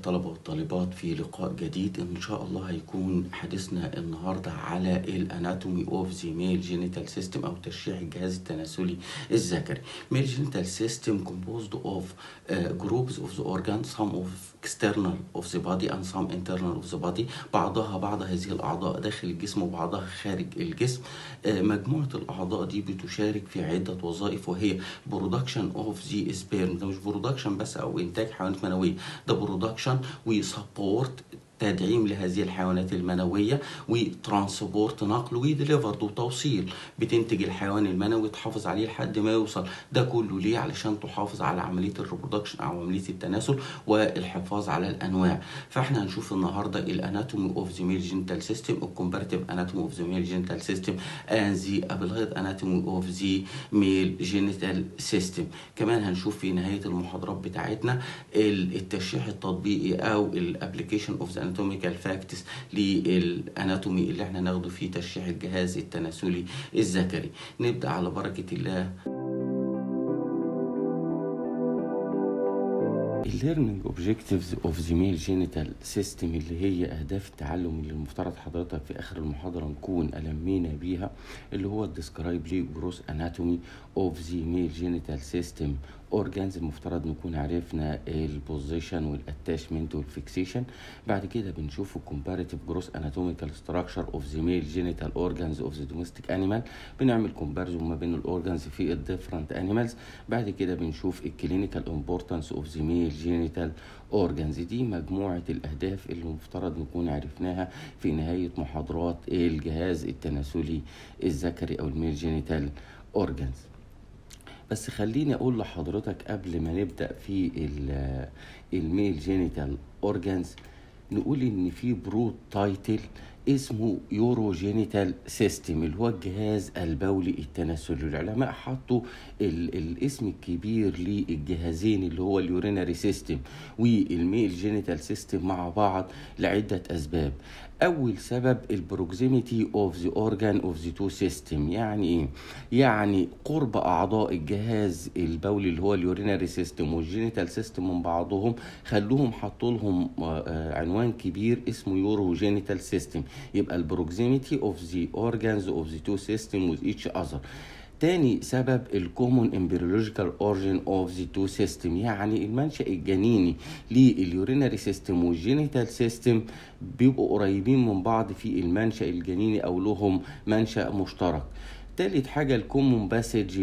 الطلبة والطالبات في لقاء جديد إن شاء الله هيكون حديثنا النهاردة على الاناتومي اوف ذا ميل جينيتال سيستم أو تشريح الجهاز التناسلي الذكري. ميل جينيتال سيستم composed of uh, groups of the organs some of external of the body and some internal of the body بعضها بعض هذه الأعضاء داخل الجسم وبعضها خارج الجسم uh, مجموعة الأعضاء دي بتشارك في عدة وظائف وهي production of the sperm ده مش production بس أو إنتاج حيوانات منوية ده برودكشن وسبورت تدعيم لهذه الحيوانات المنوية وترانسبورت نقل وديليفرد وتوصيل بتنتج الحيوان المنوي تحافظ عليه لحد ما يوصل ده كله ليه علشان تحافظ على عملية الريبرودكشن أو عملية التناسل والحفاظ على الأنواع فاحنا هنشوف النهاردة الاناتومي اوف ذا ميل جينيتال سيستم الكومباريتيف اناتومي اوف ذا ميل جينيتال سيستم اند ذا ابلايد اناتومي اوف ذا ميل جينيتال سيستم كمان هنشوف في نهاية المحاضرات بتاعتنا التشريح التطبيقي أو الابلكيشن اوف ذا اناتوميكال فاكتس للاناتومي اللي احنا ناخده في تشريح الجهاز التناسلي الذكري نبدا على بركه الله الليرنينج اوبجكتيفز اوف ذا ميل جينيتال سيستم اللي هي اهداف التعلم اللي المفترض حضرتك في اخر المحاضره نكون المينا بيها اللي هو الديسكرايب لي جروس اناتومي اوف ذا ميل جينيتال سيستم اورجانز المفترض نكون عرفنا البوزيشن والاتاشمنت والفيكسيشن بعد كده بنشوف الكومباريتيف جروس اناتوميكال ستراكشر اوف ذا ميل جينيتال اورجانز اوف ذا دوميستيك انيمال بنعمل كومباريزون ما بين الاورجانز في الديفرنت انيمالز بعد كده بنشوف الكلينيكال امبورتانس اوف ذا ميل جينيتال اورجانز دي مجموعه الاهداف اللي المفترض نكون عرفناها في نهايه محاضرات الجهاز التناسلي الذكري او الميل جينيتال اورجانز بس خليني اقول لحضرتك قبل ما نبدا في الميل جينيتال اورجانز نقول ان في برود تايتل اسمه يورو جينيتال سيستم اللي هو الجهاز البولي التناسلي العلماء حطوا ال الاسم الكبير للجهازين اللي هو اليورينري سيستم والميل جينيتال سيستم مع بعض لعدة أسباب اول سبب البروكسيميتي اوف ذا اورجان اوف ذا تو سيستم يعني ايه يعني قرب اعضاء الجهاز البولي اللي هو اليورينري سيستم والجينيتال سيستم من بعضهم خلوهم حطوا لهم عنوان كبير اسمه يورو جينيتال سيستم يبقى البروكسيميتي اوف ذا اورجانز اوف ذا تو سيستم وذ ايتش اذر تاني سبب الكومون امبريولوجيكال اوريجين اوف ذا تو سيستم يعني المنشا الجنيني لليورينري سيستم والجينيتال سيستم بيبقوا قريبين من بعض في المنشا الجنيني او لهم منشا مشترك تالت حاجة الكومون باسج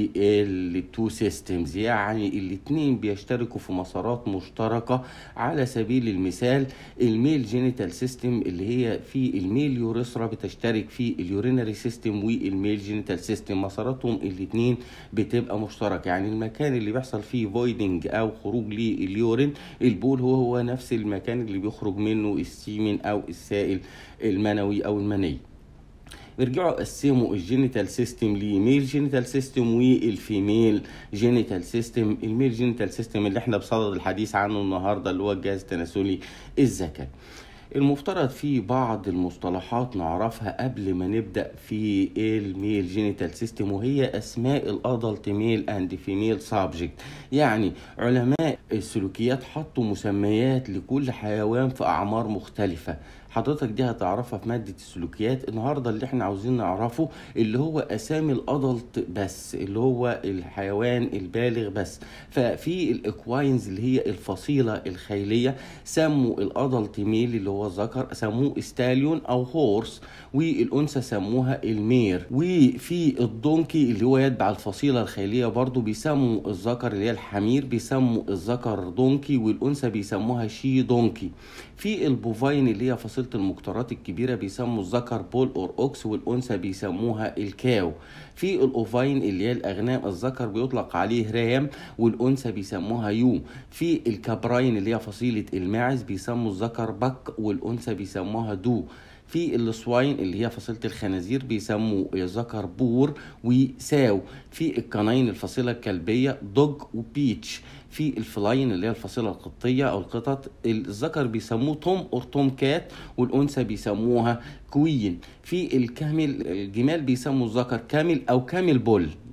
للتو سيستمز يعني الاتنين بيشتركوا في مسارات مشتركة على سبيل المثال الميل جينيتال سيستم اللي هي في الميل يوريثرا بتشترك في اليورينري سيستم والميل جينيتال سيستم مساراتهم الاتنين بتبقى مشتركة يعني المكان اللي بيحصل فيه فويدنج او خروج لليورين البول هو هو نفس المكان اللي بيخرج منه السيمن او السائل المنوي او المني بيرجعوا يقسموا الجينيتال سيستم لميل جينيتال سيستم والفيميل جينيتال سيستم الميل جينيتال سيستم اللي احنا بصدد الحديث عنه النهارده اللي هو الجهاز التناسلي الذكري المفترض في بعض المصطلحات نعرفها قبل ما نبدا في الميل جينيتال سيستم وهي اسماء الادلت ميل اند فيميل سابجكت يعني علماء السلوكيات حطوا مسميات لكل حيوان في اعمار مختلفه حضرتك دي هتعرفها في مادة السلوكيات النهاردة اللي احنا عاوزين نعرفه اللي هو أسامي الأدلت بس اللي هو الحيوان البالغ بس ففي الإكواينز اللي هي الفصيلة الخيلية سموا الأدلت ميل اللي هو الذكر سموه ستاليون أو هورس والأنثى سموها المير وفي الدونكي اللي هو يتبع الفصيلة الخيلية برضو بيسموا الذكر اللي هي الحمير بيسموا الذكر دونكي والأنثى بيسموها شي دونكي في البوفاين اللي هي فصيلة المقطرات الكبيرة بيسموا الذكر بول أور أوكس والأنثى بيسموها الكاو في الأوفاين اللي هي الأغنام الذكر بيطلق عليه رام والأنثى بيسموها يو في الكابراين اللي هي فصيلة الماعز بيسموا الذكر بك والأنثى بيسموها دو في السواين اللي هي فصيلة الخنازير بيسموا ذكر بور وساو في القناين الفصيلة الكلبية دوج وبيتش في الفلاين اللي هي الفصيلة القطية أو القطط الذكر بيسموه توم أو توم كات والأنثى بيسموها كوين في الكامل الجمال بيسموا الذكر كامل أو كامل بول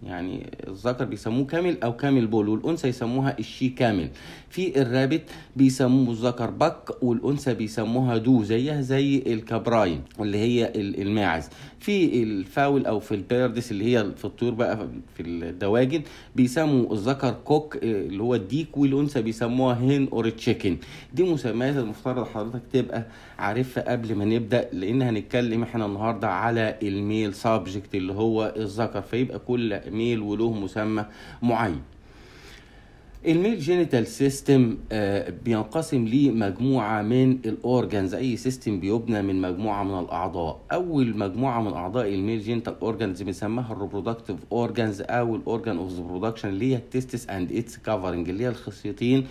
يعني الذكر بيسموه كامل او كامل بول والانثى يسموها الشي كامل في الرابت بيسموه الذكر بك والانثى بيسموها دو زيها زي الكبراين اللي هي الماعز في الفاول او في البيردس اللي هي في الطيور بقى في الدواجن بيسموا الذكر كوك اللي هو الديك والانثى بيسموها هين اور تشيكن دي مسميات المفترض حضرتك تبقى عارفها قبل ما نبدا لان هنتكلم احنا النهارده على الميل سابجكت اللي هو الذكر فيبقى كل ميل وله مسمى معين الميل جينيتال سيستم بينقسم لمجموعة من الأورجانز أي سيستم بيبنى من مجموعة من الأعضاء أول مجموعة من أعضاء الميل جينيتال أورجانز بنسميها الريبرودكتيف أورجانز أو الأورجان أوف ذا برودكشن اللي هي التستس أند إتس كفرنج اللي هي الخصيتين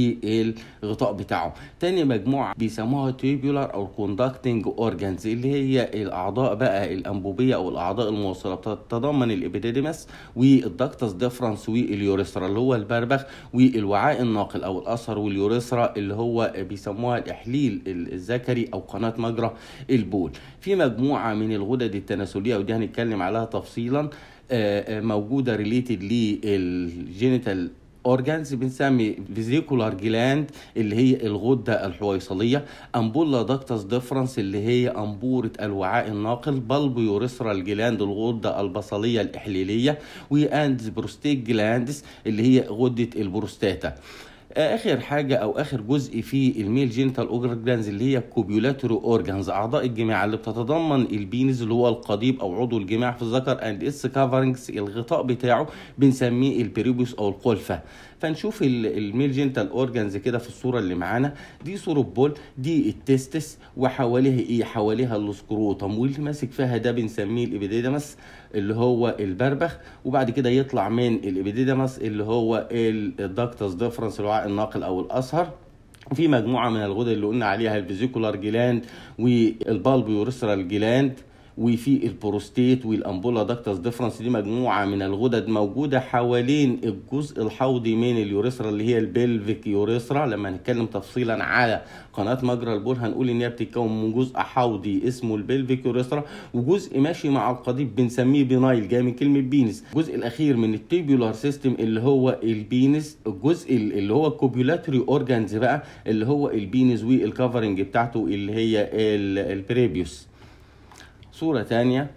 والغطاء بتاعه تاني مجموعة بيسموها تيبيولار أو كوندكتنج أورجانز اللي هي الأعضاء بقى الأنبوبية أو الأعضاء الموصلة بتتضمن الإبيديديمس والدكتس ديفرنس واليوريثرا اللي هو البربخ والوعاء الناقل او الاثر واليوريثرا اللي هو بيسموها الاحليل الذكري او قناه مجرى البول في مجموعه من الغدد التناسليه ودي هنتكلم عليها تفصيلا موجوده ريليتد للجينيتال اورجانز بنسمي فيزيكولار جلاند اللي هي الغده الحويصليه امبولا داكتس ديفرنس اللي هي انبوره الوعاء الناقل بلب يوريثرال جلاند الغده البصليه الاحليليه واندز بروستيك جلاندز اللي هي غده البروستاتا اخر حاجه او اخر جزء في الميل جينيتال اورجانز اللي هي كوبيولاتوري اورجانز اعضاء الجماع اللي بتتضمن البينز اللي هو القضيب او عضو الجماع في الذكر اند اس كفرنجز الغطاء بتاعه بنسميه البريبوس او القلفه فنشوف الميل جينيتال اورجانز كده في الصوره اللي معانا دي صوره بول دي التستس وحواليها ايه حواليها السكروتم واللي ماسك فيها ده بنسميه الابيديدمس اللي هو البربخ وبعد كده يطلع من الابيديدمس اللي هو الدكتس ديفرنس الوعاء الناقل او الاسهر في مجموعه من الغدد اللي قلنا عليها الفيزيكولار جلاند والبالب يوريثرال جلاند وفي البروستيت والامبولا داكتس ديفرنس دي مجموعه من الغدد موجوده حوالين الجزء الحوضي من اليوريثرا اللي هي البلفيك يوريثرا لما هنتكلم تفصيلا على قناه مجرى البول هنقول ان هي بتتكون من جزء حوضي اسمه البلفيك يوريثرا وجزء ماشي مع القضيب بنسميه بينايل جاي من كلمه بينس الجزء الاخير من التيبيولار سيستم اللي هو البينس الجزء اللي هو كوبيولاتوري اورجانز بقى اللي هو البينس والكفرنج بتاعته اللي هي البريبيوس صورة تانية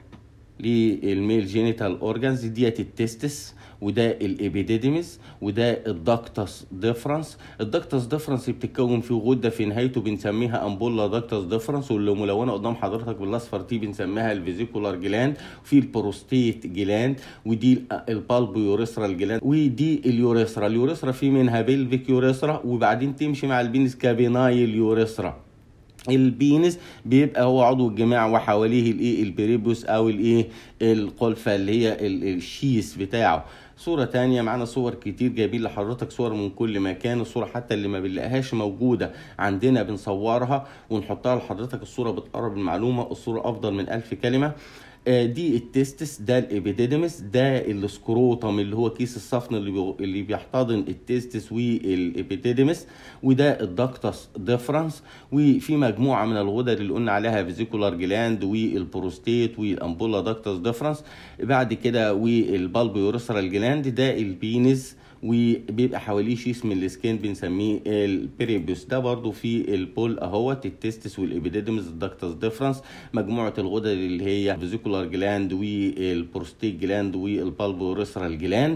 للميل جينيتال اورجانز ديت التستس وده الابيديديمس وده الدكتس ديفرنس الدكتس ديفرنس بتتكون في غده في نهايته بنسميها امبولا دكتس ديفرنس واللي ملونه قدام حضرتك بالاصفر دي بنسميها الفيزيكولار جلاند وفي البروستيت جلاند ودي البالب يوريثرال جلاند ودي اليوريثرا اليوريثرا في منها بلفيك يوريثرا وبعدين تمشي مع البينس كابينايل يوريثرا البينس بيبقى هو عضو الجماع وحواليه الايه البريبوس او الايه القلفه اللي هي الشيس بتاعه صورة تانية معانا صور كتير جايبين لحضرتك صور من كل مكان الصورة حتى اللي ما بنلاقيهاش موجودة عندنا بنصورها ونحطها لحضرتك الصورة بتقرب المعلومة الصورة أفضل من ألف كلمة دي التستس ده الابيديدمس ده السكروتم اللي هو كيس الصفن اللي بي... اللي بيحتضن التستس والابيديدمس وده الدكتس ديفرنس وفي مجموعه من الغدد اللي قلنا عليها فيزيكولار جلاند والبروستيت والامبولا دكتس ديفرنس بعد كده والبالب يوريثرال جلاند ده البينس وبيبقى حواليه شيس من السكين بنسميه البريبيوس ده برضو في البول اهوت التستس والابيديدمس الدكتس ديفرنس مجموعه الغدد اللي هي فيزيكولار جلاند والبروستيت جلاند والبالبوريثرال جلاند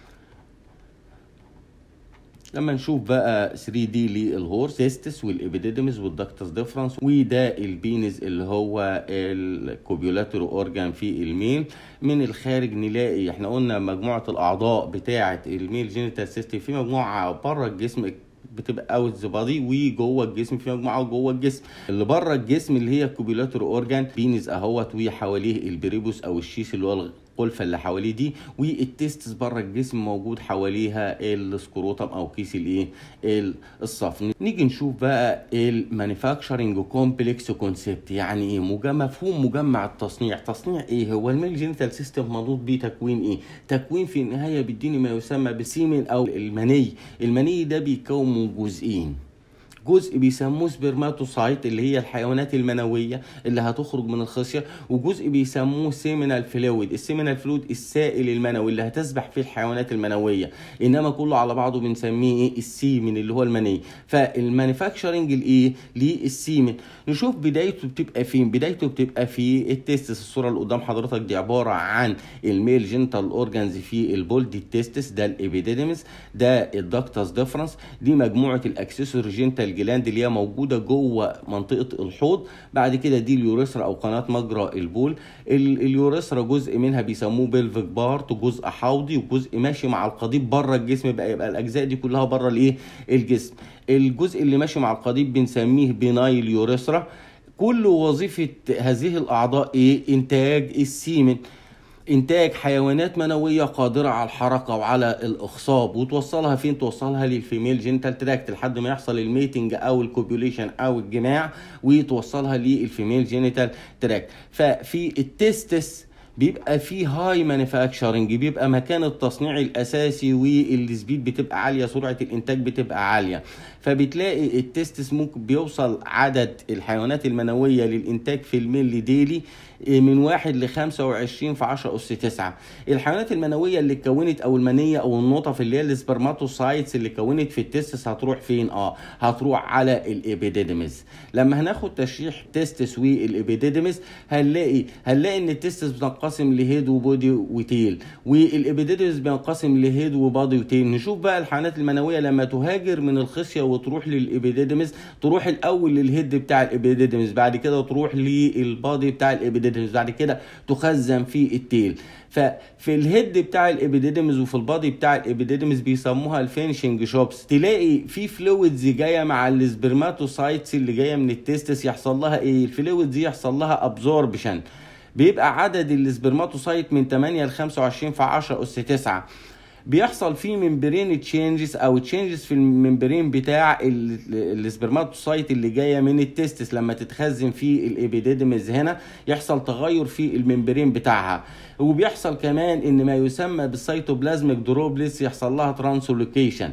لما نشوف بقى 3 دي للهورس تيستس والابيديدمس والدكتس ديفرنس وده البينز اللي هو الكوبيولاتوري اورجان في الميل من الخارج نلاقي احنا قلنا مجموعه الاعضاء بتاعه الميل جينيتال سيستم في مجموعه بره الجسم بتبقى اوت ذا بادي وجوه الجسم في مجموعه جوه الجسم اللي بره الجسم اللي هي الكوبيولاتوري اورجان بينز اهوت وحواليه البريبوس او الشيس اللي هو القلفه اللي حواليه دي والتستس بره الجسم موجود حواليها السكروتم او كيس الايه الصفن نيجي نشوف بقى المانيفاكتشرنج كومبلكس كونسبت يعني ايه مجمع مفهوم مجمع التصنيع تصنيع ايه هو الميل جينيتال سيستم منوط بيه تكوين ايه تكوين في النهايه بيديني ما يسمى بالسيمن او المني المني ده بيتكون من جزئين جزء بيسموه سبرماتوسايت اللي هي الحيوانات المنويه اللي هتخرج من الخصيه وجزء بيسموه سيمينال فلويد السيمينال فلويد السائل المنوي اللي هتسبح فيه الحيوانات المنويه انما كله على بعضه بنسميه ايه السيمن اللي هو المني فالمانيفاكتشرنج الايه للسيمن نشوف بدايته بتبقى فين بدايته بتبقى في التستس الصوره اللي قدام حضرتك دي عباره عن الميل جنتال اورجانز في البولدي التستس ده الابيديدمس ده الدكتاس ديفرنس دي مجموعه الاكسسوري جنتال جلاند اللي هي موجوده جوه منطقه الحوض بعد كده دي اليوريثرا او قناه مجرى البول اليوريثرا جزء منها بيسموه بيلفيك بارت جزء حوضي وجزء ماشي مع القضيب بره الجسم بقى يبقى الاجزاء دي كلها بره الايه الجسم الجزء اللي ماشي مع القضيب بنسميه بينايل يوريثرا كل وظيفه هذه الاعضاء ايه انتاج السيمن انتاج حيوانات منويه قادره على الحركه وعلى الاخصاب وتوصلها فين توصلها للفيميل جينتال تراكت لحد ما يحصل الميتنج او الكوبيوليشن او الجماع وتوصلها للفيميل جينيتال تراكت ففي التستس بيبقى فيه هاي مانيفاكتشرنج بيبقى مكان التصنيع الاساسي والسبيد بتبقى عاليه سرعه الانتاج بتبقى عاليه فبتلاقي التستس ممكن بيوصل عدد الحيوانات المنويه للانتاج في الملي ديلي من واحد ل 25 في 10 اس 9 الحيوانات المنويه اللي اتكونت او المنيه او النطف اللي هي السبرماتوسايتس اللي اتكونت في التستس هتروح فين اه هتروح على الابيديدمس لما هناخد تشريح تستس والابيديدمس هنلاقي هنلاقي ان التستس بتنقسم لهيد وبودي وتيل والابيديدمس بينقسم لهيد وبادي وتيل نشوف بقى الحيوانات المنويه لما تهاجر من الخصيه وتروح للابيديدمس تروح الاول للهيد بتاع الابيديدمس بعد كده تروح للبادي بتاع الابيديدمس بعد كده تخزن في التيل ففي الهيد بتاع الابيديدمز وفي البادي بتاع الابيديدمز بيسموها الفينشنج شوبس تلاقي في فلويدز جايه مع السبرماتوسايتس اللي جايه من التستس يحصل لها ايه الفلويدز دي يحصل لها ابزوربشن بيبقى عدد السبرماتوسايت من 8 ل 25 في 10 اس 9 بيحصل فيه ممبرين تشينجز او تشينجز في الممبرين بتاع السبرماتوسايت اللي جايه من التستس لما تتخزن في الابيديدمز هنا يحصل تغير في الممبرين بتاعها وبيحصل كمان ان ما يسمى بالسيتوبلازميك دروبلس يحصل لها ترانسلوكيشن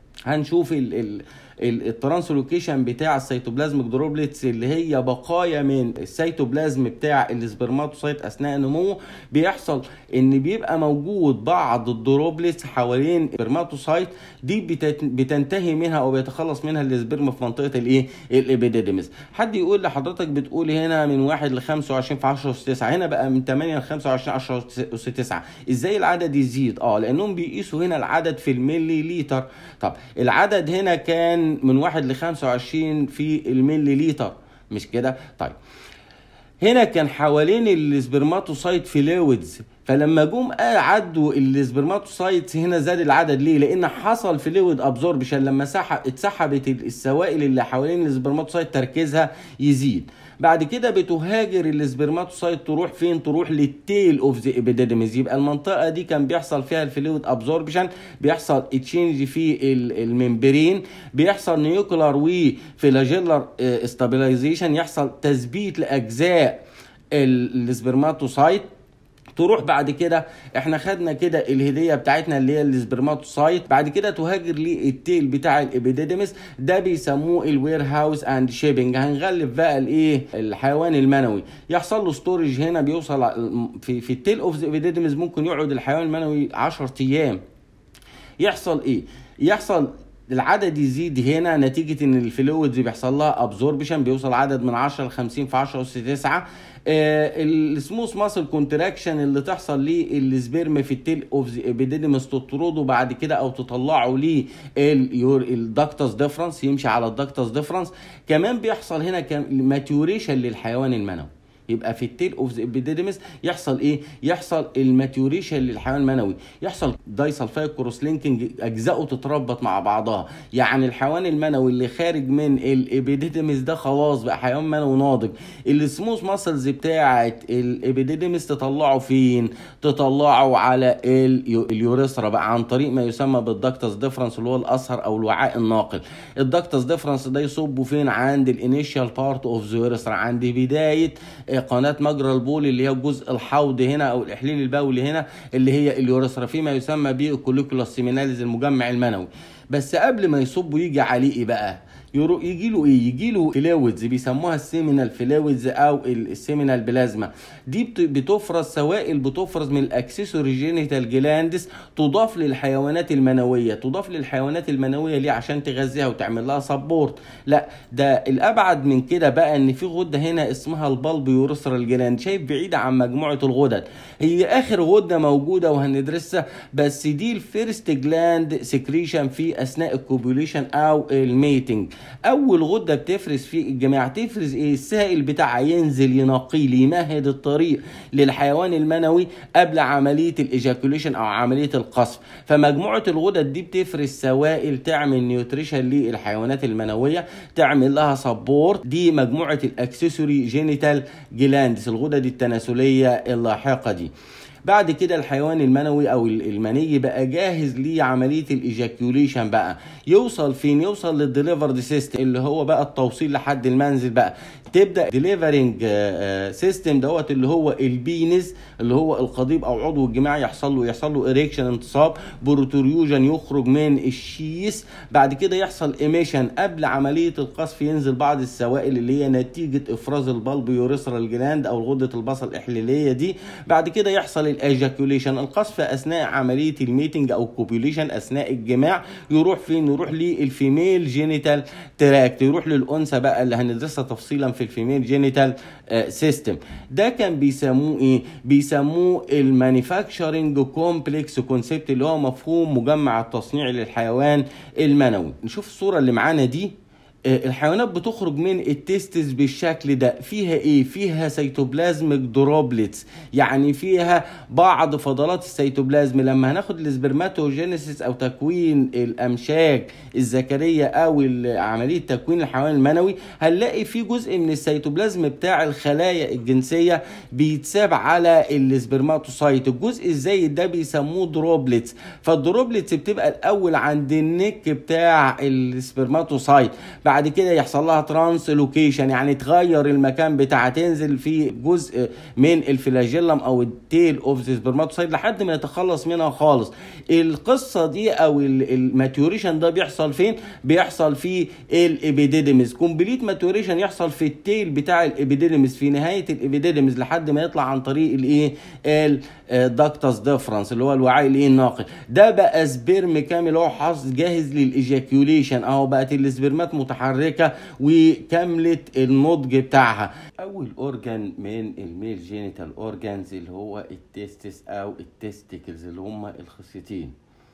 هنشوف ال ال الترانسلوكيشن بتاع السيتوبلازميك دروبلتس اللي هي بقايا من السيتوبلازم بتاع السبرماتوسايت اثناء نموه بيحصل ان بيبقى موجود بعض الدروبلتس حوالين السبرماتوسايت دي بتنتهي منها او بيتخلص منها السبرم في منطقه الايه الابيديدمس حد يقول لحضرتك بتقول هنا من 1 ل 25 في 10 اس 9 هنا بقى من 8 ل 25 10 اس 9 ازاي العدد يزيد اه لانهم بيقيسوا هنا العدد في الملي لتر طب العدد هنا كان من 1 ل 25 في الملي لتر مش كده طيب هنا كان حوالين السبرماتوسايت فلويدز فلما جم عدوا السبرماتوسايتس هنا زاد العدد ليه؟ لان حصل فلويد ابزوربشن لما سحب اتسحبت السوائل اللي حوالين السبرماتوسايت تركيزها يزيد. بعد كده بتهاجر السبرماتوسايت تروح فين؟ تروح للتيل اوف ذا ابيديدمز يبقى المنطقه دي كان بيحصل فيها الفلويد ابزوربشن بيحصل تشينج في الممبرين بيحصل نيوكلر وفلاجيلر استابيلايزيشن يحصل تثبيت لاجزاء السبرماتوسايت تروح بعد كده احنا خدنا كده الهديه بتاعتنا اللي هي السبرماتوسايت بعد كده تهاجر للتيل بتاع الابيديدمس ده بيسموه الوير هاوس اند شيبنج هنغلف بقى الايه الحيوان المنوي يحصل له ستورج هنا بيوصل في في التيل اوف ذا ابيديدمس ممكن يقعد الحيوان المنوي 10 ايام يحصل ايه يحصل العدد يزيد هنا نتيجة ان الفلويدز بيحصل لها ابزوربشن بيوصل عدد من 10 ل 50 في 10 اس 9 السموث ماسل كونتراكشن اللي تحصل للسبرم في التيل اوف ذا ابيديدمس تطرده بعد كده او تطلعه للدكتس ديفرنس يمشي على الدكتس ديفرنس كمان بيحصل هنا ماتيوريشن للحيوان المنوي يبقى في التيل اوف ذا ابيديدمس يحصل ايه؟ يحصل الماتيوريشن للحيوان المنوي، يحصل دايسلفايد كروس لينكينج اجزائه تتربط مع بعضها، يعني الحيوان المنوي اللي خارج من الابيديدمس ده خلاص بقى حيوان منوي ناضج، السموث ماسلز بتاعه الابيديدمس تطلعه فين؟ تطلعه على اليوريثرا بقى عن طريق ما يسمى بالدكتس ديفرنس اللي هو الاصهر او الوعاء الناقل. الدكتس ديفرنس ده يصب فين؟ عند الانيشال بارت اوف ذا يوريثرا عند بدايه قناه مجرى البول اللي هي الجزء الحوض هنا او الاحليل البولي هنا اللي هي اليوريثرا فيما يسمى بالكوليكولاس سيميناليز المجمع المنوي بس قبل ما يصب يجي عليه ايه بقى يجي له ايه يجي له فلويدز بيسموها السيمينال فلويدز او السيمينال بلازما دي بتفرز سوائل بتفرز من الاكسسوري جينيتال جلاندس تضاف للحيوانات المنويه تضاف للحيوانات المنويه ليه عشان تغذيها وتعمل لها سبورت لا ده الابعد من كده بقى ان في غده هنا اسمها البلب يورثرال جلاند شايف بعيده عن مجموعه الغدد هي اخر غده موجوده وهندرسها بس دي الفيرست جلاند سكريشن في اثناء الكوبوليشن او الميتنج اول غده بتفرز في الجماعه تفرز ايه السائل بتاعها ينزل ينقيه يمهد الطريق للحيوان المنوي قبل عمليه الايجاكوليشن او عمليه القصف فمجموعه الغدد دي بتفرز سوائل تعمل نيوتريشن للحيوانات المنويه تعمل لها سبورت دي مجموعه الاكسسوري جينيتال جلاندز الغدد التناسليه اللاحقه دي بعد كده الحيوان المنوي او المني بقى جاهز لعمليه الايجاكيوليشن بقى يوصل فين يوصل للدليفرد سيستم اللي هو بقى التوصيل لحد المنزل بقى تبدا ديليفرنج سيستم دوت اللي هو البينز اللي هو القضيب او عضو الجماعي يحصل له يحصل له اريكشن انتصاب بروتوريوجن يخرج من الشيس بعد كده يحصل ايميشن قبل عمليه القصف ينزل بعض السوائل اللي هي نتيجه افراز البلب يوريثرال جلاند او غده البصل الاحليليه دي بعد كده يحصل الايجاكوليشن القصف اثناء عمليه الميتنج او كوبيوليشن اثناء الجماع يروح فين يروح للفيميل جينيتال تراكت يروح للانثى بقى اللي هندرسها تفصيلا في الفيميل جينيتال سيستم ده كان بيسموه ايه بيسموه المانيفاكتشرنج كومبلكس كونسبت اللي هو مفهوم مجمع التصنيع للحيوان المنوي نشوف الصوره اللي معانا دي الحيوانات بتخرج من التستس بالشكل ده فيها ايه فيها سيتوبلازمك دروبلتس يعني فيها بعض فضلات السيتوبلازم لما هناخد السبرماتوجينيسيس او تكوين الامشاج الذكريه او عمليه تكوين الحيوان المنوي هنلاقي في جزء من السيتوبلازم بتاع الخلايا الجنسيه بيتساب على السبرماتوسايت الجزء الزايد ده بيسموه دروبلتس فالدروبلتس بتبقى الاول عند النك بتاع السبرماتوسايت بعد كده يحصل لها ترانسلوكيشن يعني تغير المكان بتاعها تنزل في جزء من الفلاجيلم او التيل اوف ذا سبرماتوسايت لحد ما يتخلص منها خالص القصه دي او الماتيوريشن ده بيحصل فين بيحصل في الابيديديمز كومبليت ماتيوريشن يحصل في التيل بتاع الابيديديمز في نهايه الابيديديمز لحد ما يطلع عن طريق الايه الداكتاس ديفرنس اللي هو الوعاء الايه الناقل ده بقى سبيرم كامل هو حاصل جاهز للايجاكيوليشن اهو بقت السبرمات متحركه وكملت النضج بتاعها اول اورجان من الميل جينيتال اورجانز اللي هو التستس او التستيكلز اللي هم الخصيتين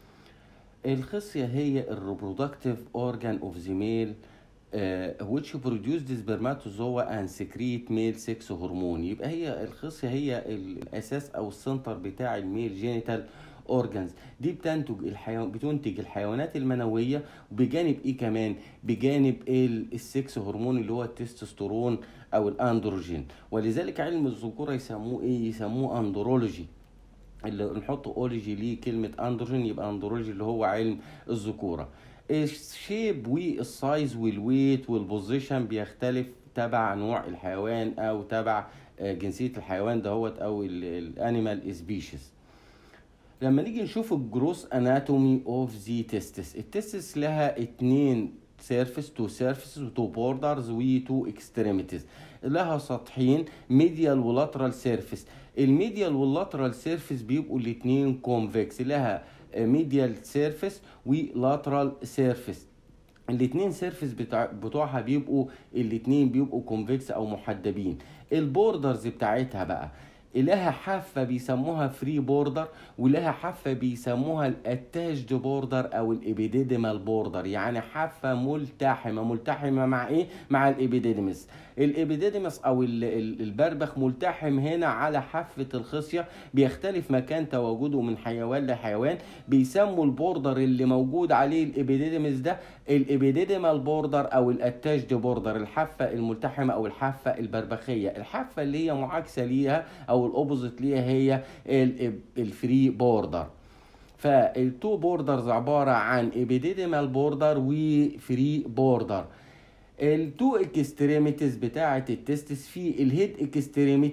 الخصيه هي الريبرودكتيف اورجان اوف ذا ميل which produce the spermatozoa and secrete male sex hormone يبقى هي الخصيه هي الاساس او السنتر بتاع الميل جينيتال اورجانز دي بتنتج الحيوان بتنتج الحيوانات المنويه وبجانب ايه كمان بجانب السكس هرمون اللي هو التستوستيرون او الاندروجين ولذلك علم الذكوره يسموه ايه يسموه اندرولوجي اللي نحط اولوجي ليه كلمه اندروجين يبقى اندرولوجي اللي هو علم الذكوره الشيب والسايز والويت والبوزيشن بيختلف تبع نوع الحيوان او تبع جنسيه الحيوان دهوت او الانيمال سبيشيز لما نيجي نشوف الجروس اناتومي اوف ذا تستس التستس لها اتنين سيرفيس تو سيرفيسز وتو بوردرز وتو اكستريميتيز لها سطحين ميديال ولاترال سيرفيس الميديال واللاترال سيرفيس بيبقوا الاتنين كونفكس لها ميديال سيرفيس ولاترال سيرفيس الاتنين سيرفيس بتاع بتوعها بيبقوا الاتنين بيبقوا كونفكس او محدبين البوردرز بتاعتها بقى لها حافه بيسموها فري بوردر ولها حافه بيسموها الاتاجد بوردر او الابيديديمال بوردر يعني حافه ملتحمه ملتحمه مع ايه مع الابيديديمس الابيديديمس او البربخ ملتحم هنا على حافه الخصيه بيختلف مكان تواجده من حيوان لحيوان بيسموا البوردر اللي موجود عليه الابيديديمس ده الابيديديمال بوردر او الاتاجد بوردر الحافه الملتحمه او الحافه البربخيه الحافه اللي هي معاكسه ليها او الاوبوزيت ليها هي الفري بوردر فالتو بوردرز عباره عن ابيديديمال بوردر وفري بوردر التو اكستريميتيز بتاعه التستس في الهيد اكستريميتي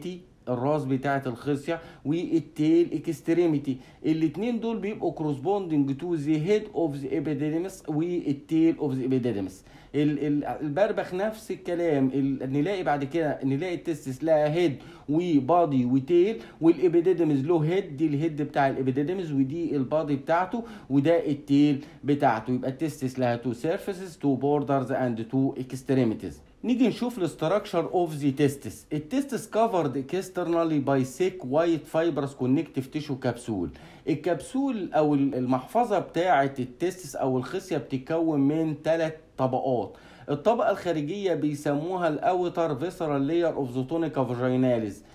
الراس بتاعه الخصيه والتيل اكستريميتي الاثنين دول بيبقوا كورسبوندنج تو ذا هيد اوف ذا ابيديديمس والتيل اوف ذا ابيديديمس البربخ نفس الكلام نلاقي بعد كده نلاقي التستس لها هيد وبادي وتيل والابيديديمز له هيد دي الهيد بتاع الابيديديمز ودي البادي بتاعته وده التيل بتاعته يبقى التستس لها تو سيرفيسز تو بوردرز اند تو اكستريميتيز نيجي نشوف الاستراكشر اوف ذا تيستس التيستس كفرد اكسترنالي باي سيك وايت فايبرس كونكتيف تيشو كبسول الكبسول او المحفظه بتاعه التيستس او الخصيه بتتكون من ثلاث طبقات الطبقه الخارجيه بيسموها الاوتر فيسرال لاير اوف ذا تونيكا فاجيناليز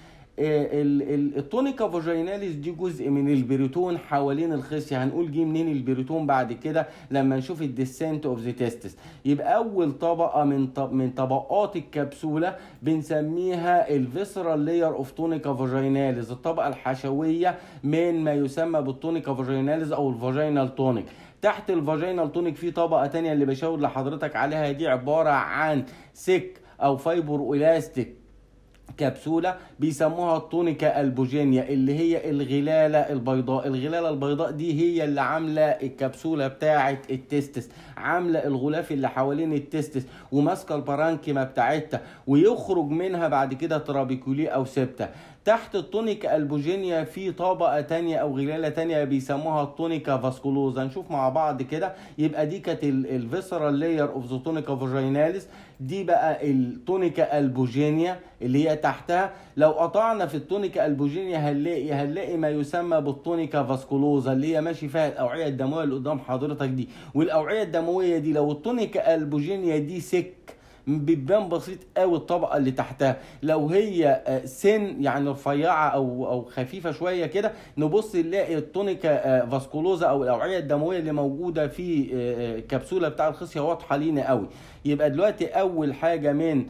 التونيكا فاجيناليس دي جزء من البريتون حوالين الخصيه هنقول جه منين البريتون بعد كده لما نشوف الديسنت اوف ذا تيستس يبقى اول طبقه من طب من طبقات الكبسوله بنسميها الفيسرال لاير اوف تونيكا فاجيناليس الطبقه الحشويه من ما يسمى بالتونيكا فاجيناليس او الفاجينال تونيك تحت الفاجينال تونيك في طبقه تانية اللي بشاور لحضرتك عليها دي عباره عن سك او فايبر الاستيك كبسولة بيسموها التونيكا البوجينيا اللي هي الغلالة البيضاء الغلالة البيضاء دي هي اللي عاملة الكبسولة بتاعة التستس عاملة الغلاف اللي حوالين التستس وماسكة البرانكيما بتاعتها ويخرج منها بعد كده ترابيكولي او سبتة تحت التونيكا البوجينيا في طبقة تانية أو غلالة تانية بيسموها التونيكا فاسكولوزا نشوف مع بعض كده يبقى دي كانت الفيسرال لاير اوف ذا تونيكا فاجيناليس دي بقى التونيكا البوجينيا اللي هي تحتها لو قطعنا في التونيكا البوجينيا هنلاقي هنلاقي ما يسمى بالتونيكا فاسكولوزا اللي هي ماشي فيها الأوعية الدموية اللي قدام حضرتك دي والأوعية الدموية دي لو التونيكا البوجينيا دي سك بيبان بسيط قوي الطبقه اللي تحتها لو هي سن يعني رفيعه او او خفيفه شويه كده نبص نلاقي التونيكا فاسكولوزا او الاوعيه الدمويه اللي موجوده في الكبسوله بتاع الخصيه واضحه لينا قوي يبقى دلوقتي اول حاجه من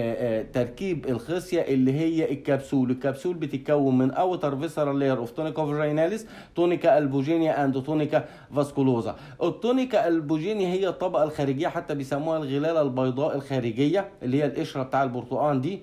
تركيب الخصيه اللي هي الكبسول الكبسول بتتكون من اوتر فيسرال لاير اوف تونيكا فاجيناليس تونيكا البوجينيا اند تونيكا فاسكولوزا التونيكا البوجينيا هي الطبقه الخارجيه حتى بيسموها الغلاله البيضاء الخارجيه اللي هي القشره بتاع البرتقال دي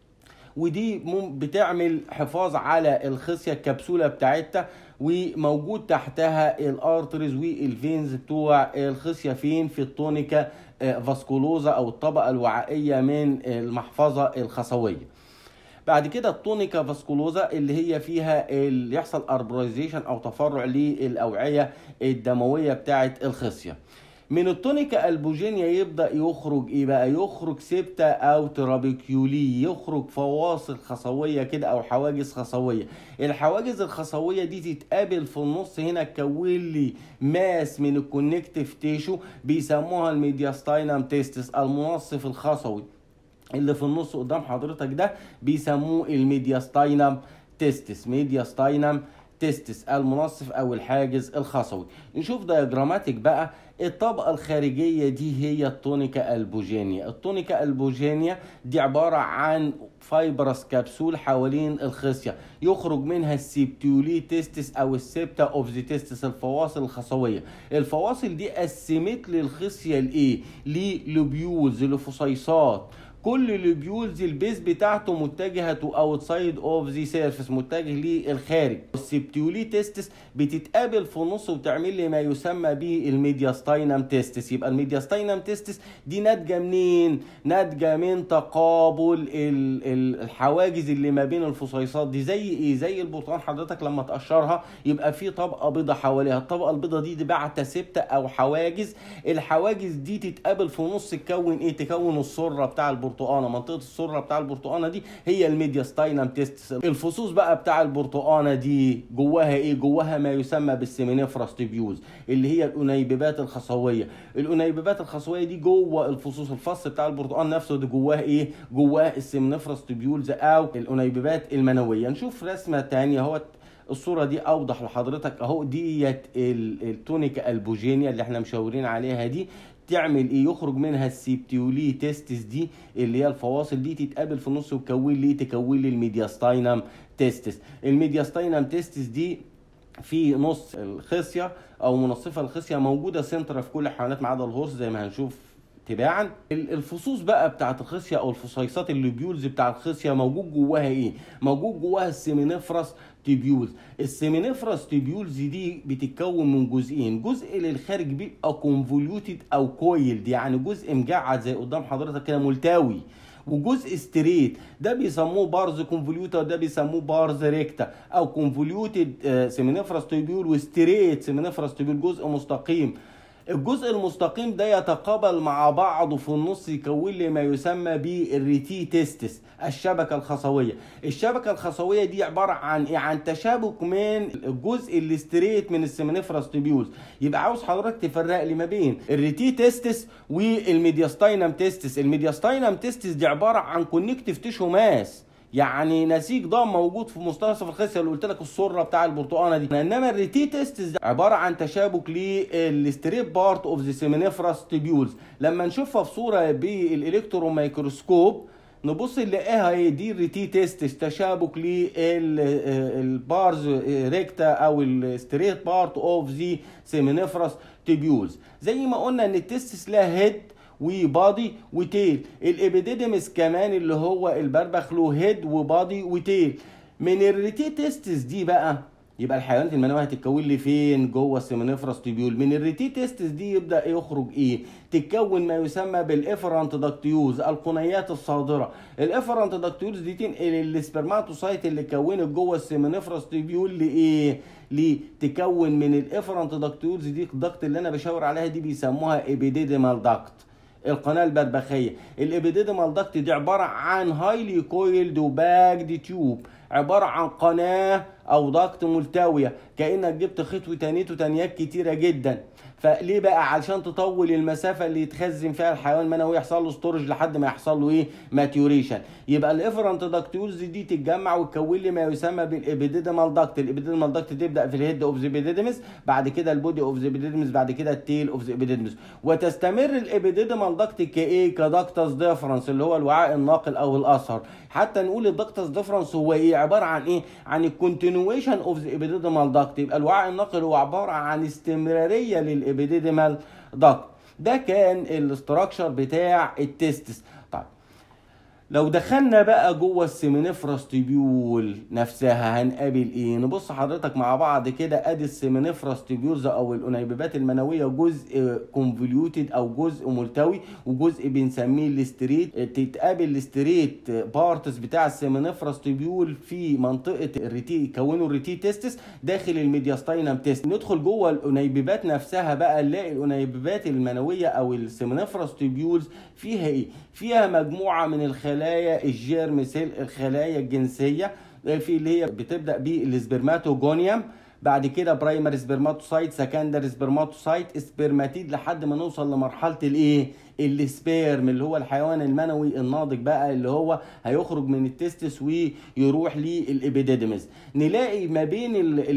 ودي بتعمل حفاظ على الخصيه الكبسوله بتاعتها وموجود تحتها الارتريز والفينز بتوع الخصيه فين في التونيكا فاسكولوزا او الطبقه الوعائيه من المحفظه الخصويه بعد كده التونيكا فاسكولوزا اللي هي فيها اللي يحصل اربرايزيشن او تفرع للاوعيه الدمويه بتاعه الخصيه من التونيكا البوجينيا يبدا يخرج ايه بقى يخرج سبتة او ترابيكيولي يخرج فواصل خصويه كده او حواجز خصويه الحواجز الخصويه دي تتقابل في النص هنا تكون لي ماس من الكونكتيف تيشو بيسموها الميدياستاينم تيستس المنصف الخصوي اللي في النص قدام حضرتك ده بيسموه الميدياستاينم تيستس ميدياستاينم تيستس المنصف او الحاجز الخصوي نشوف دياجراماتيك بقى الطبقة الخارجية دي هي التونيكا البوجينيا التونيكا البوجينيا دي عبارة عن فايبرس كبسول حوالين الخصية يخرج منها السيبتيولي تيستس او السبتا اوف ذا تيستس الفواصل الخصوية الفواصل دي قسمت لي الخصية لايه للوبيولز لفصيصات كل البيولز البيز بتاعته متجهه تو اوتسايد اوف ذا سيرفيس متجه للخارج السبتيولي تيستس بتتقابل في النص وتعمل لي ما يسمى به الميدياستاينم تيستس يبقى الميدياستاينم تيستس دي ناتجه منين ناتجه من تقابل الحواجز اللي ما بين الفصيصات دي زي ايه زي البرتقال حضرتك لما تقشرها يبقى في طبقه بيضه حواليها الطبقه البيضه دي, دي بعت سبته او حواجز الحواجز دي تتقابل في نص تكون ايه تكون السره بتاع البرتقانه منطقه السره بتاع البرتقانه دي هي الميدياستاينم تيستس الفصوص بقى بتاع البرتقانه دي جواها ايه جواها ما يسمى بالسيمينيفراس تيبيوز اللي هي الانيبيبات الخصويه الانيبيبات الخصويه دي جوه الفصوص الفص بتاع البرتقال نفسه ده جواه ايه جواه السيمينيفراس تيبيولز او الانيبيبات المنويه نشوف رسمه ثانيه اهوت الصوره دي اوضح لحضرتك اهو ديت التونيكا البوجينيا اللي احنا مشاورين عليها دي تعمل ايه يخرج منها السيبتيولي تيستس دي اللي هي الفواصل دي تتقابل في النص وتكون لي تكون لي الميدياستاينم تيستس الميدياستاينم تيستس دي في نص الخصيه او منصفه الخصيه موجوده سنتر في كل الحيوانات ما عدا الهورس زي ما هنشوف تباعا ال- الفصوص بقى بتاعت الخصيه او الفصيصات اللوبيولز بتاع الخصيه موجود جواها ايه موجود جواها السيمينيفرس تيبيولز السيمينيفرس تيبيولز دي بتتكون من جزئين جزء للخارج بيبقى كونفوليوتد او كويلد يعني جزء مجعد زي قدام حضرتك كده ملتوي وجزء ستريت ده بيسموه بارز كونفوليوتا وده بيسموه بارز ريكتا او كونفوليوتد سيمينيفرس تيبيول وستريت سيمينيفرس تيبيول جزء مستقيم الجزء المستقيم ده يتقابل مع بعضه في النص يكون لي ما يسمى بالريتي تيستس الشبكه الخصويه الشبكه الخصويه دي عباره عن ايه عن تشابك من الجزء الاستريت من السيمينيفراس تيبيولز يبقى عاوز حضرتك تفرق لي ما بين الريتي تيستس والميدياستاينم تيستس الميدياستاينم تيستس دي عباره عن كونكتيف تيشو ماس يعني نسيج ضم موجود في منتصف الخصيه اللي قلت لك السره بتاع البرتقانه دي انما الريتي تيستس عباره عن تشابك للستريب بارت اوف ذا سيمينيفراس تيبيولز لما نشوفها في صوره بالالكترون ميكروسكوب نبص نلاقيها ايه دي الريتي تيستس تشابك للبارز ريكتا او الستريت بارت اوف ذا سيمينيفراس تيبيولز زي ما قلنا ان التيستس لها هيد وبادي وتيل الابيديدمس كمان اللي هو البربخ له هيد وبادي وتيل من الريتي تيستس دي بقى يبقى الحيوانات المنويه هتتكون لي فين جوه السيمينيفراس تيبيول من الريتي تيستس دي يبدا يخرج ايه تتكون ما يسمى بالافرانت داكتيوز القنيات الصادره الافرانت داكتيوز دي تنقل السبرماتوسايت اللي كونت جوه السيمينيفراس تيبيول لايه ليه تكون من الافرانت داكتيوز دي الضغط اللي انا بشاور عليها دي بيسموها ايبيديديمال داكت القناه البربخيه الابيديديمال داكت دي عباره عن هايلي كويلد وباجد تيوب عباره عن قناه او ضغط ملتويه كانك جبت خيط وتانيت وتانيات كتيره جدا فليه بقى علشان تطول المسافه اللي يتخزن فيها الحيوان المنوي يحصل له ستورج لحد ما يحصل له ايه ماتيوريشن يبقى الافرنت داكتيولز دي تتجمع وتكون لي ما يسمى بالابيديديمال داكت الابيديديمال داكت تبدا في الهيد اوف ذا ابيديديمس بعد كده البودي اوف ذا ابيديديمس بعد كده التيل اوف ذا ابيديديمس وتستمر الابيديديمال داكت كايه كداكتس ديفرنس اللي هو الوعاء الناقل او الاثر حتى نقول الداكتس ديفرنس هو ايه عباره عن ايه عن الكونتينيويشن اوف ذا ابيديديمال داكت يبقى الوعاء الناقل هو عباره عن استمراريه للابيديديمال داكت ده كان الاستراكشر بتاع التستس طيب لو دخلنا بقى جوه السيمينيفراس تيبيول نفسها هنقابل ايه نبص حضرتك مع بعض كده ادي السيمينيفراس تيبيولز او الانيبيبات المنويه جزء كونفوليوتد او جزء ملتوي وجزء بنسميه الاستريت تتقابل الاستريت بارتس بتاع السيمينيفراس تيبيول في منطقه الريتي يكونوا الريتي تيستس داخل الميدياستاينم تيست ندخل جوه الانيبيبات نفسها بقى نلاقي الانيبيبات المنويه او السيمينيفراس تيبيولز فيها ايه فيها مجموعه من الخلايا خلايا الجيرم سيل الخلايا الجنسيه في اللي هي بتبدا بالسبرماتوجونيوم بعد كده برايمري سبرماتوسايت سكندري سبرماتوسايت سبرماتيد لحد ما نوصل لمرحله الايه السبيرم اللي هو الحيوان المنوي الناضج بقى اللي هو هيخرج من التستس ويروح للابيديدمس نلاقي ما بين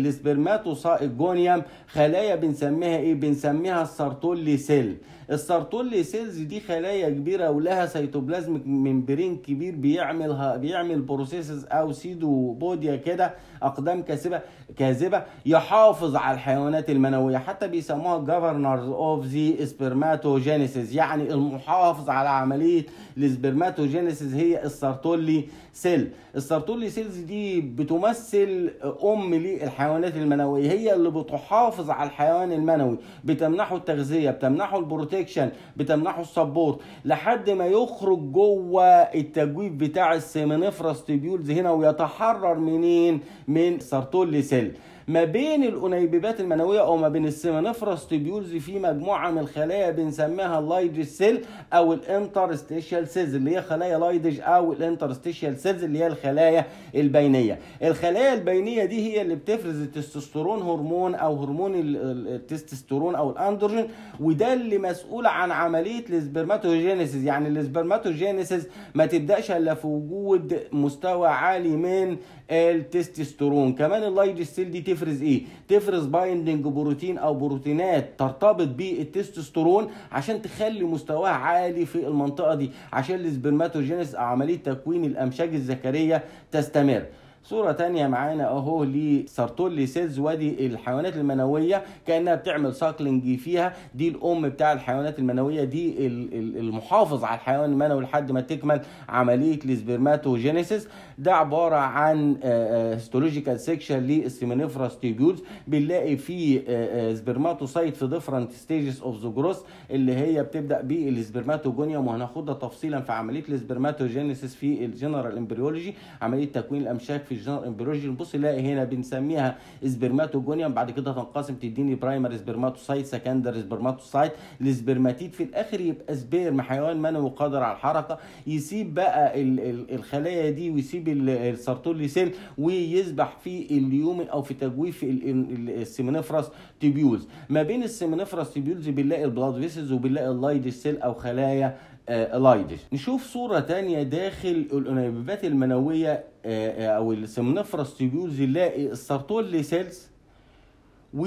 السبرماتوجونيوم خلايا بنسميها ايه بنسميها السارتولي سيل السارتولي سيلز دي خلايا كبيره ولها سيتوبلازميك ممبرين كبير بيعمل بيعمل بروسيسز او سيدو بوديا كده اقدام كاذبه كاذبه يحافظ على الحيوانات المنويه حتى بيسموها جفرنرز اوف ذا سبرماتوجينيسيس يعني المحافظ على عمليه السبرماتوجينيسيس هي السارتولي سيل السارتولي سيلز دي بتمثل ام للحيوانات المنويه هي اللي بتحافظ على الحيوان المنوي بتمنحه التغذيه بتمنحه البروتكشن بتمنحه السبورت لحد ما يخرج جوه التجويف بتاع السيمينيفراس تيبيولز هنا ويتحرر منين من سارتولي سيل ما بين الانيبيبات المنويه او ما بين السيمينيفراس تيبيولز في مجموعه من الخلايا بنسميها اللايدج سيل او الانترستيشال سيلز اللي هي خلايا لايدج او الانترستيشال سيلز اللي هي الخلايا البينيه الخلايا البينيه دي هي اللي بتفرز التستوستيرون هرمون او هرمون التستوستيرون او الاندروجين وده اللي مسؤول عن عمليه السبرماتوجينيسيس يعني السبرماتوجينيسيس ما تبداش الا في وجود مستوى عالي من التستوستيرون كمان اللايدج سيل دي تفرز ايه تفرز بايندنج بروتين او بروتينات ترتبط بالتستوستيرون عشان تخلي مستواها عالي في المنطقه دي عشان السبرماتوجينيس او عمليه تكوين الامشاج الذكريه تستمر صورة تانية معانا اهو لسارتولي سيلز وادي الحيوانات المنوية كأنها بتعمل ساكلينج فيها دي الأم بتاع الحيوانات المنوية دي المحافظ على الحيوان المنوي لحد ما تكمل عملية السبرماتوجينيسيس ده عبارة عن هيستولوجيكال سيكشن للسيمينيفراس تيبيولز بنلاقي فيه سبرماتوسايت في ديفرنت ستيجز اوف ذا جروث اللي هي بتبدا بالسبرماتوجونيوم وهناخدها تفصيلا في عمليه السبرماتوجينيسيس في الجنرال امبريولوجي عمليه تكوين الامشاك في الجنرال امبريولوجي نبص نلاقي هنا بنسميها سبرماتوجونيوم بعد كده تنقسم تديني برايمري سبرماتوسايت سكندري سبرماتوسايت السبرماتيد في الاخر يبقى سبيرم حيوان منوي قادر على الحركه يسيب بقى الخلايا دي ويسيب السارتولي سيل ويسبح في اليومن او في تجويف السيمينيفراس تيبيولز ما بين السيمينيفراس تيبيولز بنلاقي البلاد فيسز وبنلاقي اللايدش سيل او خلايا لايدش نشوف صورة تانية داخل الأنابيبات المنوية أو السيمنفرس تيبيولز نلاقي السارتولي سيلز و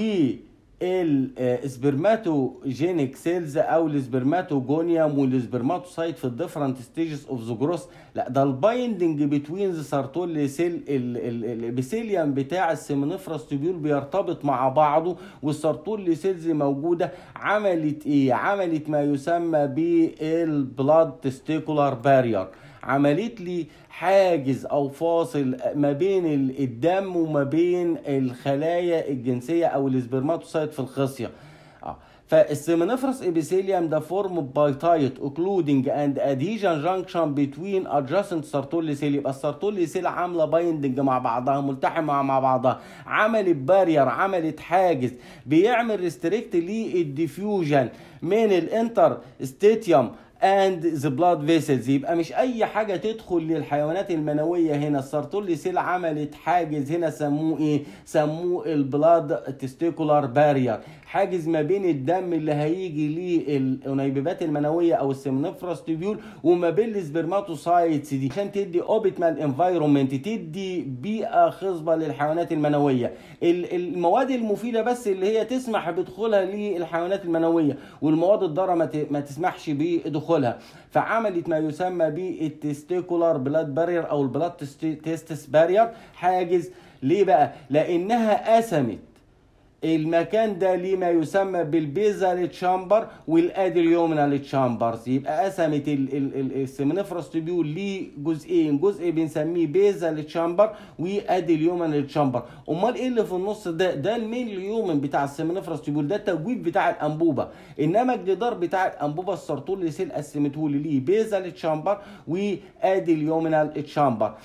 السبرماتوجينيك سيلز او السبرماتوجونيوم والسبرماتوسايت في الديفرنت ستيجز اوف ذا جروث لا ده البايندنج بتوين ذا سارتولي سيل الابيثيليوم بتاع السيمنفرس تيبيول بيرتبط مع بعضه والسارتولي سيلز موجوده عملت ايه عملت ما يسمى بالبلاد تستيكولار بارير عملت لي حاجز او فاصل ما بين الدم وما بين الخلايا الجنسيه او السبرماتوسايت في الخصيه اه فالسيمينيفرس ابيثيليوم ده فورم باي تايت اوكلودنج اند ادهيجن جانكشن بتوين ادجاسنت سارتولي سيل يبقى السارتولي سيل عامله بايندنج مع بعضها ملتحمه مع بعضها عملت بارير عملت حاجز بيعمل ريستريكت للديفيوجن من الانتر ستيتيوم اند ذا بلاد فيسلز يبقى مش اي حاجه تدخل للحيوانات المنويه هنا السارتولي سيل عملت حاجز هنا سموه ايه سموه البلاد تستيكولار بارير حاجز ما بين الدم اللي هيجي للانيبيبات المنويه او السيمنفرس تيبيول وما بين السبرماتوسايتس دي عشان تدي اوبتمال انفايرمنت تدي بيئه خصبه للحيوانات المنويه المواد المفيده بس اللي هي تسمح بدخولها للحيوانات المنويه والمواد الضاره ما تسمحش بدخولها فعملت ما يسمى بالتستيكولار بلاد بارير او البلاد تيستس بارير حاجز ليه بقى لانها قسمت المكان ده ليه ما يسمى بالبيزال تشامبر والادريومينال تشامبرز يبقى قسمت السيمنفرس تيبيول لجزئين جزء بنسميه بيزال تشامبر وادريومينال تشامبر امال ايه اللي في النص ده ده المين اليومن بتاع السيمنفرس تيبيول ده التجويف بتاع الانبوبه انما الجدار بتاع الانبوبه السرطولي سيل قسمته لي ليه بيزال تشامبر وادريومينال تشامبر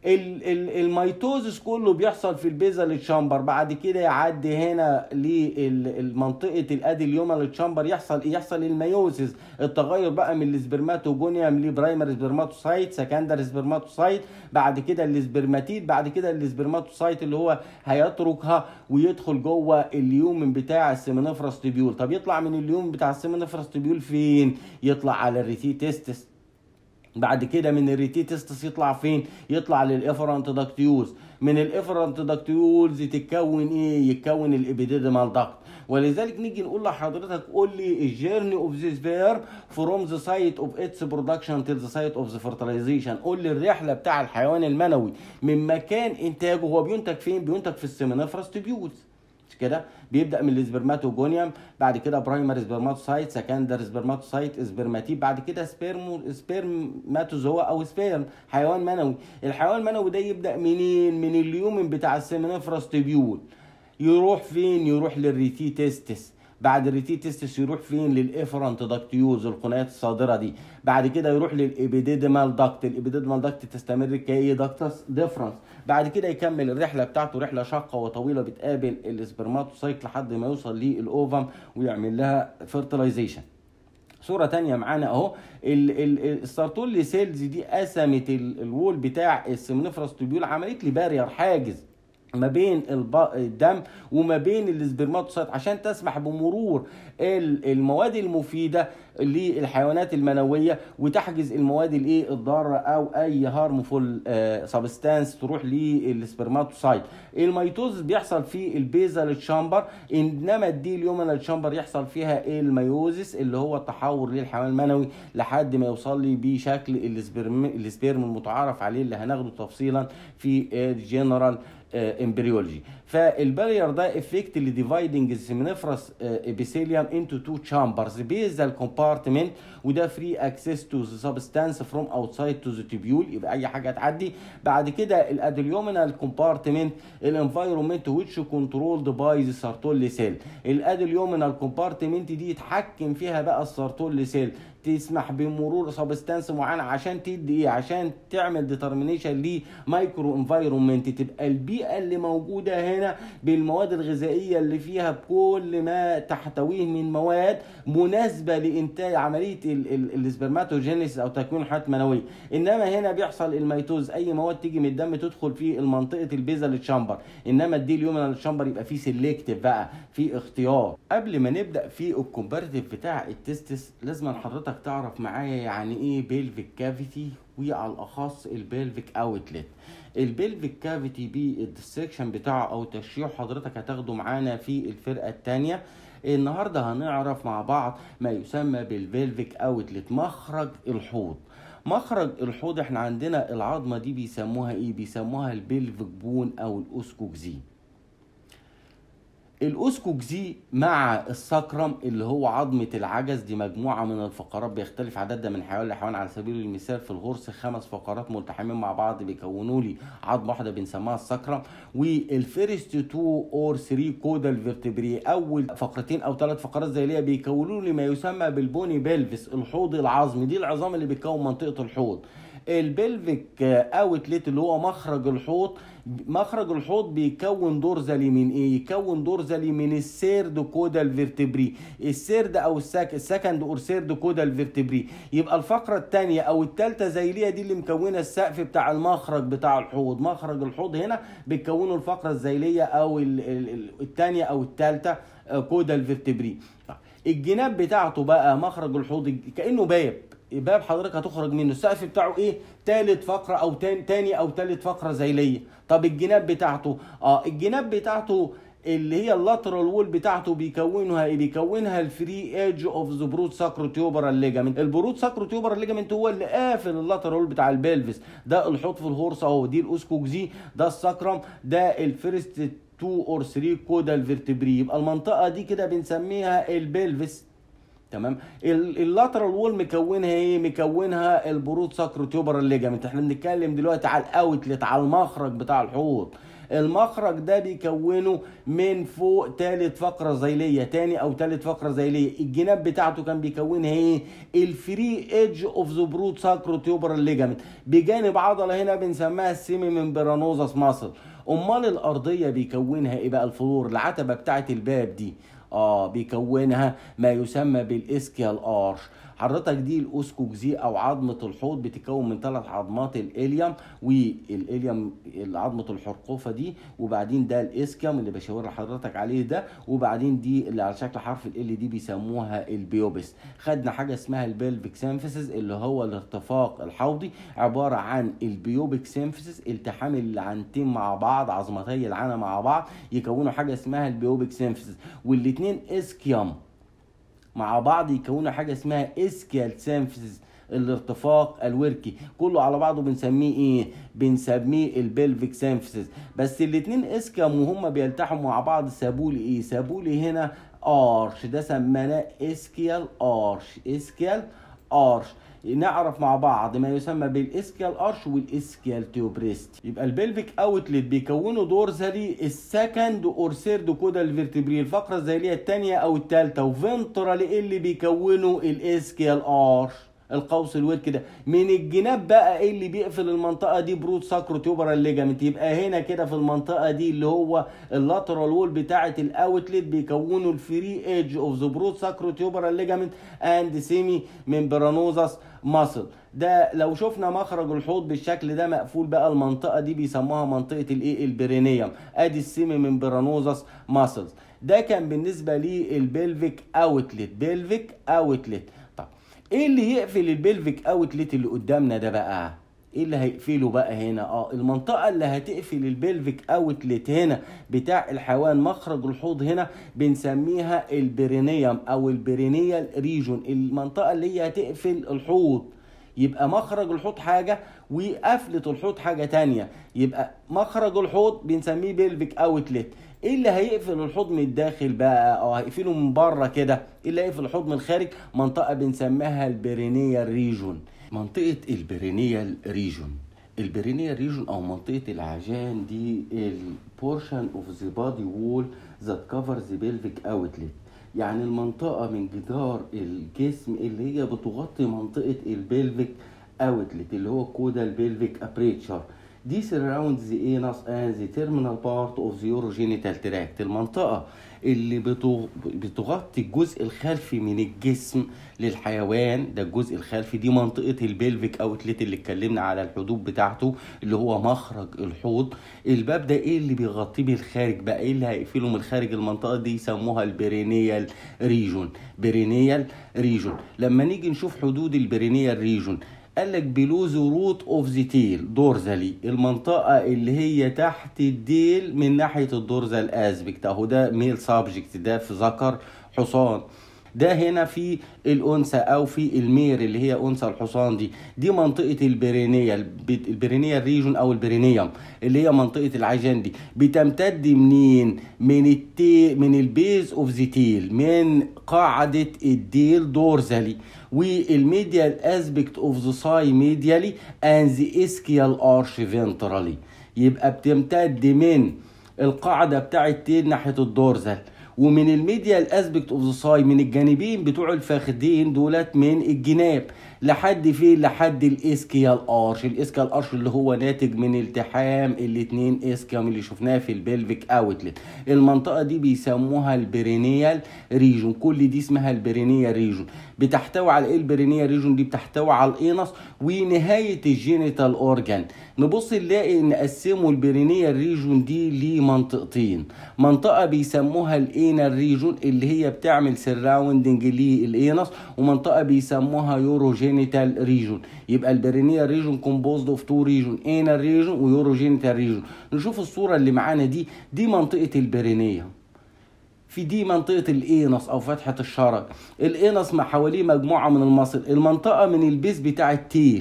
الميتوزس كله بيحصل في البيزال تشامبر بعد كده يعدي هنا لمنطقه الاديليومال تشامبر يحصل ايه يحصل الميوسيس التغير بقى من السبرماتوجونيوم لبرايمري سبرماتوسايت سكندري سبرماتوسايت بعد كده السبرماتيد بعد كده السبرماتوسايت اللي هو هيتركها ويدخل جوه اليومن بتاع السيمينيفرس تيبيول طب يطلع من اليوم بتاع السيمينيفرس تيبيول فين يطلع على الريتيتستس بعد كده من الريتيتستس يطلع فين يطلع للافرنت داكتيوز من الافرنت داكتيولز تتكون ايه يتكون الابيديدمال داكت ولذلك نيجي نقول لحضرتك قول لي الجيرني اوف ذيس بير فروم ذا سايت اوف اتس برودكشن تيل ذا سايت اوف ذا فيرتلايزيشن قول لي الرحله بتاع الحيوان المنوي من مكان انتاجه هو بينتج فين بينتج في السيمينيفرس تيبيولز كده بيبدا من السبرماتوجونيوم بعد كده برايمري سبرماتوسايت سكندري سبرماتوسايت سبرماتيب بعد كده سبيرمو سبيرماتوزوا او سبيرم حيوان منوي الحيوان المنوي ده يبدا منين من اليومن بتاع السيمينيفرس تيبيول يروح فين يروح للريتيتستس بعد الريتيتستس يروح فين للافرنت داكتيوز القنايات الصادره دي بعد كده يروح للابيديدمال داكت الابيديدمال داكت تستمر كاي داكتس ديفرنس بعد كده يكمل الرحله بتاعته رحله شاقه وطويله بتقابل السبرماتوسايت لحد ما يوصل للاوفم ويعمل لها فيرتلايزيشن صورة تانية معانا اهو السارتولي سيلز دي قسمت الوول بتاع السمنفرس تبيول عملت لي بارير حاجز ما بين الب- الدم وما بين السبرماتوسايت عشان تسمح بمرور ال- المواد المفيده للحيوانات المنويه وتحجز المواد الايه الضاره او اي هارمفول سبستانس تروح للسبرماتوسايت الميتوز بيحصل في البيزال تشامبر انما الدي اليومنال تشامبر يحصل فيها الميوزس اللي هو التحور للحيوان المنوي لحد ما يوصل لي بشكل السبرم السبيرم المتعارف عليه اللي هناخده تفصيلا في الجنرال امبريولوجي فالبارير ده افكت اللي ديفايدنج السيمينيفرس ابيثيليوم انتو تو تشامبرز بيزال كومبارتمنت وده فري اكسس تو ذا سبستانس فروم اوتسايد تو ذا تيبيول يبقى اي حاجه تعدي بعد كده الادليومينال كومبارتمنت الانفايرمنت ويتش كنترولد باي ذا سارتول سيل الادليومينال كومبارتمنت دي يتحكم فيها بقى السارتول سيل تسمح بمرور سبستانس معينه عشان تدي ايه عشان تعمل ديترمينيشن لمايكرو انفايرمنت تبقى البيئه اللي موجوده هنا بالمواد الغذائيه اللي فيها بكل ما تحتويه من مواد مناسبه لانتاج عمليه ال- ال- السبرماتوجينيسيس او تكوين حيوانات منويه انما هنا بيحصل الميتوز اي مواد تيجي من الدم تدخل في منطقه البيزال تشامبر انما الدي اليومنال تشامبر يبقى فيه سيلكتيف بقى في اختيار قبل ما نبدا في الكومباريتيف بتاع التستس لازم حضرتك تعرف معايا يعني ايه بيلفيك كافيتي وعلى الاخص البيلفيك اوتلت البيلفيك كافيتي بالديسكشن بتاعه او تشريح حضرتك هتاخده معانا في الفرقه الثانيه النهارده هنعرف مع بعض ما يسمى بالبيلفيك اوتلت مخرج الحوض مخرج الحوض احنا عندنا العظمه دي بيسموها ايه بيسموها البيلفيك بون او الاوسكوكزين الاوسكوكزي مع السكرم اللي هو عظمة العجز دي مجموعة من الفقرات بيختلف عددها من حيوان لحيوان على سبيل المثال في الغرس خمس فقرات ملتحمين مع بعض بيكونوا لي عظمة واحدة بنسميها السكرم والفيرست تو اور 3 كودال فيرتبري اول فقرتين او ثلاث فقرات زيلية بيكونوا لي ما يسمى بالبوني بيلفس الحوض العظمي دي العظام اللي بيكون منطقة الحوض البلفيك اوتلت اللي هو مخرج الحوض مخرج الحوض بيكون دورزالي من ايه يكون دورزالي من السيرد كودال فيرتبري السيرد او السك السكند اور سيرد كودال فيرتبري يبقى الفقره الثانيه او الثالثه زيليه دي اللي مكونه السقف بتاع المخرج بتاع الحوض مخرج الحوض هنا بيكونوا الفقره الزيليه او الثانيه او الثالثه كودال فيرتبري الجناب بتاعته بقى مخرج الحوض كانه باب باب حضرتك هتخرج منه السقف بتاعه ايه تالت فقره او تاني, تاني او تالت فقره زيليه طب الجناب بتاعته اه الجناب بتاعته اللي هي اللاترال وول بتاعته بيكونها ايه بيكونها الفري ايدج اوف ذا برود ساكرو تيوبرال ليجامنت البرود ساكرو تيوبرال ليجامنت هو اللي قافل اللاترال وول بتاع البلفس ده الحوض في الهورس اهو دي الاوسكوكزي ده الساكرم ده الفيرست 2 اور 3 كودال فيرتبري يبقى المنطقه دي كده بنسميها البلفس تمام اللاترال وول مكونها ايه مكونها البرود ساكرو تيوبرال ليجامنت احنا بنتكلم دلوقتي على الاوتلت على المخرج بتاع الحوض المخرج ده بيكونه من فوق تالت فقره زيليه تاني او تالت فقره زيليه الجناب بتاعته كان بيكونها ايه الفري ايدج اوف ذا برود ساكرو تيوبرال ليجامنت بجانب عضله هنا بنسميها السيمي ممبرانوزاس ماسل امال الارضيه بيكونها ايه بقى الفلور العتبه بتاعه الباب دي اه بيكونها ما يسمى بالاسكيال ارش حضرتك دي الاوسكوكزي او عظمه الحوض بتتكون من ثلاث عظمات الاليوم والاليوم عظمه الحرقوفه دي وبعدين ده الاسكيوم اللي بشاور لحضرتك عليه ده وبعدين دي اللي على شكل حرف ال دي بيسموها البيوبس خدنا حاجه اسمها البلفيك سيمفيسيس اللي هو الارتفاق الحوضي عباره عن البيوبيك سيمفيسيس التحام العنتين مع بعض عظمتي العنى مع بعض يكونوا حاجه اسمها البيوبيك سيمفيسيس والاثنين اسكيوم مع بعض يكونوا حاجه اسمها اسكيال سيمفيسيس الارتفاق الوركي كله على بعضه بنسميه ايه بنسميه البلفيك سيمفيسيس بس الاتنين اسكيام وهم بيلتحموا مع بعض سابوا لي ايه سابوا لي هنا ارش ده سميناه اسكيال ارش اسكيال ارش نعرف مع بعض ما يسمى بالاسكيال ارش والاسكيال تيوبريست يبقى البلفيك اوتلت بيكونوا دورزالي السكند اور سيرد كودال فيرتبري الفقره الزيليه الثانيه او الثالثه وفنترال اللي بيكونوا الاسكيال ارش القوس الويد كده من الجناب بقى ايه اللي بيقفل المنطقه دي بروت ساكرو تيوبرال ليجامنت يبقى هنا كده في المنطقه دي اللي هو اللاترال وول بتاعه الاوتلت بيكونوا الفري ايدج اوف ذا بروت ساكرو تيوبرال ليجامنت اند سيمي ممبرانوزاس ماسل ده لو شفنا مخرج الحوض بالشكل ده مقفول بقى المنطقه دي بيسموها منطقه الايه البرينيوم ادي السيمي ممبرانوزاس ماسلز ده كان بالنسبه للبلفيك اوتلت بلفيك اوتلت طب ايه اللي يقفل البلفيك اوتلت اللي قدامنا ده بقى ايه اللي هيقفله بقى هنا اه المنطقه اللي هتقفل البلفيك اوتلت هنا بتاع الحيوان مخرج الحوض هنا بنسميها البرينيوم او البرينيال ريجون المنطقه اللي هي هتقفل الحوض يبقى مخرج الحوض حاجه وقفله الحوض حاجه تانية يبقى مخرج الحوض بنسميه بلفيك اوتلت ايه اللي هيقفل الحوض من الداخل بقى او هيقفله من بره كده ايه اللي هيقفل الحوض من الخارج منطقه بنسميها البرينيال ريجون منطقه البرينيال ريجون البرينيال ريجون او منطقه العجان دي البورشن اوف ذا بادي وول ذات كفر ذا بلفيك اوتلت يعني المنطقه من جدار الجسم اللي هي بتغطي منطقه البلفيك اوتلت اللي هو كودا البلفيك ابريتشر دي surrounds the anus and the terminal part of the urogenital tract المنطقة اللي بتغطي الجزء الخلفي من الجسم للحيوان ده الجزء الخلفي دي منطقة البلفيك اوتلت اللي اتكلمنا على الحدود بتاعته اللي هو مخرج الحوض الباب ده ايه اللي بيغطيه بالخارج بقى ايه اللي هيقفله من الخارج المنطقة دي يسموها البرينيال ريجون برينيال ريجون لما نيجي نشوف حدود البرينيال ريجون قال لك بلو ذا روت اوف ذا تيل دورزالي المنطقه اللي هي تحت الديل من ناحيه الدورزال اسبكت اهو ده ميل سابجكت ده في ذكر حصان ده هنا في الانثى او في المير اللي هي انثى الحصان دي دي منطقه البرينيال البرينيال ريجون او البرينيوم اللي هي منطقه العجان دي بتمتد منين من التي من البيز اوف ذا تيل من قاعده الديل دورزالي والميديال اسبكت اوف ذا ساي ميديالي اند ذا اسكيال ارش فينترالي يبقى بتمتد من القاعده بتاع التيل ناحيه الدورزال ومن الميديال اسبكت اوف ذا ساي من الجانبين بتوع الفخذين دولت من الجناب لحد فين لحد الاسكيال ارش الاسكيال ارش اللي هو ناتج من التحام الاتنين اسكيام اللي شفناه في البلفيك اوتلت المنطقه دي بيسموها البرينيال ريجون كل دي اسمها البرينيال ريجون بتحتوي على ايه البرينيال ريجون دي بتحتوي على الانس ونهايه الجينيتال اورجان نبص نلاقي نقسموا البرينيال ريجون دي لمنطقتين منطقه بيسموها الانال ريجون اللي هي بتعمل سراوندنج للانس ومنطقه بيسموها يوروجينيتال ريجون يبقى البرينيال ريجون كومبوزد اوف تو ريجون انال ريجون ويوروجينيتال ريجون نشوف الصوره اللي معانا دي دي منطقه البرينيوم في دي منطقة الإينس أو فتحة الشرج الإينس ما حواليه مجموعة من المصل المنطقة من البيز بتاع التيل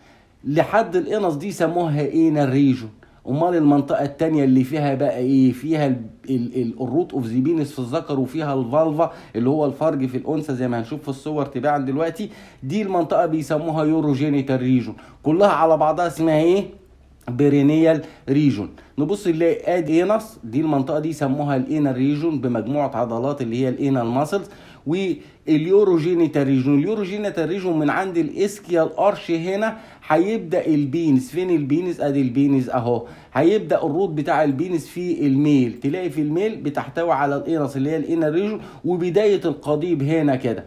لحد الإينس دي سموها إينا ريجون امال المنطقه التانية اللي فيها بقى ايه فيها الروت اوف ذا بينس في الذكر وفيها الفالفا اللي هو الفرج في الانثى زي ما هنشوف في الصور تباعا دلوقتي دي المنطقه بيسموها يوروجينيتال ريجون كلها على بعضها اسمها ايه برينيال ريجون نبص نلاقي ادي انس دي المنطقه دي سموها الانال ريجون بمجموعه عضلات اللي هي الانال ماسلز واليوروجينيتال ريجون اليوروجينيتال ريجون من عند الاسكيال ارش هنا هيبدا البينس فين البينس ادي البينس اهو هيبدا الروت بتاع البينس في الميل تلاقي في الميل بتحتوي على الانس اللي هي الانال ريجون وبدايه القضيب هنا كده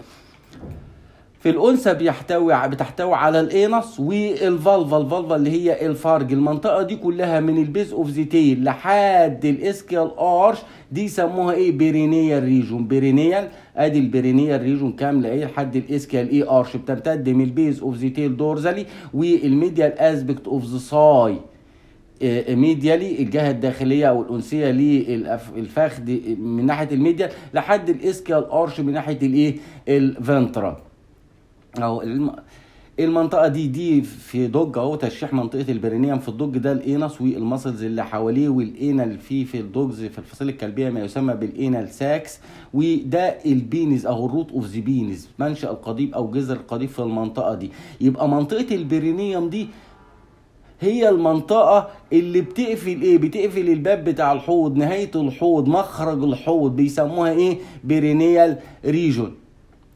في الانثى بيحتوي بتحتوي على الانس والفالفا الفالفا اللي هي الفرج المنطقه دي كلها من البيز اوف ذا تيل لحد الاسكيال ارش دي يسموها ايه بيرينيال ريجون بيرينيال ادي البيرينيال ريجون كامله ايه لحد الاسكيال اي ارش بتمتد من البيز اوف ذا تيل دورزالي والميديال اسبكت اوف ذا ساي ميديالي الجهه الداخليه او الانسيه للفخذ من ناحيه الميديال لحد الاسكيال ارش من ناحيه الايه الفنترال اهو المنطقة دي دي في دوج اهو تشريح منطقة البرينيوم في الدوج ده الانس والمسلز اللي حواليه والانال في في الدوجز في الفصيلة الكلبية ما يسمى بالانال ساكس وده البينز اهو الروت اوف ذا بينز منشأ القضيب او جذر القضيب في المنطقة دي يبقى منطقة البرينيوم دي هي المنطقة اللي بتقفل ايه بتقفل الباب بتاع الحوض نهاية الحوض مخرج الحوض بيسموها ايه برينيال ريجون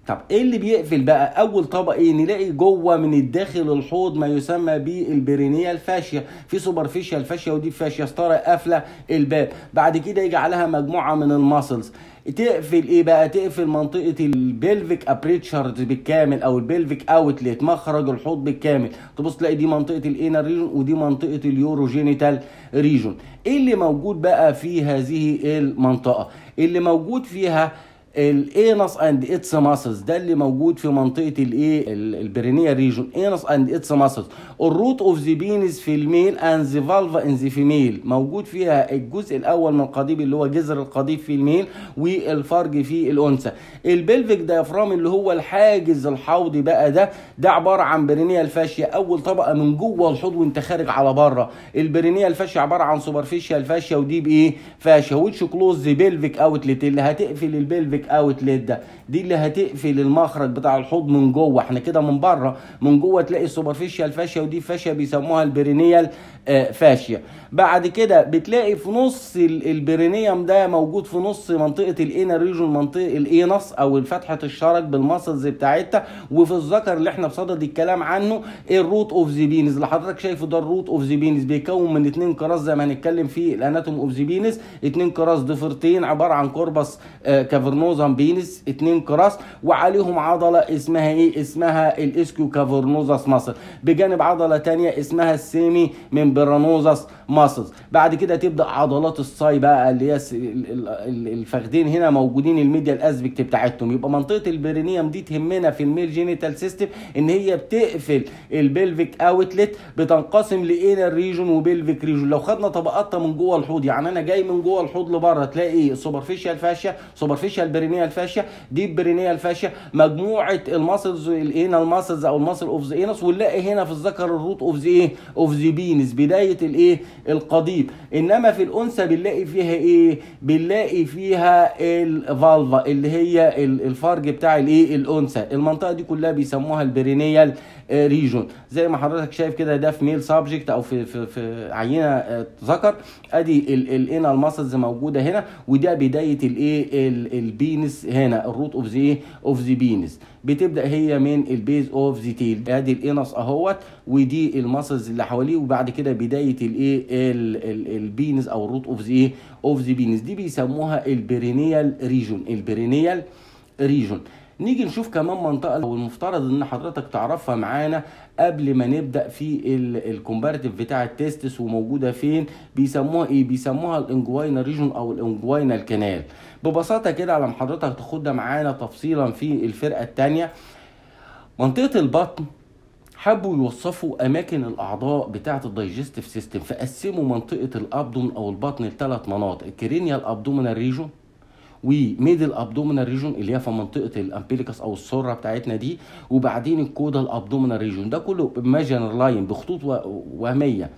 طب ايه اللي بيقفل بقى اول طبقه ايه نلاقي جوه من الداخل الحوض ما يسمى بالبرينيه الفاشيه في سوبرفيشال فاشيه ودي فاشيه ستاره قافله الباب بعد كده يجي عليها مجموعه من الماسلز تقفل ايه بقى تقفل منطقه البلفيك ابريتشرز بالكامل او البلفيك اوتلت مخرج الحوض بالكامل تبص تلاقي دي منطقه الانر ريجون ودي منطقه اليوروجينيتال ريجون ايه اللي موجود بقى في هذه المنطقه اللي موجود فيها الانس اند اتس ماسلز ده اللي موجود في منطقه الايه البرينيا ريجون انس اند اتس ماسلز الروت اوف ذا بينز في الميل اند ذا فالفا ان ذا فيميل موجود فيها الجزء الاول من القضيب اللي هو جذر القضيب في الميل والفرج في الانثى البلفيك دايفرام اللي هو الحاجز الحوضي بقى ده ده عباره عن برينيا الفاشيه اول طبقه من جوه الحوض وانت خارج على بره البرينيا الفاشيه عباره عن سوبرفيشال فاشيه ودي بايه فاشيه ويتش كلوز ذا بلفيك اوتلت اللي هتقفل البلفيك اوتلت ده دي اللي هتقفل المخرج بتاع الحوض من جوه احنا كده من بره من جوه تلاقي السوبرفيشال فاشيا ودي فاشيا بيسموها البرينيال فاشيا بعد كده بتلاقي في نص البرينيوم ده موجود في نص منطقه الانر ريجون منطقه الانس او فتحه الشرج بالماسلز بتاعتها وفي الذكر اللي احنا بصدد الكلام عنه الروت اوف ذا بينز اللي حضرتك شايفه ده الروت اوف ذا بينز بيكون من اتنين كراس زي ما هنتكلم في الاناتوم اوف ذا بينز اتنين كراس ضفيرتين عباره عن كوربس كافرنوزم بينز اتنين كراس وعليهم عضله اسمها ايه اسمها الاسكيو كافرنوزس ماسل بجانب عضله تانية اسمها السيمي ممبرانوزس ماسلز بعد كده تبدا عضلات الصاي بقى اللي هي الفخدين هنا موجودين الميديا الاسبكت بتاعتهم يبقى منطقه البرينيوم دي تهمنا في الميل جينيتال سيستم ان هي بتقفل البلفيك اوتلت بتنقسم لانر ريجون وبلفيك ريجون لو خدنا طبقاتها من جوه الحوض يعني انا جاي من جوه الحوض لبره تلاقي ايه سوبرفيشال فاشيا سوبرفيشال برينيال فاشيا ديب برينيال فاشيا مجموعه الماسلز الانال ماسلز او الماسل اوف ذا انس ونلاقي هنا في الذكر الروت اوف ذا ايه اوف ذا بينس بدايه الايه القضيب انما في الانثى بنلاقي فيها ايه بنلاقي فيها الفالفا اللي هي الفرج بتاع الايه الانثى المنطقه دي كلها بيسموها البرينيال ريجون زي ما حضرتك شايف كده ده في ميل سبجكت او في في في عينه ذكر ادي الانال ماسلز موجوده هنا وده بدايه الايه البينس هنا الروت اوف ذا اوف ذا بينس بتبدا هي من البيز اوف ذا تيل ادي الانس اهوت ودي الماسلز اللي حواليه وبعد كده بدايه الايه البينس او الروت اوف ذا اوف ذا بينس دي بيسموها البرينيال ريجون البرينيال ريجون نيجي نشوف كمان منطقه والمفترض ان حضرتك تعرفها معانا قبل ما نبدا في الكومباريتيف بتاع التستس وموجوده فين بيسموها ايه بيسموها الانجوينا ريجون او الانجوينا الكنال ببساطه كده على ما حضرتك تاخدها معانا تفصيلا في الفرقه الثانيه منطقه البطن حبوا يوصفوا اماكن الاعضاء بتاعه الدايجستيف سيستم فقسموا منطقه الابدومن او البطن لثلاث مناطق الكرينيال ابدومينال ريجون وميدل ابدومينال ريجون اللي هي في منطقه الامبليكس او السره بتاعتنا دي وبعدين الكودا الابدومينال ريجون ده كله ماجنر لاين بخطوط وهميه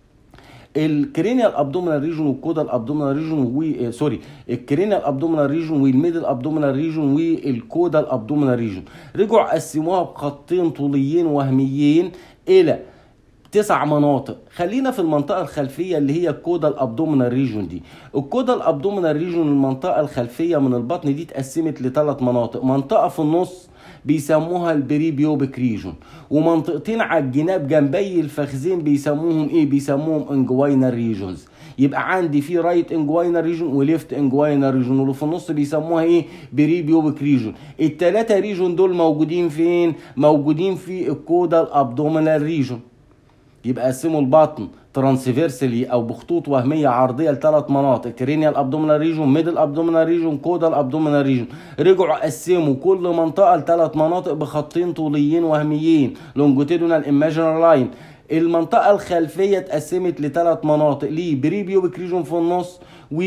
الكرينيال ابدومينال ريجون والكودا الابدومينال ريجون و سوري الكرينيال ابدومينال ريجون والميدل ابدومينال ريجون والكودا الابدومينال ريجون رجعوا قسموها بخطين طوليين وهميين الى تسع مناطق خلينا في المنطقة الخلفية اللي هي الكودا الابدومينال ريجون دي الكودا الابدومينال ريجون المنطقة الخلفية من البطن دي اتقسمت لثلاث مناطق منطقة في النص بيسموها البريبيوبيك ريجون ومنطقتين على الجناب جنبي الفخذين بيسموهم ايه بيسموهم انجوينال ريجونز يبقى عندي في رايت انجوينال ريجون وليفت انجوينال ريجون واللي في النص بيسموها ايه بريبيوبيك ريجون الثلاثه ريجون دول موجودين فين موجودين في الكودا الابدومينال ريجون يبقى قسموا البطن ترانسفيرسلي او بخطوط وهميه عرضيه لثلاث مناطق كرينيال ابدومينال ريجون ميدل ابدومينال ريجون كودال ابدومينال ريجون رجعوا قسموا كل منطقه لثلاث مناطق بخطين طوليين وهميين لونجيتودينال ايماجينال لاين المنطقه الخلفيه اتقسمت لثلاث مناطق ليه بريبيوبيك ريجون في النص و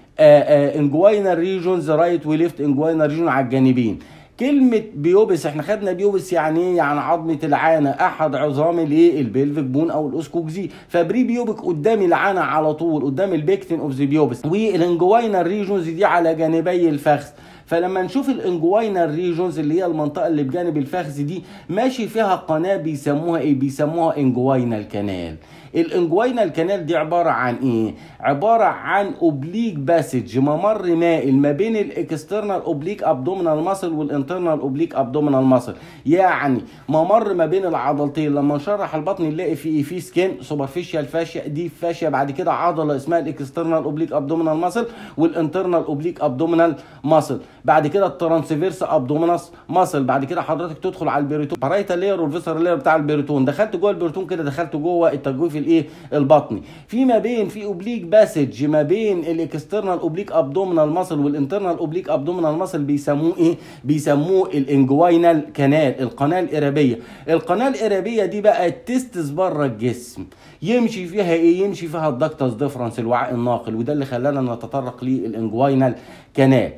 انجوينال ريجونز رايت وليفت انجوينال ريجون على الجانبين كلمة بيوبس احنا خدنا بيوبس يعني ايه؟ يعني عظمة العانة احد عظام الايه؟ البلفيك بون او الاوسكوكزي فبري بيوبك قدام العانة على طول قدام البيكتين اوف ذا بيوبس والانجوينال ريجونز دي على جانبي الفخذ فلما نشوف الانجوينال ريجونز اللي هي المنطقه اللي بجانب الفخذ دي ماشي فيها قناه بيسموها ايه بيسموها انجوينال كانال الانجوينال كانال دي عباره عن ايه عباره عن اوبليك باسج ممر مائل ما بين الاكسترنال اوبليك ابدومينال ماسل والانترنال اوبليك ابدومينال ماسل يعني ممر ما بين العضلتين لما نشرح البطن نلاقي فيه في سكين سوبرفيشال فاشيا دي فاشيا بعد كده عضله اسمها الاكسترنال اوبليك ابدومينال ماسل والانترنال اوبليك ابدومينال ماسل بعد كده الترانسفيرس ابدومينس ماسل بعد كده حضرتك تدخل على البيريتون بارايتا لير والفيسر لير بتاع البيريتون دخلت جوه البيريتون كده دخلت جوه التجويف الايه البطني في ما بين في اوبليك باسج ما بين الاكسترنال اوبليك ابدومينال ماسل والانترنال اوبليك ابدومينال ماسل بيسموه ايه بيسموه الانجوينال كانال القناه الارابيه القناه الارابيه دي بقى التستس بره الجسم يمشي فيها ايه يمشي فيها الدكتس ديفرنس الوعاء الناقل وده اللي خلانا نتطرق للانجوينال كانال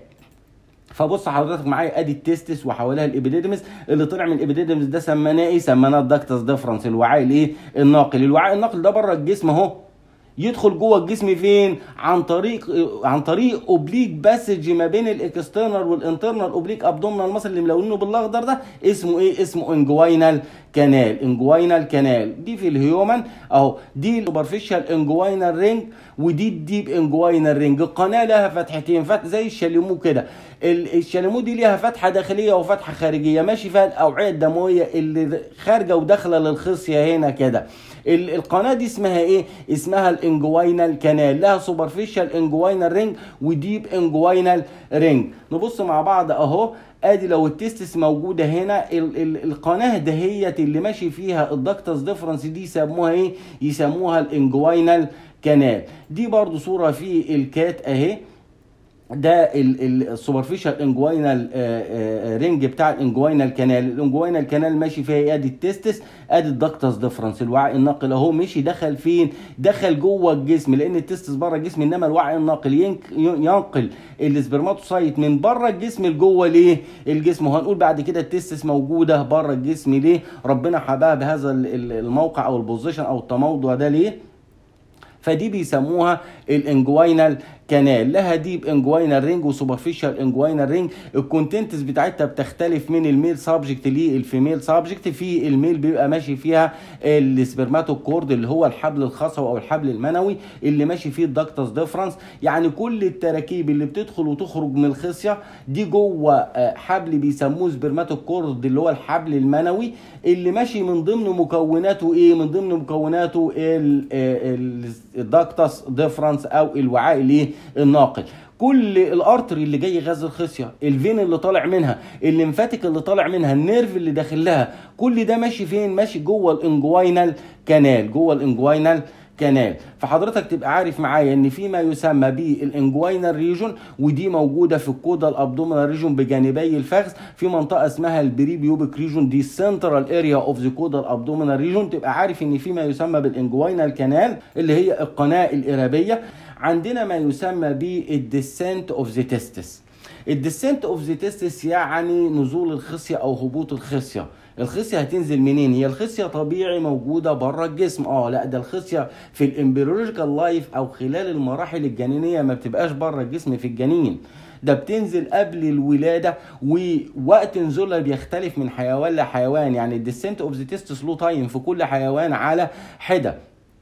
فبص حضرتك معايا ادي التستس وحواليها الابيديدمس اللي طلع من الابيديدمس ده سميناه ايه سميناه الدكتس ديفرنس الوعاء الايه الناقل الوعاء الناقل ده بره الجسم اهو يدخل جوه الجسم فين عن طريق عن طريق اوبليك باسج ما بين الاكسترنال والانترنال اوبليك ابدومينال ماسل اللي ملونينه بالاخضر ده اسمه ايه اسمه انجوينال كانال انجوينال كانال دي في الهيومن اهو دي السوبرفيشال انجوينال رينج ودي الديب انجوينال رينج القناه لها فتحتين فتح زي الشاليمو كده الشاليمو دي ليها فتحه داخليه وفتحه خارجيه ماشي فيها الاوعيه الدمويه اللي خارجه وداخله للخصيه هنا كده القناه دي اسمها ايه اسمها الانجوينال كانال لها سوبرفيشال انجوينال رينج وديب انجوينال رينج نبص مع بعض اهو ادي لو التستس موجوده هنا ال ال القناه دهيت اللي ماشي فيها الدكتس ديفرنس دي يسموها ايه يسموها الانجوينال كانال دي برضو صوره في الكات اهي ده السوبرفيشال انجوينال رينج بتاع الانجوينال كانال الانجوينال كانال ماشي فيها ادي التستس ادي الدكتس ديفرنس الوعاء الناقل اهو مشي دخل فين دخل جوه الجسم لان التستس بره الجسم انما الوعاء الناقل ينقل السبرماتوسايت من بره الجسم لجوه ليه الجسم وهنقول بعد كده التستس موجوده بره الجسم ليه ربنا حباها بهذا الموقع او البوزيشن او التموضع ده ليه فدي بيسموها الانجوينال كانال لها ديب انجوينال رينج وسوبرفيشال انجوينال رينج الكونتنتس بتاعتها بتختلف من الميل سبجكت للفيميل سبجكت في الميل بيبقى ماشي فيها السبرماتوكورد اللي هو الحبل الخصوي او الحبل المنوي اللي ماشي فيه الدكتس ديفرنس يعني كل التراكيب اللي بتدخل وتخرج من الخصيه دي جوه حبل بيسموه سبرماتوكورد اللي هو الحبل المنوي اللي ماشي من ضمن مكوناته ايه من ضمن مكوناته الدكتس ديفرنس او الوعاء الايه الناقل كل الارتري اللي جاي غاز الخصيه الفين اللي طالع منها الليمفاتيك اللي طالع منها النيرف اللي داخل لها كل ده ماشي فين ماشي جوه الانجوينال كانال جوه الانجوينال كانال فحضرتك تبقى عارف معايا ان في ما يسمى بالانجوينال ريجون ودي موجوده في الكودا الابدومينال ريجون بجانبي الفخذ في منطقه اسمها البريبيوبيك ريجون دي السنترال اريا اوف ذا كودا الابدومينال ريجون تبقى عارف ان في ما يسمى بالانجوينال كانال اللي هي القناه الارابيه عندنا ما يسمى بالديسنت اوف ذا تيستس الديسنت اوف ذا تيستس يعني نزول الخصيه او هبوط الخصيه الخصيه هتنزل منين هي الخصيه طبيعي موجوده بره الجسم اه لا ده الخصيه في الامبريولوجيكال لايف او خلال المراحل الجنينيه ما بتبقاش بره الجسم في الجنين ده بتنزل قبل الولاده ووقت نزولها بيختلف من حيوان لحيوان يعني الديسنت اوف ذا تيستس له تايم في كل حيوان على حده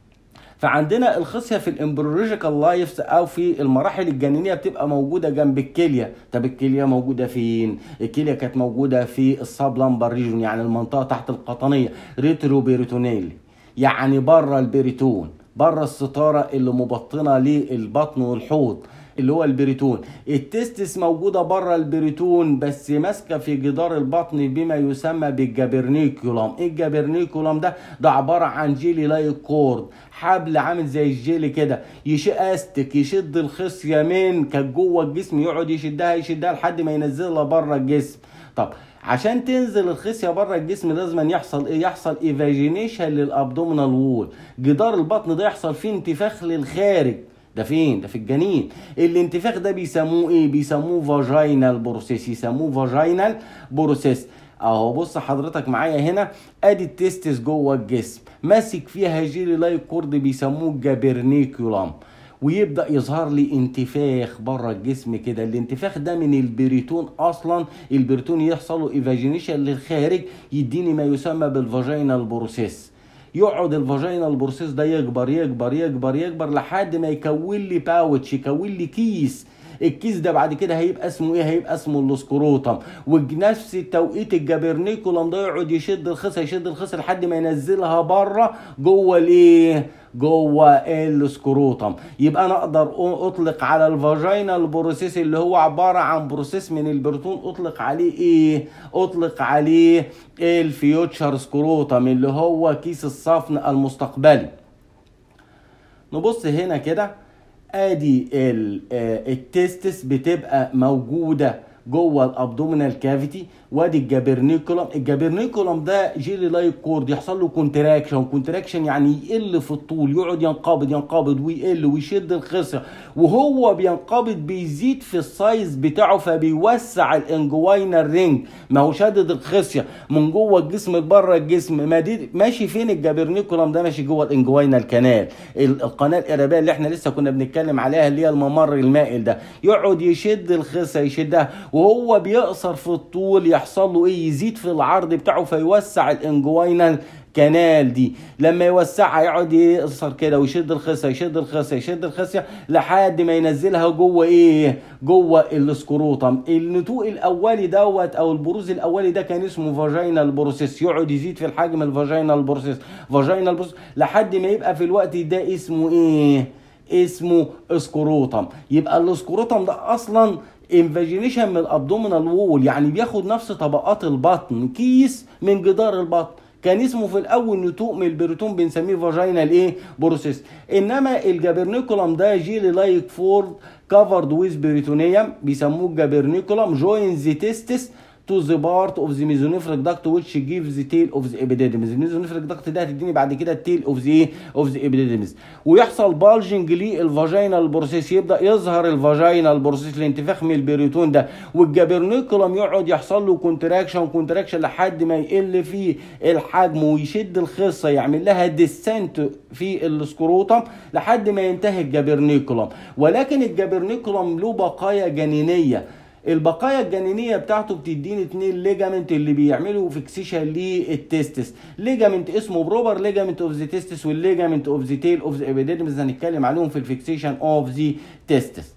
فعندنا الخصيه في الامبريولوجيكال لايفز او في المراحل الجنينيه بتبقى موجوده جنب الكليه طب الكليه موجوده فين الكليه كانت موجوده في الساب لامبر ريجون يعني المنطقه تحت القطنيه ريترو بيريتونيل يعني بره البريتون بره الستاره اللي مبطنه للبطن والحوض اللي هو البريتون التستس موجوده بره البريتون بس ماسكه في جدار البطن بما يسمى بالجابرنيكولوم ايه الجابرنيكولوم ده ده عباره عن جيلي لايك كورد حبل عامل زي الجيلي كده يشقاستك يشد الخصيه من كانت جوه الجسم يقعد يشدها يشدها لحد ما ينزلها بره الجسم طب عشان تنزل الخصيه بره الجسم لازم يحصل ايه يحصل ايفاجينيشن للابدومينال وول جدار البطن ده يحصل فيه انتفاخ للخارج ده فين ده في الجنين الانتفاخ ده بيسموه ايه بيسموه فاجينال بروسيس يسموه فاجينال بروسيس اهو بص حضرتك معايا هنا ادي التستس جوه الجسم ماسك فيها جيلي لايك كورد بيسموه جابرنيكولام ويبدا يظهر لي انتفاخ بره الجسم كده الانتفاخ ده من البريتون اصلا البريتون يحصل له ايفاجينيشن للخارج يديني ما يسمى بالفاجينال بروسيس يقعد الفاجينال بروسيس ده يكبر يكبر يكبر يكبر لحد ما يكون لي باوتش يكون لي كيس الكيس ده بعد كده هيبقى اسمه ايه هيبقى اسمه السكروتم وبنفس التوقيت الجابرنيكولم ده يقعد يشد الخصه يشد الخصه لحد ما ينزلها بره جوه الايه جوه السكروتم يبقى انا اقدر اطلق على الفاجينال بروسيس اللي هو عباره عن بروسيس من البرتون اطلق عليه ايه اطلق عليه الفيوتشر سكروتم اللي هو كيس الصفن المستقبلي نبص هنا كده ادي التستس بتبقى موجوده جوه الابدومينال كافيتي وادي الجابرنيكولم الجابرنيكولم ده جيلي لايك كورد يحصل له كونتراكشن كونتراكشن يعني يقل في الطول يقعد ينقبض ينقبض ويقل ويشد الخصر وهو بينقبض بيزيد في السايز بتاعه فبيوسع الانجوينال رينج ما هو شادد الخصيه من جوه الجسم لبره الجسم ماشي فين الجابرنيكولم ده ماشي جوه الانجوينال كانال القناه الارابيه اللي احنا لسه كنا بنتكلم عليها اللي هي الممر المائل ده يقعد يشد الخصيه يشدها وهو بيقصر في الطول يحصل له ايه يزيد في العرض بتاعه فيوسع الانجوينال كانال دي لما يوسعها يقعد يقصر كده ويشد الخصيه يشد الخصيه يشد الخصيه لحد ما ينزلها جوه ايه جوه السكروتم النتوء الاولي دوت او البروز الاولي ده كان اسمه فاجينال بروسيس يقعد يزيد في الحجم الفاجينال بروسيس فاجينال بروسيس لحد ما يبقى في الوقت ده اسمه ايه اسمه سكروتم يبقى السكروتم ده اصلا انفاجينيشن من الابدومينال وول يعني بياخد نفس طبقات البطن كيس من جدار البطن كان اسمه في الاول نتوء من البريتون بنسميه فاجينال ايه بروسيس انما الجابرنيكولم ده جيلي لايك فورد كفرد ويز بريتونيوم بيسموه الجابرنيكولم جوينز تيستس to the part of the mesonephric duct which gives the tail of the epididymis الميزونيفريك duct ده هتديني بعد كده التيل اوف ذا ايه اوف ذا epididymis ويحصل بالجنج للفاجينال بروسيس يبدا يظهر الفاجينال بروسيس الانتفاخ من البريتون ده والجابرنيكولم يقعد يحصل له كونتراكشن كونتراكشن لحد ما يقل فيه الحجم ويشد الخصه يعمل لها ديسنت في السكروتم لحد ما ينتهي الجابرنيكولم ولكن الجابرنيكولم له بقايا جنينيه البقايا الجنينيه بتاعته بتديني اتنين ليجامنت اللي بيعملوا فيكسيشن للتستس ليجامنت اسمه بروبر ليجامنت اوف ذا تستس والليجامنت اوف ذا تيل اوف ذا ابيديدمز هنتكلم عليهم في الفيكسيشن اوف ذا تستس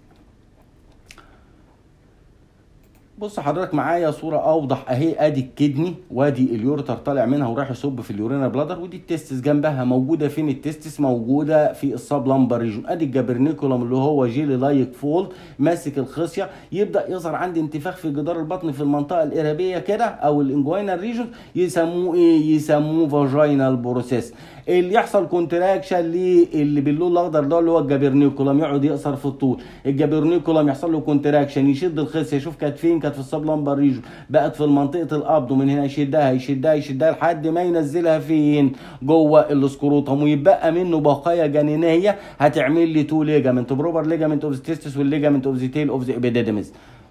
بص حضرتك معايا صوره اوضح اهي ادي الكدني وادي اليورتر طالع منها ورايح يصب في اليورينا بلادر ودي التستس جنبها موجوده فين التستس موجوده في السب لامبر ريجون ادي الجابرنيكولم اللي هو جيلي لايك فولد ماسك الخصيه يبدا يظهر عندي انتفاخ في جدار البطن في المنطقه الارابيه كده او الانجوينال ريجون يسموه ايه يسموه فاجينال بروسيس اللي يحصل كونتراكشن اللي باللون الاخضر ده اللي هو الجابرنيكولم يقعد يقصر في الطول الجابرنيكولم يحصل له كونتراكشن يشد الخصيه شوف كانت فين كانت في السب لامبر ريجون بقت في منطقه الابدو من هنا يشدها يشدها يشدها لحد ما ينزلها فين جوه السكروتم ويبقى منه بقايا جنينيه هتعمل لي تو ليجامنت بروبر ليجامنت اوف ذا تيستس والليجامنت اوف ذا تيل اوف ذا ابيديدمز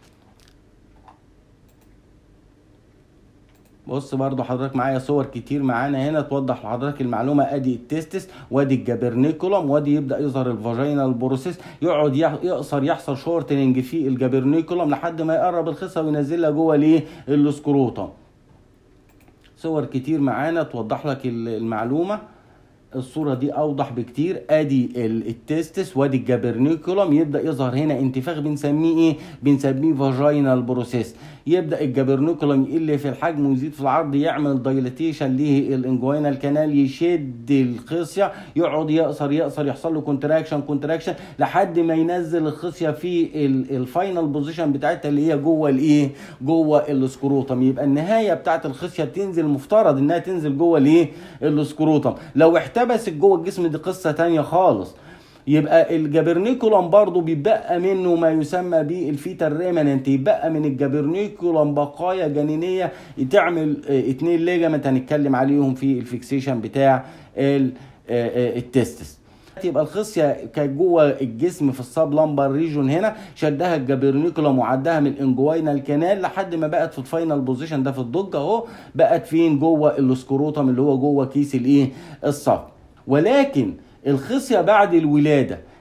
بص برضو حضرتك معايا صور كتير معانا هنا توضح لحضرتك المعلومه ادي التستس وادي الجابرنيكولم وادي يبدا يظهر الفاجينال بروسيس يقعد يقصر يحصل شورتنج في الجابرنيكولم لحد ما يقرب الخصه وينزلها جوه الايه السكروتم صور كتير معانا توضح لك المعلومه الصورة دي أوضح بكتير أدي التستس وادي الجابرنيكولم يبدأ يظهر هنا انتفاخ بنسميه إيه؟ بنسميه فاجينال بروسيس يبدأ الجابرنيكولم يقل في الحجم ويزيد في العرض يعمل دايلاتيشن للانجوينال كانال يشد الخصية يقعد يقصر يقصر يحصل له كونتراكشن كونتراكشن لحد ما ينزل الخصية في الفاينل بوزيشن بتاعتها اللي هي جوه الإيه؟ جوه السكروتم يبقى النهاية بتاعت الخصية بتنزل مفترض إنها تنزل جوه الإيه؟ السكروتم لو احتاج احتبست جوه الجسم دي قصه تانية خالص يبقى الجابرنيكولم برضو بيبقى منه ما يسمى بالفيتال ريمننت يبقى من الجابرنيكولم بقايا جنينيه تعمل اتنين ليجامنت هنتكلم عليهم في الفيكسيشن بتاع التستس يبقى الخصيه كانت جوه الجسم في السب لامبر ريجون هنا شدها الجابرنيكولم وعدها من الانجوينال كانال لحد ما بقت في الفاينل بوزيشن ده في الضج اهو بقت فين جوه السكروتم اللي هو جوه كيس الايه الصف ولكن الخصيه بعد الولاده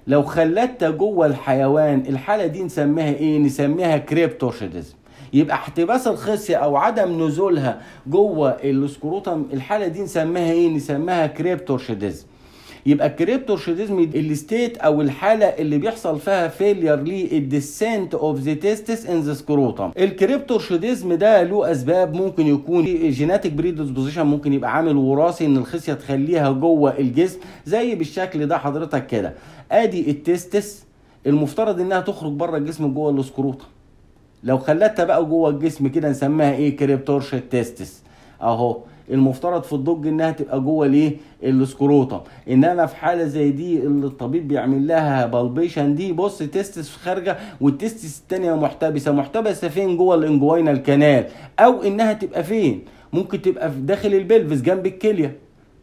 لو خلتها جوه الحيوان الحاله دي نسميها ايه نسميها كريبتورشيدزم يبقى احتباس الخصيه او عدم نزولها جوه السكروتم الحاله دي نسميها ايه نسميها كريبتورشيدزم يبقى الكريبتورشيدزم الستيت او الحاله اللي بيحصل فيها فيلير للديسنت اوف ذا تيستس ان ذا سكروتم الكريبتورشيدزم ده له اسباب ممكن يكون جيناتيك بريدisposition ممكن يبقى عامل وراثي ان الخصيه تخليها جوه الجسم زي بالشكل ده حضرتك كده ادي التستس المفترض انها تخرج بره الجسم جوه السكروتم لو خلتها بقى جوه الجسم كده نسميها ايه كريبتورشيد تيستس اهو المفترض في الضج انها تبقى جوه الايه السكروتم انما في حاله زي دي اللي الطبيب بيعمل لها بالبيشن دي بص تستس خارجه والتستس الثانيه محتبسه محتبسه فين جوه الانجوينال كانال او انها تبقى فين ممكن تبقى في داخل البلفس جنب الكليه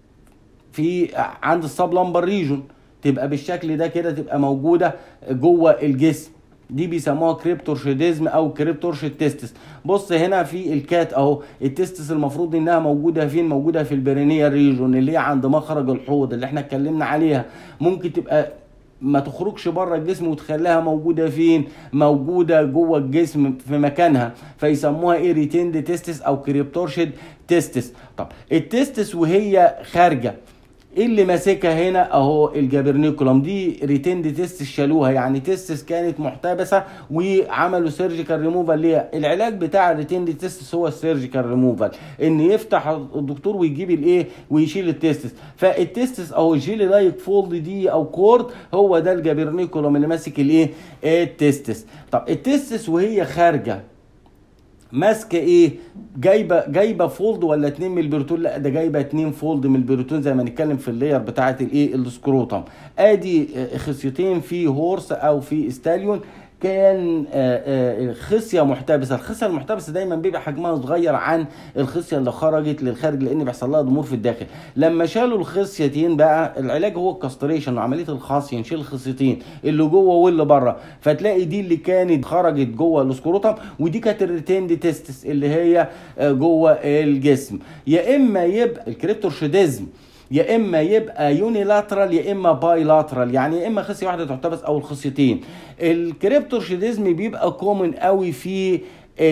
في عند السب لامبر ريجون تبقى بالشكل ده كده تبقى موجوده جوه الجسم دي بيسموها كريبتورشيديزم او كريبتورشيد تيستس بص هنا في الكات اهو التستس المفروض انها موجوده فين موجوده في البرينيال ريجون اللي هي عند مخرج الحوض اللي احنا اتكلمنا عليها ممكن تبقى ما تخرجش بره الجسم وتخليها موجوده فين موجوده جوه الجسم في مكانها فيسموها ايه ريتيند تيستس او كريبتورشيد تيستس طب التستس وهي خارجه ايه اللي ماسكها هنا اهو الجابرنيكولم دي ريتند تيست شالوها يعني تيستس كانت محتبسه وعملوا سيرجيكال ريموفال ليها العلاج بتاع الريتند تيستس هو السيرجيكال ريموفال ان يفتح الدكتور ويجيب الايه ويشيل التيستس فالتيستس او الجيلي لايك فولد دي او كورد هو ده الجابرنيكولم اللي ماسك الايه التيستس طب التيستس وهي خارجه ماسكه ايه جايبه جايبه فولد ولا اتنين من البروتون لا ده جايبه اتنين فولد من البروتون زي ما نتكلم في اللاير بتاعه الايه السكروتم ادي خصيتين في هورس او في ستاليون كان خصيه محتبسه الخصيه المحتبسه دايما بيبقى حجمها صغير عن الخصيه اللي خرجت للخارج لان بيحصل لها ضمور في الداخل لما شالوا الخصيتين بقى العلاج هو الكاستريشن وعمليه الخاصيه نشيل الخصيتين اللي جوه واللي بره فتلاقي دي اللي كانت خرجت جوه الاسكروتم ودي كانت الريتيند تيستس اللي هي جوه الجسم يا اما يبقى الكريبتورشيديزم يا اما يبقى يونيلاترال يا اما بايلاترال يعني يا اما خصيه واحده تحتبس او الخصيتين الكريبتورشيديزم بيبقى كومن قوي في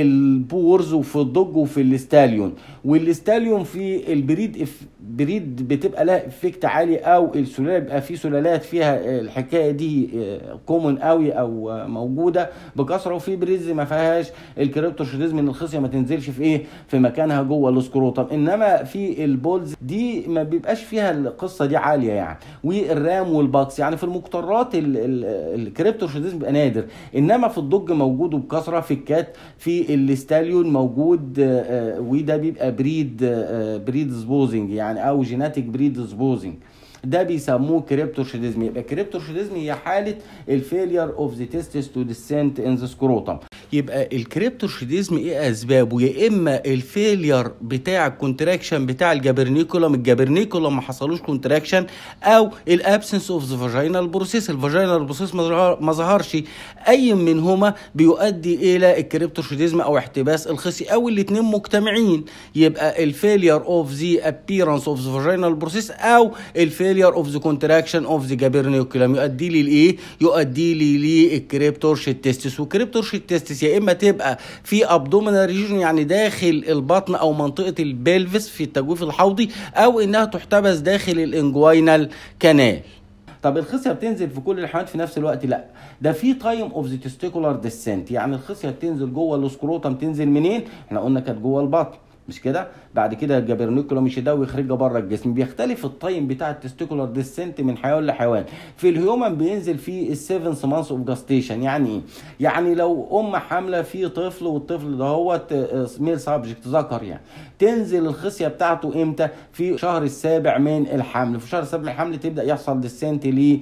البورز وفي الضج وفي الاستاليون والاستاليون في البريد إف بريد بتبقى لها افكت عالي او السلاله بيبقى في سلالات فيها الحكايه دي كومن قوي او موجوده بكثره وفي بريدز ما فيهاش الكريبتورشيديزم ان الخصيه ما تنزلش في ايه في مكانها جوه السكروتم انما في البولز دي ما بيبقاش فيها القصه دي عاليه يعني والرام والباكس يعني في المقترات الكريبتورشيديزم بيبقى نادر انما في الضج موجود وبكثره في الكات في الاستاليون موجود وده بيبقى بريد بريد سبوزنج يعني او جيناتيك بريد سبوزنج ده بيسموه كريبتورشيديزم يبقى كريبتورشيديزم هي حاله الفيلير اوف ذا تيستس تو ديسنت ان ذا سكروتم يبقى الكريبتورشيديزم ايه اسبابه يا اما الفيلير بتاع الكونتراكشن بتاع الجابرنيكولم الجابرنيكولم ما حصلوش كونتراكشن او الابسنس اوف ذا فاجينال بروسيس الفاجينال بروسيس ما ظهرش اي منهما بيؤدي الى الكريبتورشيديزم او احتباس الخصي او الاثنين مجتمعين يبقى الفيلير اوف ذا ابييرنس اوف ذا فاجينال بروسيس او الفيلير اوف ذا كونتراكشن اوف ذا جابرنيكولم يؤدي لي لايه يؤدي لي للكريبتورشيد تيستس وكريبتورشيد تيستس يا اما تبقى في ابدومينال ريجون يعني داخل البطن او منطقه البلفس في التجويف الحوضي او انها تحتبس داخل الانجوينال كانال طب الخصيه بتنزل في كل الحالات في نفس الوقت لا ده في تايم اوف ذا تستيكولار ديسنت يعني الخصيه بتنزل جوه الاسكروتم تنزل منين احنا قلنا كانت جوه البطن مش كده بعد كده الجابرنيكولا مش ده ويخرجها بره الجسم بيختلف التايم بتاع التستيكولار ديسنت من حيوان لحيوان في الهيومن بينزل في السيفنث مانث اوف جاستيشن يعني ايه يعني لو ام حامله في طفل والطفل ده هو ميل سبجكت ذكر يعني تنزل الخصيه بتاعته امتى في الشهر السابع من الحمل في الشهر السابع من الحمل تبدا يحصل ديسنت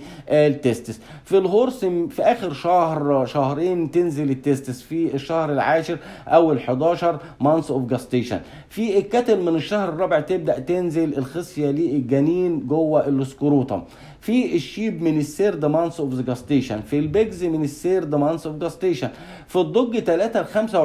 للتستس في الهورس في اخر شهر شهرين تنزل التستس في الشهر العاشر او ال11 مانث اوف جاستيشن في الكتل من الشهر الرابع تبدا تنزل الخصيه للجنين جوه السكروتم في الشيب من السيرد مانث اوف جاستيشن في البيجز من السيرد مانث اوف جاستيشن في الضج 3 ل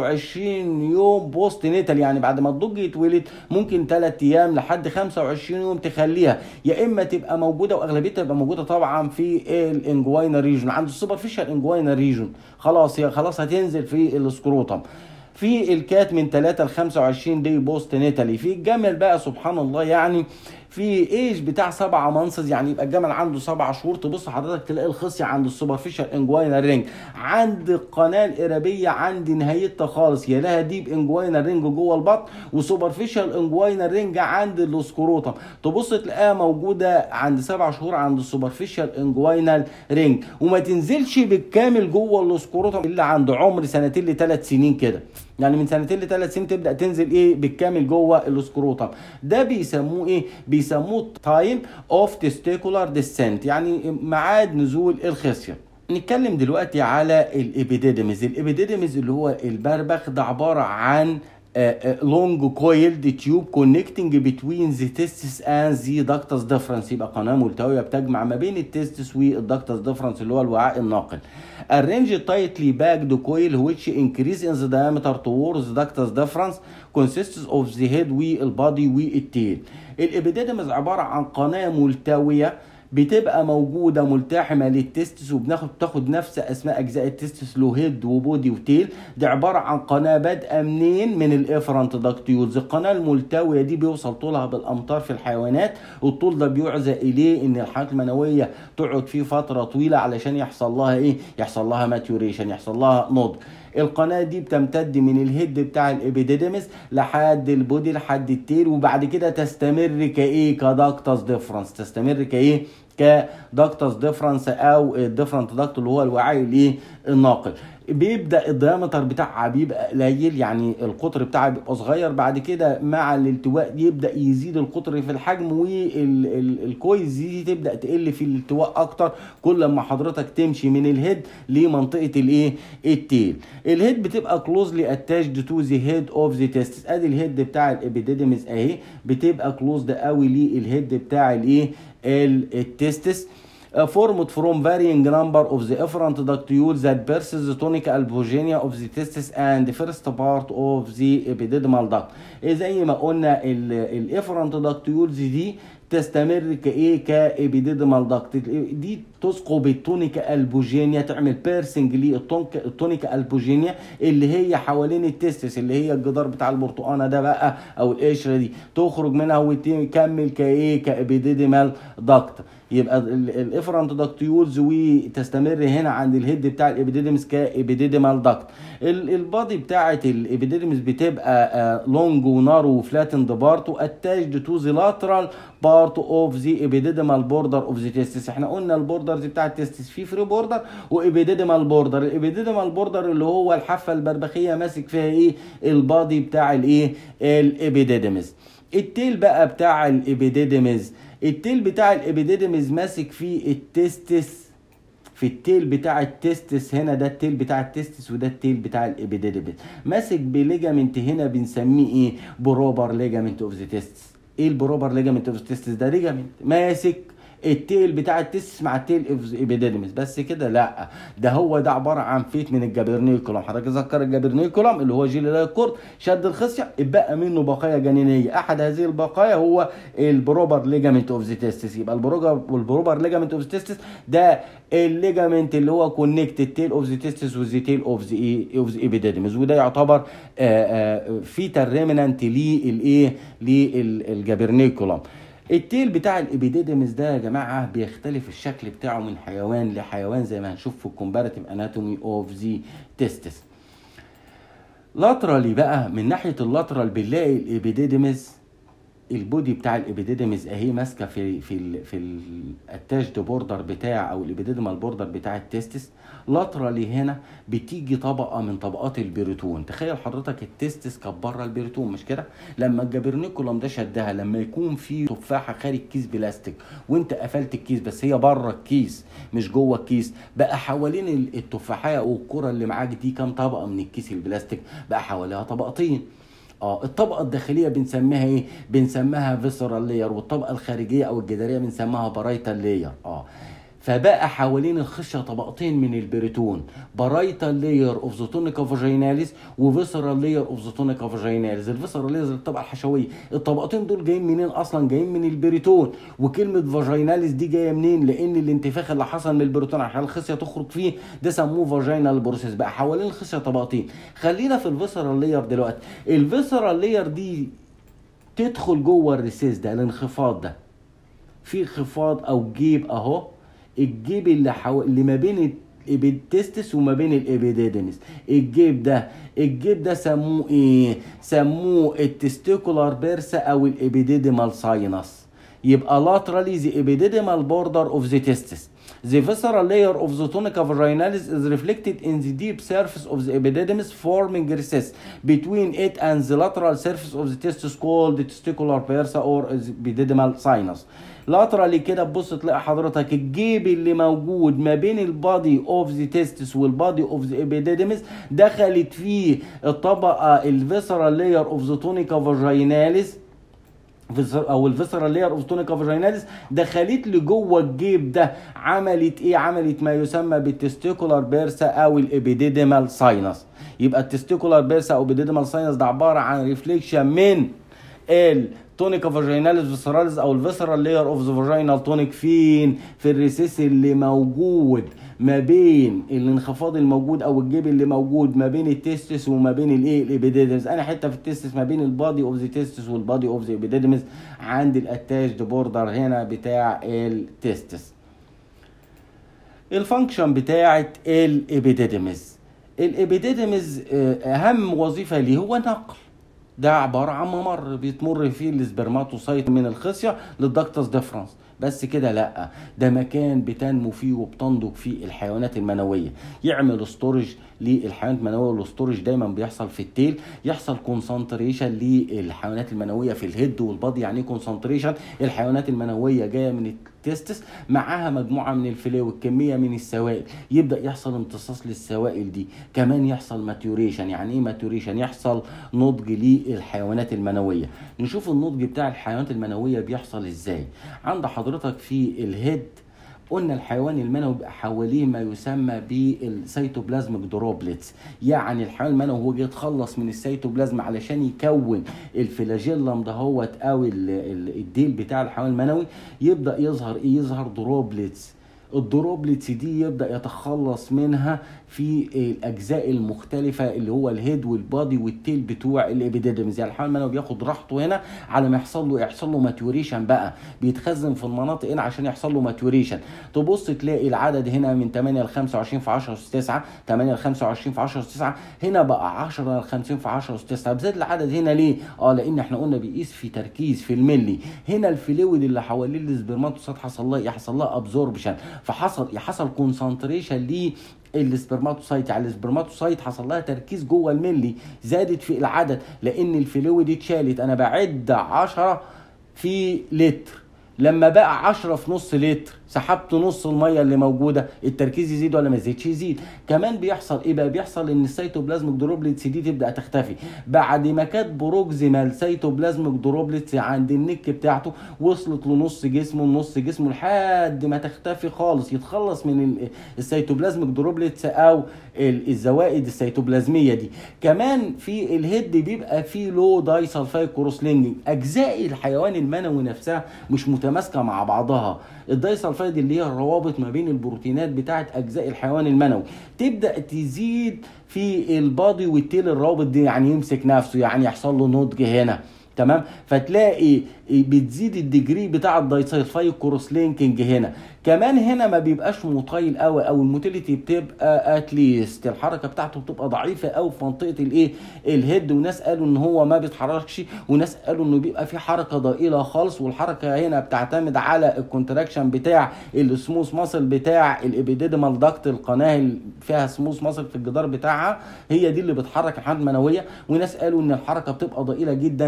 25 يوم بوست نيتال يعني بعد ما الضج يتولد ممكن 3 ايام لحد 25 يوم تخليها يا اما تبقى موجوده واغلبيتها تبقى موجوده طبعا في الانجوينا ريجون عند السوبرفيشال انجوينا ريجون خلاص هي خلاص هتنزل في السكروتم في الكات من 3 ل 25 دي بوست نيتالي في الجمل بقى سبحان الله يعني في ايج بتاع سبعة مانسز يعني يبقى الجمل عنده سبع شهور تبص حضرتك تلاقي الخصيه عند السوبرفيشال انجوينا رينج عند القناه القرابيه عند نهايتها خالص يا لها ديب انجوينا رينج جوه البطن وسوبرفيشال انجوينا رينج عند الاسكروتم تبص تلاقيها موجوده عند سبع شهور عند السوبرفيشال انجوينال رينج وما تنزلش بالكامل جوه الاسكروتم الا عند عمر سنتين لثلاث سنين كده يعني من سنتين لثلاث سنين تبدا تنزل ايه بالكامل جوه الاسكروتم ده بيسموه ايه بيسموه تايم اوف تستيكولار ديسنت يعني ميعاد نزول الخصيه نتكلم دلوقتي على الابيديدمز الابيديدمز اللي هو البربخ ده عباره عن لونج كويلد تيوب كونكتنج بتوين ذا تيستس اند ذا داكتس ديفرنس يبقى قناه ملتويه بتجمع ما بين التيستس والداكتس ديفرنس اللي هو الوعاء الناقل arrange tightly packed coil which increase in the diameter towards the ductus deferens consists of the head والبادي والتيل الابيديدمز عباره عن قناه ملتويه بتبقى موجودة ملتحمة للتستس وبناخد تاخد نفس أسماء أجزاء التستس له هيد وبودي وتيل دي عبارة عن قناة بادئة منين من الإفرنت داكتيولز القناة الملتوية دي بيوصل طولها بالأمتار في الحيوانات والطول ده بيعزى إليه إن الحيوانات المنوية تقعد فيه فترة طويلة علشان يحصل لها إيه يحصل لها ماتيوريشن يحصل لها نضج القناه دي بتمتد من الهيد بتاع الابيديدمس لحد البودي لحد التيل وبعد كده تستمر كايه كداكتس ديفرنس تستمر كايه كداكتس ديفرنس او الديفرنت داكت اللي هو الوعاء الايه الناقل بيبدا الديامتر بتاعها بيبقى قليل يعني القطر بتاعها بيبقى صغير بعد كده مع الالتواء يبدا يزيد القطر في الحجم والكويز دي تبدا تقل في الالتواء اكتر كل ما حضرتك تمشي من الهيد لمنطقه الايه التيل الهيد بتبقى كلوزلي اتاشد تو ذا هيد اوف ذا تيستس ادي الهيد بتاع الابيديدمس اهي بتبقى كلوزد قوي للهيد بتاع الايه التستس formed from varying number of the efferent ductules that pierces the tonic albuginea of the testis and the first part of the epididymal duct. زي ما قلنا الافرنت ductules دي تستمر كايه كابيديدمال داكت دي تثقب التونيكا البوجينيا تعمل بيرسنج للتونيكا البوجينيا اللي هي حوالين التستس اللي هي الجدار بتاع البرتقانه ده بقى او القشره دي تخرج منها وتكمل كايه كابيديدمال داكت يبقى الافرنت داكتيولز وتستمر هنا عند الهيد بتاع الابيديدمس كابيديدمال داكت البادي بتاعت الابيديدمس بتبقى لونج ونارو وفلاتند بارت واتاجد تو ذا لاترال بارت اوف ذا ابيديدمال بوردر اوف ذا تيستس احنا قلنا البوردرز بتاع التيستس في فري بوردر وابيديدمال بوردر الابيديدمال بوردر اللي هو الحافه البربخيه ماسك فيها ايه البادي بتاع الايه الابيديدمس التيل بقى بتاع الابيديدمز التيل بتاع الابيديدمز ماسك فيه التستس في التيل بتاع التستس هنا ده التيل بتاع التستس وده التيل بتاع الابيديدمز ماسك بليجامنت هنا بنسميه ايه بروبر ليجامنت اوف ذا تستس ايه البروبر ليجامنت اوف ذا تستس ده ليجامنت ماسك التيل بتاع التستس مع التيل ابيديدمس بس كده لا ده هو ده عباره عن فيت من الجابرنيكولم حضرتك ذكر الجابرنيكولم اللي هو جيل الكورد شد الخصيه اتبقى منه بقايا جنينيه احد هذه البقايا هو البروبر ليجامنت اوف ذا تستس يبقى البروبر والبروبر ليجامنت اوف ذا تستس ده الليجامنت اللي هو كونكت التيل اوف ذا تستس وذا تيل اوف ذا اوف ذا ابيديدمس وده يعتبر فيتال ريمنانت للايه للجابرنيكولم التيل بتاع الابيديدمس ده يا جماعه بيختلف الشكل بتاعه من حيوان لحيوان زي ما هنشوف في الكومباراتيف اناتومي اوف ذا تيستس لاترالي بقى من ناحيه اللاترال بنلاقي الابيديدمس البودي بتاع الابيديدمس اهي ماسكه في في ال في الاتاشد بوردر بتاع او الابيديدمال بوردر بتاع التستس لاترالي هنا بتيجي طبقه من طبقات البريتون تخيل حضرتك التستس كانت بره البريتون مش كده لما الجابرنيكولم ده شدها لما يكون في تفاحه خارج كيس بلاستيك وانت قفلت الكيس بس هي بره الكيس مش جوه الكيس بقى حوالين التفاحيه او الكره اللي معاك دي كام طبقه من الكيس البلاستيك بقى حواليها طبقتين اه الطبقه الداخليه بنسميها ايه بنسميها فيسرال لاير والطبقه الخارجيه او الجداريه بنسميها بارايتال لاير اه فبقى حوالين الخشيه طبقتين من البريتون بارايتال لاير اوف ذا تونيكا فاجيناليس وفيسرال لاير اوف ذا تونيكا فاجيناليس الفيسرال لاير الطبقه الحشويه الطبقتين دول جايين منين اصلا جايين من البريتون وكلمه فاجيناليس دي جايه منين لان الانتفاخ اللي حصل من البريتون عشان الخصيه تخرج فيه ده سموه فاجينال بروسيس بقى حوالين الخصيه طبقتين خلينا في الفيسرال لاير دلوقتي الفيسرال لاير دي تدخل جوه الريسيس ده الانخفاض ده في انخفاض او جيب اهو الجيب اللي حو... اللي ما بين الابيدتستس وما بين الابيديدمس الجيب ده الجيب ده سموه ايه سموه التستيكولار بيرسا او الابيديدمال ساينس يبقى laterally the epididymal border of the testis The visceral layer of the tunica vaginalis is reflected in the deep surface of the epididymis forming recess between it and the lateral surface of the testis called the testicular bursa or the epididymal sinus. laterally كده تبص تلاقي حضرتك الجيب اللي موجود ما بين البادي اوف ذا تيستس والبادي اوف ذا ابيديدمس دخلت فيه الطبقه الفيسرال لاير اوف ذا تونيكا فاجيناليس او الفيسرال لاير اوف تونيكا فاجيناليس دخلت لي جوه الجيب ده عملت ايه عملت ما يسمى بالتستيكولار بيرسا او الابيديديمال ساينس يبقى التستيكولار بيرسا او الابيديديمال ساينس ده عباره عن ريفليكشن من التونيكا فاجيناليس فيسراليس او الفيسرال لاير اوف ذا فاجينال تونيك فين في الريسيس اللي موجود ما بين الانخفاض الموجود او الجيب اللي موجود ما بين التستس وما بين الايه الابيديدمس انا حته في التستس ما بين البادي اوف ذا تستس والبادي اوف ذا ابيديدمس عند الاتاجد بوردر هنا بتاع التستس الفانكشن بتاعه الابيديدمس الابيديدمس اهم وظيفه ليه هو نقل ده عباره عن ممر بيتمر فيه السبرماتوسايت من الخصيه للدكتس ديفرنس بس كده لا ده مكان بتنمو فيه وبتنضج فيه الحيوانات المنويه يعمل ستورج للحيوانات المنويه والستورج دايما بيحصل في التيل يحصل كونسنتريشن للحيوانات المنويه في الهيد والبادي يعني كونسنتريشن الحيوانات المنويه جايه من التستس معاها مجموعه من الفلويد كميه من السوائل يبدا يحصل امتصاص للسوائل دي كمان يحصل ماتيوريشن يعني ايه ماتيوريشن يحصل نضج للحيوانات المنويه نشوف النضج بتاع الحيوانات المنويه بيحصل ازاي عند حضرتك في الهيد قلنا الحيوان المنوي بيبقى حواليه ما يسمى بالسيتوبلازميك دروبلتس يعني الحيوان المنوي هو جاي يتخلص من السيتوبلازم علشان يكون الفلاجيلم دهوت او الديل بتاع الحيوان المنوي يبدا يظهر ايه يظهر دروبلتس الدروبلتس دي يبدا يتخلص منها في الاجزاء المختلفه اللي هو الهيد والبادي والتيل بتوع الابيديدمز يعني الحيوان المنوي بياخد راحته هنا على ما يحصل له يحصل له ماتيوريشن بقى بيتخزن في المناطق هنا عشان يحصل له ماتيوريشن تبص تلاقي العدد هنا من 8 ل 25 في 10 اس 9 8 ل 25 في 10 اس 9 هنا بقى 10 ل 50 في 10 اس 9 زاد العدد هنا ليه؟ اه لان احنا قلنا بيقيس في تركيز في الملي هنا الفلويد اللي حوالين السبرماتوسات حصل لها يحصل لها ابزوربشن فحصل حصل كونسنتريشن ليه السبرماتوسايت يعني السبرماتوسايت حصل لها تركيز جوه الملي زادت في العدد لان الفلويد اتشالت انا بعد 10 في لتر لما بقى 10 في نص لتر سحبت نص الميه اللي موجوده التركيز يزيد ولا ما يزيدش يزيد كمان بيحصل ايه بقى بيحصل ان السيتوبلازميك دروبلتس دي تبدا تختفي بعد ما كانت بروكسيمال سيتوبلازميك دروبلتس عند النك بتاعته وصلت لنص جسمه لنص جسمه لحد ما تختفي خالص يتخلص من السيتوبلازميك دروبلتس او الزوائد السيتوبلازميه دي كمان في الهيد بيبقى فيه لو داي سلفايد كروسلينجنج اجزاء الحيوان المنوي نفسها مش متماسكه مع بعضها الدايسلفايد اللي هي الروابط ما بين البروتينات بتاعه اجزاء الحيوان المنوي تبدا تزيد في البادي والتيل الروابط دي يعني يمسك نفسه يعني يحصل له نضج هنا تمام فتلاقي بتزيد الديجري بتاع الدايسلفايد كروس لينكينج هنا كمان هنا ما بيبقاش مطيل قوي او الموتيليتي بتبقى اتليست الحركه بتاعته بتبقى ضعيفه قوي في منطقه الايه الهيد وناس قالوا ان هو ما بيتحركش وناس قالوا انه بيبقى في حركه ضئيله خالص والحركه هنا بتعتمد على الكونتراكشن بتاع السموث ماسل بتاع الابيديدمال داكت القناه اللي فيها سموث ماسل في الجدار بتاعها هي دي اللي بتحرك الحمل المنويه وناس قالوا ان الحركه بتبقى ضئيله جدا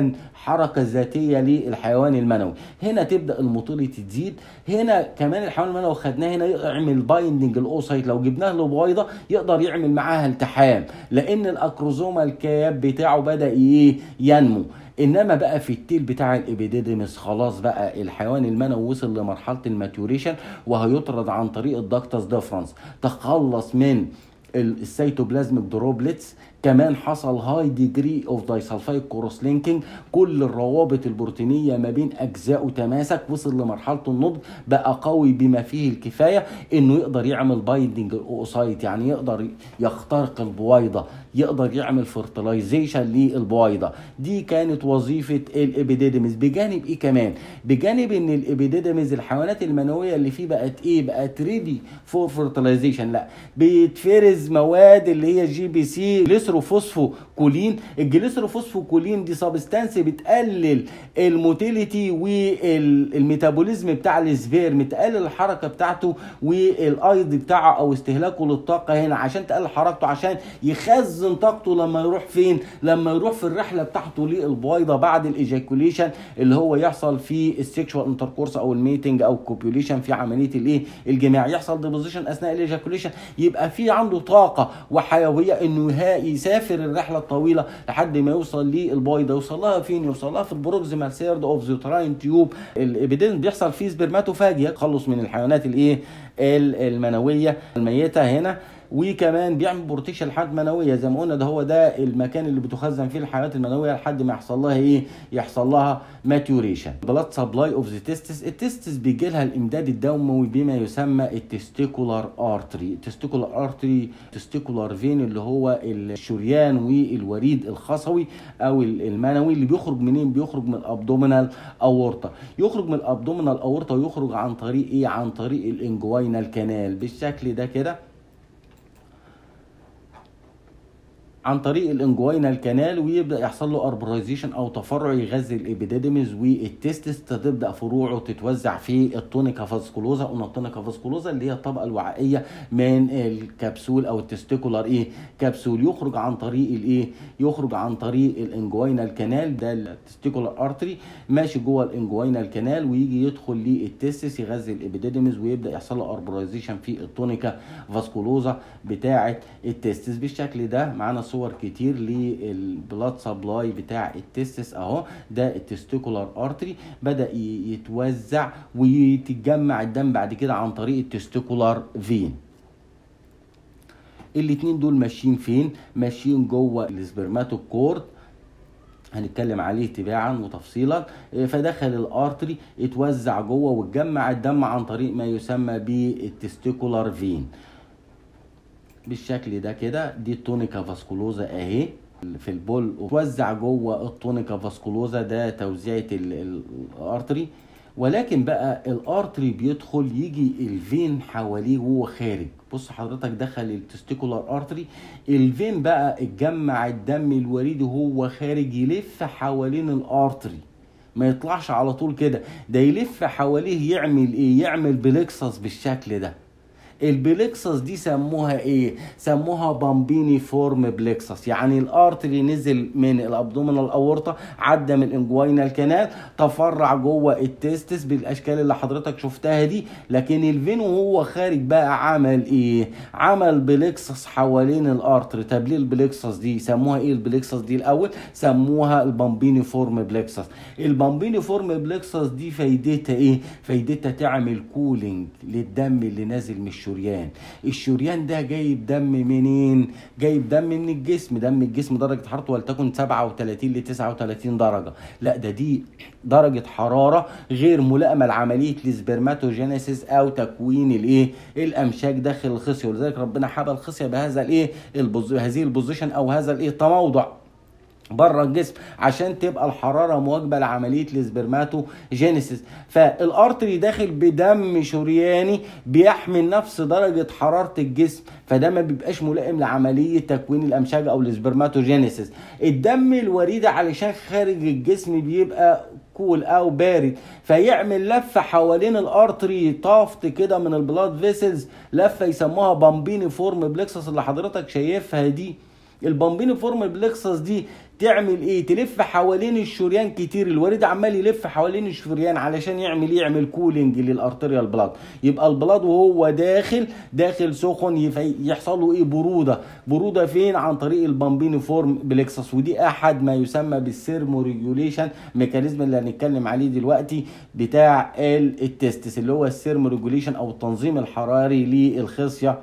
حركه ذاتيه للحيوان المنوي هنا تبدا الموتيليتي تزيد هنا كمان الحيوان المنوي خدناه هنا يعمل بايندنج الاوسايت لو جبناه لبويضه يقدر يعمل معاها التحام لان الاكروزوما الكاب بتاعه بدا ايه ينمو انما بقى في التيل بتاع الابيديدمس خلاص بقى الحيوان المنوي وصل لمرحله الماتيوريشن وهيطرد عن طريق الدكتس ديفرنس تخلص من السيتوبلازميك دروبلتس كمان حصل هاي ديجري اوف دايسلفايد كروس لينكينج كل الروابط البروتينيه ما بين اجزائه تماسك وصل لمرحله النضج بقى قوي بما فيه الكفايه انه يقدر يعمل بايندنج الاوسايت يعني يقدر يخترق البويضه يقدر يعمل فرتلايزيشن للبويضه دي كانت وظيفه الابيديدمز بجانب ايه كمان بجانب ان الابيديدمز الحيوانات المنويه اللي فيه بقت ايه بقت ريدي فور فرتلايزيشن لا بيتفرز مواد اللي هي جي بي سي جليسروفوسفوكولين الجليسروفوسفوكولين دي سبستانس بتقلل الموتيليتي والميتابوليزم بتاع السبيرم تقلل الحركه بتاعته والايض بتاعه او استهلاكه للطاقه هنا عشان تقلل حركته عشان يخزن طاقته لما يروح فين لما يروح في الرحله بتاعته للبويضه بعد الايجاكوليشن اللي هو يحصل في السكشوال انتركورس او الميتنج او الكوبيوليشن في عمليه الايه الجماع يحصل ديبوزيشن اثناء الايجاكوليشن يبقى في عنده طاقه وحيويه انه يسافر الرحله الطويله لحد ما يوصل للبويضه يوصل لها فين يوصل لها في البروكسيمال سيرد اوف زيوتراين تيوب الابيدين بيحصل فيه سبرماتوفاجيا تخلص من الحيوانات الايه المنويه الميته هنا وكمان بيعمل بروتكشن للحيوانات المنويه زي ما قلنا ده هو ده المكان اللي بتخزن فيه الحيوانات المنويه لحد ما يحصل لها ايه يحصل لها ماتيوريشن بلاد سبلاي اوف ذا تيستس التستس بيجي لها الامداد الدموي بما يسمى التستيكولار ارتري التستيكولار ارتري تستيكولار فين اللي هو الشريان والوريد الخصوي او المنوي اللي بيخرج منين بيخرج من الابدومينال اورطه يخرج من الابدومينال اورطه ويخرج عن طريق ايه عن طريق الانجوينال كانال بالشكل ده كده عن طريق الانجوينال كانال ويبدا يحصل له اربرايزيشن او تفرع يغذي الابيديدمز والتستس تبدا فروعه تتوزع في التونيكا فاسكولوزا قلنا التونيكا فاسكولوزا اللي هي الطبقه الوعائيه من الكبسول او التستيكولار ايه كبسول يخرج عن طريق الايه يخرج عن طريق الانجوينال كانال ده التستيكولار ارتري ماشي جوه الانجوينال كانال ويجي يدخل للتستس يغذي الابيديدمز ويبدا يحصل له اربرايزيشن في التونيكا فاسكولوزا بتاعه التستس بالشكل ده معانا صور كتير للبلاد سبلاي بتاع التستس اهو ده التستيكولار ارتري بدا يتوزع ويتجمع الدم بعد كده عن طريق التستيكولار فين الاتنين دول ماشيين فين ماشيين جوه السبرماتوكورد هنتكلم عليه تباعا وتفصيلا فدخل الارتري اتوزع جوه واتجمع الدم عن طريق ما يسمى بالتستيكولار فين بالشكل ده كده دي التونيكا فاسكولوزا اهي في البول وتوزع جوه التونيكا فاسكولوزا ده توزيعه الارتري ولكن بقى الارتري بيدخل يجي الفين حواليه وهو خارج بص حضرتك دخل التستيكولار ارتري الفين بقى اتجمع الدم الوريدي وهو خارج يلف حوالين الارتري ما يطلعش على طول كده ده يلف حواليه يعمل ايه يعمل بلكسس بالشكل ده البلكسس دي سموها ايه سموها بامبيني فورم بلكسس يعني الارتري نزل من الابدومينال اورطه عدى من الانجوينال كانال تفرع جوه التستس بالاشكال اللي حضرتك شفتها دي لكن الفين وهو خارج بقى عمل ايه عمل بلكسس حوالين الارتري طب ليه البلكسس دي سموها ايه البلكسس دي الاول سموها البامبيني فورم بلكسس البامبيني فورم بلكسس دي فايدتها ايه فايدتها تعمل كولينج للدم اللي نازل من الشريان الشريان ده جايب دم منين جايب دم من الجسم دم الجسم درجه حرارته ولتكن 37 ل 39 درجه لا ده دي درجه حراره غير ملائمه لعمليه السبرماتوجينيسيس او تكوين الايه الامشاج داخل الخصيه ولذلك ربنا حبى الخصيه بهذا الايه البوز... هذه البوزيشن او هذا الايه التموضع بره الجسم عشان تبقى الحراره مواجبه لعمليه السبرماتوجينيسيس فالارتري داخل بدم شرياني بيحمل نفس درجه حراره الجسم فده ما بيبقاش ملائم لعمليه تكوين الامشاج او السبرماتوجينيسيس الدم الوريد علشان خارج الجسم بيبقى كول او بارد فيعمل لفه حوالين الارتري طافت كده من البلاد فيسلز لفه يسموها بامبيني فورم بلكسس اللي حضرتك شايفها دي البامبيني فورم بلكسس دي تعمل ايه تلف حوالين الشريان كتير الوريد عمال يلف حوالين الشريان علشان يعمل إيه؟ يعمل كولينج للارتريال بلاد يبقى البلاد وهو داخل داخل سخن يف- يحصل له ايه بروده بروده فين عن طريق البامبيني فورم بلكسس ودي احد ما يسمى بالسيرمو ريجوليشن ميكانيزم اللي هنتكلم عليه دلوقتي بتاع ال- التستس اللي هو السيرمو ريجوليشن او التنظيم الحراري للخصيه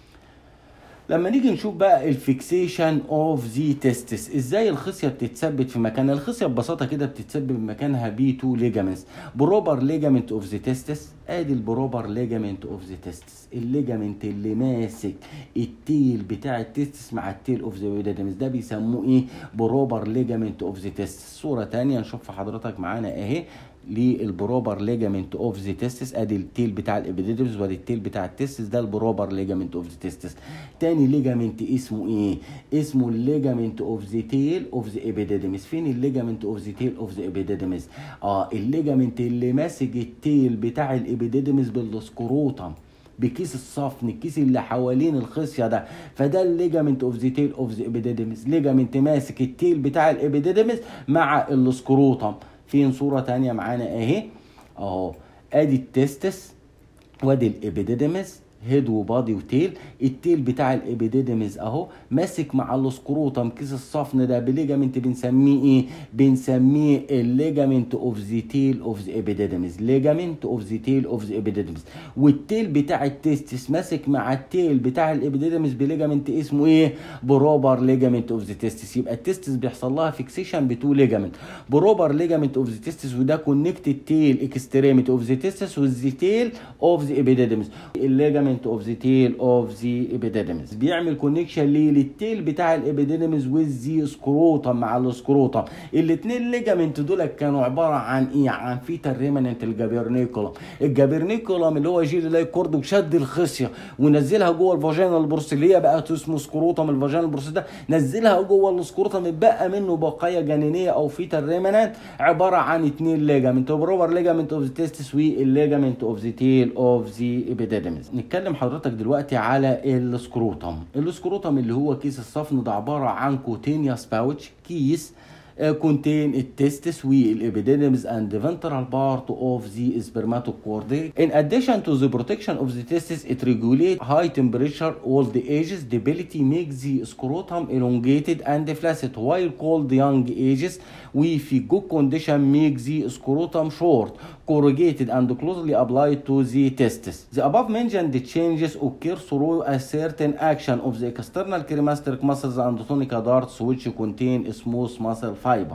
لما نيجي نشوف بقى الفيكسيشن اوف ذا تيستس ازاي الخصيه بتتثبت في مكانها الخصيه ببساطه كده بتتثبت في مكانها بي تو ليجامنتس بروبر ليجامنت اوف ذا تيستس ادي البروبر ليجامنت اوف ذا تيستس الليجامنت اللي ماسك التيل بتاع التيستس مع التيل اوف ذا ويدادمس ده بيسموه ايه بروبر ليجامنت اوف ذا تيستس صوره تانية نشوف حضرتك معانا اهي للبروبر ليجامنت اوف ذا تيستس ادي التيل بتاع الابيديدمس وادي التيل بتاع التيستس ده البروبر ليجامنت اوف ذا تيستس تاني ليجامنت اسمه ايه اسمه الليجامنت اوف ذا تيل اوف ذا ابيديدمس فين الليجامنت اوف ذا تيل اوف ذا ابيديدمس اه الليجامنت اللي ماسك التيل بتاع الابيديدمس بالسكروتم بكيس الصفن الكيس اللي حوالين الخصيه ده فده الليجامنت اوف ذا تيل اوف ذا ابيديدمس ليجامنت ماسك التيل بتاع الابيديدمس مع السكروتم فين صوره تانية معانا اهي اهو ادي التستس وادي الابيديدمس هيد وبادي وتيل التيل بتاع الابيديدمس اهو ماسك مع السكروتم كيس الصفن ده بليجامنت بنسميه ايه بنسميه الليجامنت اوف ذا تيل اوف ذا ابيديدمس ليجامنت اوف ذا تيل اوف ذا ابيديدمس والتيل بتاع التستس ماسك مع التيل بتاع الابيديدمس بليجامنت اسمه ايه بروبر ليجامنت اوف ذا تستس يبقى التستس بيحصل لها فيكسيشن بتو ليجامنت بروبر ليجامنت اوف ذا تستس وده كونكت التيل اكستريميتي اوف ذا تستس وذ تيل اوف ذا ابيديدمس الليجامنت اوف ذا تيل اوف ذا ابيديدمس بيعمل كونكشن ليه للتيل بتاع الابيديدمس وذ ذا سكروتم مع السكروتم الاثنين ليجامنت دول كانوا عباره عن ايه عن فيتا ريمننت الجابرنيكولم الجابرنيكولم اللي هو جيل لاي كورد وشد الخصيه ونزلها جوه الفاجينا البروس اللي هي بقى اسمه سكروتم الفاجينا البروس ده نزلها جوه السكروتم اتبقى منه بقايا جنينيه او فيتا ريمننت عباره عن اثنين ليجامنت بروبر ليجامنت اوف ذا تيستس والليجامنت اوف ذا تيل اوف ذا ابيديدمس نتكلم حضرتك دلوقتي على السكروتم السكروتم اللي هو كيس الصفن ده عباره عن كوتينيوس باوتش كيس contain التستس والابيديدمس and the ventral part of the spermatochordae. In addition to the protection of the testis, it regulates high temperature, old ages, debility makes the scrotum elongated and flaccid, while cold young ages, with good condition make the scrotum short, corrugated and closely applied to the testis. The above mentioned changes occur through a certain action of the external cremasteric muscles and tonica darts which contain smooth muscle fiber.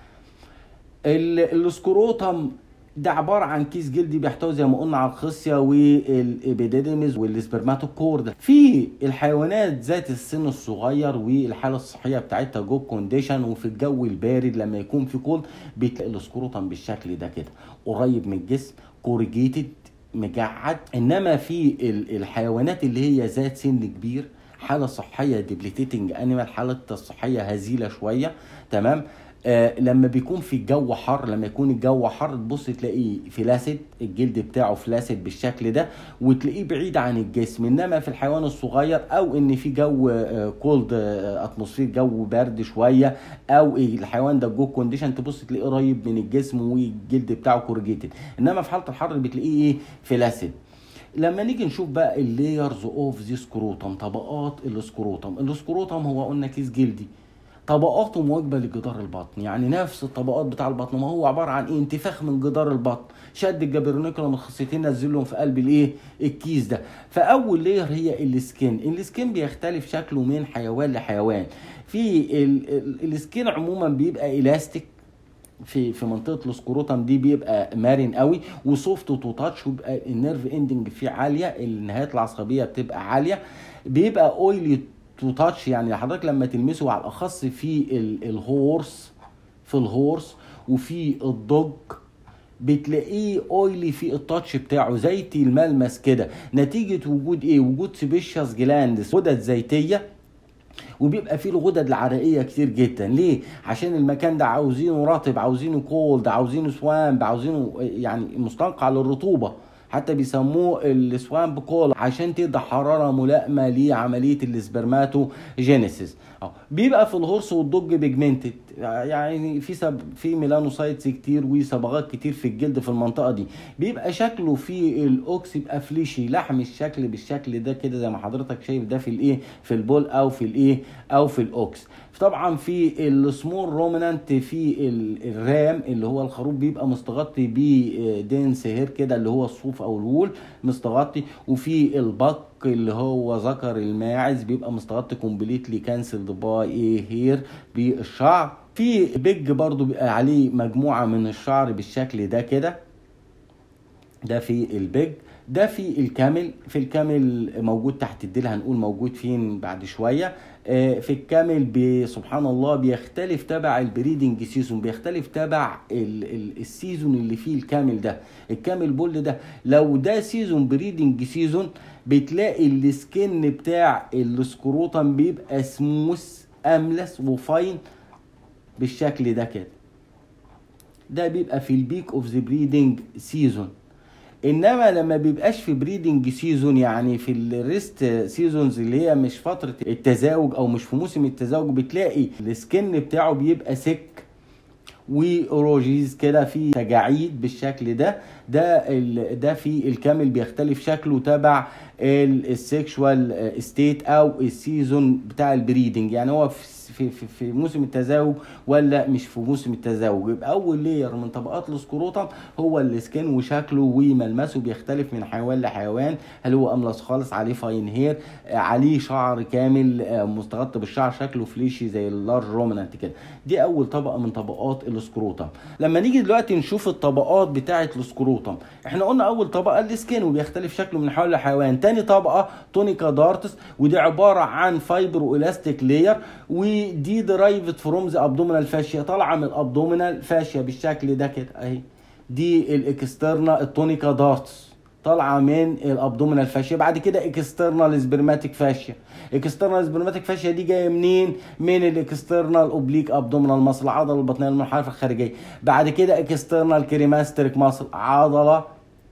ال- السكروتم ده عبارة عن كيس جلدي بيحتوي زي ما قلنا على الخصية والإبيديدمس والسبرماتوكورد في الحيوانات ذات السن الصغير والحالة الصحية بتاعتها جو كونديشن وفي الجو البارد لما يكون في كولد بتلاقي السكروتم بالشكل ده كده قريب من الجسم كورجيتد مجعد انما في ال- الحيوانات اللي هي ذات سن كبير حاله صحيه ديبليتيتنج انيمال حالتها الصحيه هزيله شويه تمام آه لما بيكون في الجو حر لما يكون الجو حر تبص تلاقيه فلاسد الجلد بتاعه فلاسد بالشكل ده وتلاقيه بعيد عن الجسم انما في الحيوان الصغير او ان في جو آه كولد آه اتموسفير جو برد شويه او الحيوان ده جو كونديشن تبص تلاقيه قريب من الجسم والجلد بتاعه كورجيتد انما في حاله الحر بتلاقيه ايه فلاسد لما نيجي نشوف بقى اللايرز اوف ذي سكروتم طبقات السكروتم السكروتم هو قلنا كيس جلدي طبقاته مواجبه لجدار البطن يعني نفس الطبقات بتاع البطن ما هو عباره عن ايه انتفاخ من جدار البطن شد الجبرنيكولم الخصيتين نزلهم في قلب الايه الكيس ده فاول لاير هي السكين السكين بيختلف شكله من حيوان لحيوان في ال- ال- السكين عموما بيبقى الاستيك في في منطقه السكروتم دي بيبقى مرن قوي وسوفت تو تاتش ويبقى النيرف اندنج فيه عاليه النهايات العصبيه بتبقى عاليه بيبقى اويلي تو تاتش يعني حضرتك لما تلمسه على الاخص في ال- الهورس في الهورس وفي الضج بتلاقيه اويلي في التاتش بتاعه زيتي الملمس كده نتيجه وجود ايه وجود سيبيشياس جلاندس غدد زيتيه وبيبقى فيه الغدد العرقيه كتير جدا ليه عشان المكان ده عاوزينه رطب عاوزينه كولد عاوزينه سوامب عاوزينه يعني مستنقع للرطوبه حتى بيسموه السوامب كول عشان تدي حراره ملائمه لعمليه الاسبرماتوجينيسيس اه بيبقى في الهورس والدوج بيجمنتد يعني في سب في ميلانوسايتس كتير وصبغات كتير في الجلد في المنطقه دي بيبقى شكله في الاوكس يبقى فليشي لحم الشكل بالشكل ده كده زي ما حضرتك شايف ده في الايه في البول او في الايه او في الاوكس طبعا في السمول رومنانت في الرام اللي هو الخروف بيبقى مستغطي بدنس هير كده اللي هو الصوف او الوول مستغطي وفي البق اللي هو ذكر الماعز بيبقى مستغطي كومبليتلي كانسلد باي ايه هير بالشعر في بيج برضو بيبقى عليه مجموعه من الشعر بالشكل ده كده ده في البيج ده في الكامل في الكامل موجود تحت الديل هنقول موجود فين بعد شويه في الكامل سبحان الله بيختلف تبع البريدنج سيزون بيختلف تبع السيزون اللي فيه الكامل ده الكامل بول ده لو ده سيزون بريدنج سيزون بتلاقي السكن بتاع السكروتم بيبقى سموث املس وفاين بالشكل ده كده ده بيبقى في البيك اوف ذا بريدنج سيزون انما لما بيبقاش في بريدنج سيزون يعني في الريست سيزونز اللي هي مش فتره التزاوج او مش في موسم التزاوج بتلاقي السكن بتاعه بيبقى سك واوروجيز كده في تجاعيد بالشكل ده ده ده في الكامل بيختلف شكله تبع السكشوال ستيت او السيزون بتاع البريدنج يعني هو في في في, في موسم التزاوج ولا مش في موسم التزاوج يبقى اول لير من طبقات السكروتم هو السكن وشكله وملمسه بيختلف من حيوان لحيوان هل هو املس خالص عليه فاين هير عليه شعر كامل مستغطى بالشعر شكله فليشي زي اللارج رومنانت كده دي اول طبقه من طبقات السكروتم لما نيجي دلوقتي نشوف الطبقات بتاعه السكروتم احنا قلنا اول طبقه السكن وبيختلف شكله من حيوان لحيوان تاني طبقه تونيكا دارتس ودي عباره عن فايبر والاستيك لير ودي درايفد فروم ذا ابدومينال فاشيا طالعه من الابدومينال فاشيا بالشكل ده كده اهي دي الاكسترنا التونيكا دارتس طالعه من الابدومينال فاشيا بعد كده اكسترنال سبرماتيك فاشيا اكسترنال سبرماتيك فاشيا دي جايه منين من الاكسترنال اوبليك ابدومينال ماسل العضله البطنيه المنحرفه الخارجيه بعد كده اكسترنال كريماستريك ماسل عضله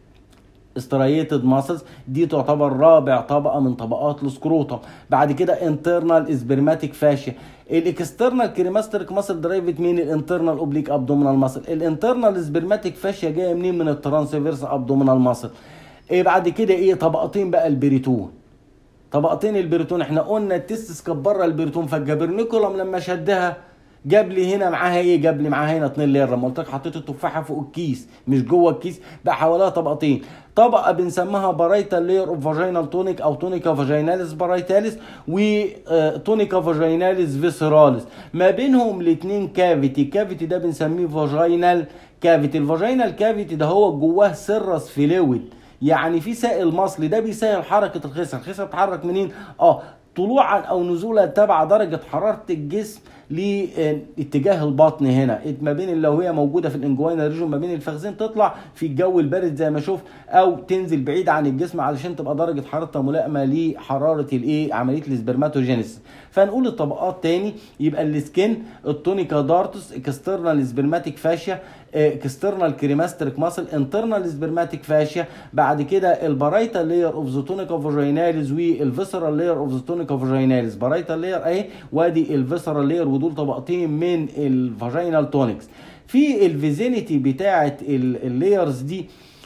استريتد ماسلز دي تعتبر رابع طبقه من طبقات السكروتم بعد كده انترنال اسبرماتيك فاشيا الاكسترنال كريماستريك ماسل درايفت من الانترنال اوبليك ابدومينال ماسل الانترنال اسبرماتيك فاشيا جايه منين من الترانسفيرس ابدومينال ماسل ايه بعد كده ايه طبقتين بقى البريتون طبقتين البريتون احنا قلنا التستس كانت بره البريتون فالجابرنيكولم لما شدها جاب لي هنا معاها ايه جاب لي معاها هنا اتنين لير لما قلت لك حطيت التفاحه فوق الكيس مش جوه الكيس بقى حواليها طبقتين طبقه بنسميها بارايتال لير اوف فاجينال تونيك او تونيكا فاجيناليس بارايتاليس وتونيكا فاجيناليس فيسراليس ما بينهم الاثنين كافيتي كافيتي ده بنسميه فاجينال كافيتي الفاجينال كافيتي ده هو جواه سيرس فلويد يعني في سائل مصلي ده بيسهل حركه الخصر الخصر بتتحرك منين اه طلوعا او نزولا تبع درجه حراره الجسم لاتجاه البطن هنا ما بين لو هي موجوده في الانجواينا ريجون ما بين الفخذين تطلع في الجو البارد زي ما شفت او تنزل بعيد عن الجسم علشان تبقى درجه حرارتها ملائمه لحراره الايه عمليه السبرماتوجينيس فنقول الطبقات تاني يبقى السكن التونيكا دارتس اكسترنال سبرماتيك فاشيا اكسترنال كريماستريك ماسل انترنال سبرماتيك فاشيا بعد كده البرايتا لير اوف ذا تونيكا فاجيناليز والفيسرال لير اوف ذا تونيكا فاجيناليز برايتا لير اهي وادي الفيسرال لير ودول طبقتين من الفاجينال تونكس في الفيزينيتي بتاعه اللايرز دي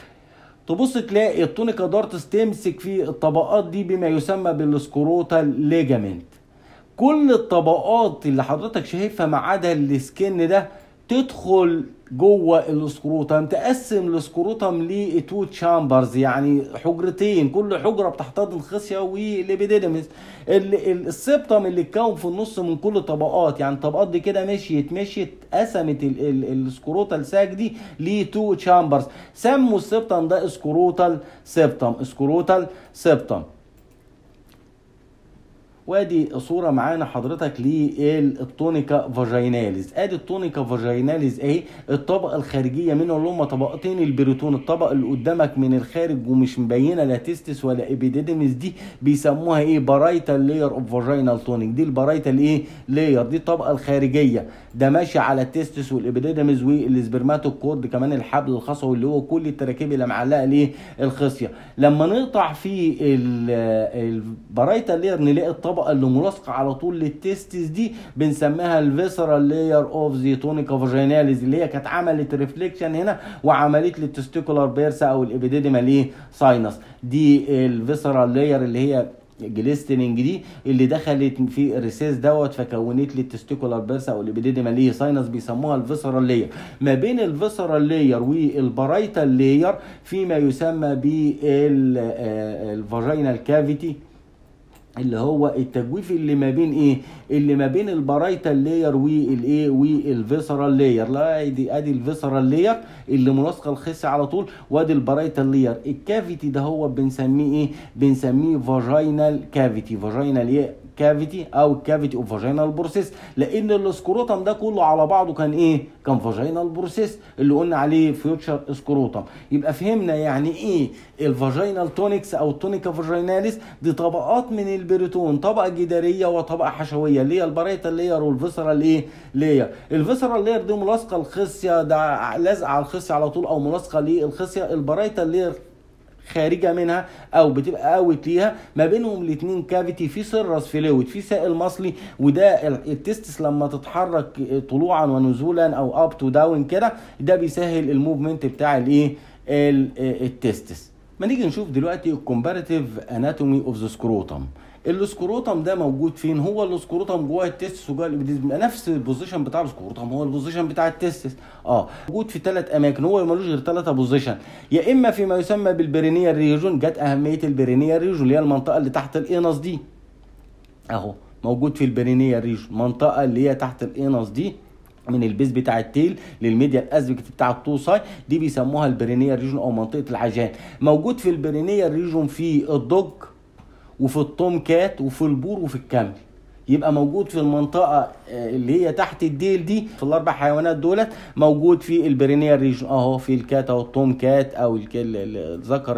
تبص تلاقي التونيكا دارتس تمسك في الطبقات دي بما يسمى بالسكروتال ليجامنت كل الطبقات اللي حضرتك شايفها ما عدا السكن ده تدخل جوه السكروتم تقسم السكروتم لتو تشامبرز يعني حجرتين كل حجره بتحتضن خصيه وليبيديدمس السبتم اللي اتكون في النص من كل الطبقات يعني الطبقات دي كده مشيت مشيت قسمت السكروتال ساك دي لتو تشامبرز سموا السبتم ده سكروتال سبتم سكروتال سبتم وادي صوره معانا حضرتك للتونيكا فاجيناليز ادي التونيكا فاجيناليز اهي الطبقه الخارجيه منه اللي هم طبقتين البريتون الطبقه اللي قدامك من الخارج ومش مبينه لا تستس ولا ابيديديمس دي بيسموها ايه بارايتال لاير اوف فاجينال تونيك دي البارايتال ايه لاير دي الطبقه الخارجيه ده ماشي على التستس والابيديديمس والسبرماتوكورد كمان الحبل الخصوي اللي هو كل التراكيب اللي معلقه ليه الخصيه لما نقطع في البارايتال لاير نلاقي الطبقه اللي ملاصقه على طول للتستس دي بنسميها الفيسرال لاير اوف ذا تونيكا فاجيناليز اللي هي كانت عملت ريفليكشن هنا وعملت لي التستيكولار بيرسا او الابيديديمال ايه ساينس دي الفيسرال لاير اللي هي جليستنينج دي اللي دخلت في الريسيس دوت فكونت لي التستيكولار بيرسا او الابيديديمال ليه ساينس بيسموها الفيسرال لاير ما بين الفيسرال لاير والبرايتال لاير فيما يسمى بالفاجينال كافيتي اللي هو التجويف اللي ما بين ايه اللي ما بين البرايتال لاير والايه والفيسرال لاير لا ادي ادي الفيسرال لاير اللي ملاصقه الخصيه على طول وادي البرايتال لاير الكافيتي ده هو بنسميه ايه بنسميه فاجينال كافيتي فاجينال ايه كافيتي او كافيتي اوف فاجينال بروسيس لان السكروتم ده كله على بعضه كان ايه كان فاجينال بروسيس اللي قلنا عليه فيوتشر سكروتم يبقى فهمنا يعني ايه الفاجينال تونكس او التونيكا فاجيناليس دي طبقات من البريتون طبقه جداريه وطبقه حشويه اللي هي البرايتال لاير والفيسرال ايه لاير الفيسرال لاير دي ملاصقه الخصيه ده لازقه على الخصيه على طول او ملاصقه للخصيه البرايتال لاير خارجه منها او بتبقى اوت ليها ما بينهم الاثنين كافيتي في سيرس فلويد في سائل مصلي وده التستس لما تتحرك طلوعا ونزولا او اب تو داون كده ده بيسهل الموفمنت بتاع الايه التستس ما نيجي نشوف دلوقتي الكومباريتيف اناتومي اوف ذا سكروتم السكروتم ده موجود فين هو السكروتم جوه التستس وجوه الابيديز نفس البوزيشن بتاع السكروتم هو البوزيشن بتاع التستس اه موجود في ثلاث اماكن هو ملوش غير ثلاثه بوزيشن يا اما فيما يسمى بالبرينيال ريجون جت اهميه البرينيال ريجون اللي هي المنطقه اللي تحت الانس دي اهو موجود في البرينيال ريجون المنطقه اللي هي تحت الانس دي من البيز بتاع التيل للميديا الازبكت بتاع التوساي دي بيسموها البرينيال ريجون او منطقه العجان موجود في البرينيال ريجون في الدوج وفي التوم كات وفي البور وفي الكامل يبقى موجود في المنطقة اللي هي تحت الديل دي في الأربع حيوانات دولت موجود في البرينيال ريجون أهو في الكات أو التوم كات أو الذكر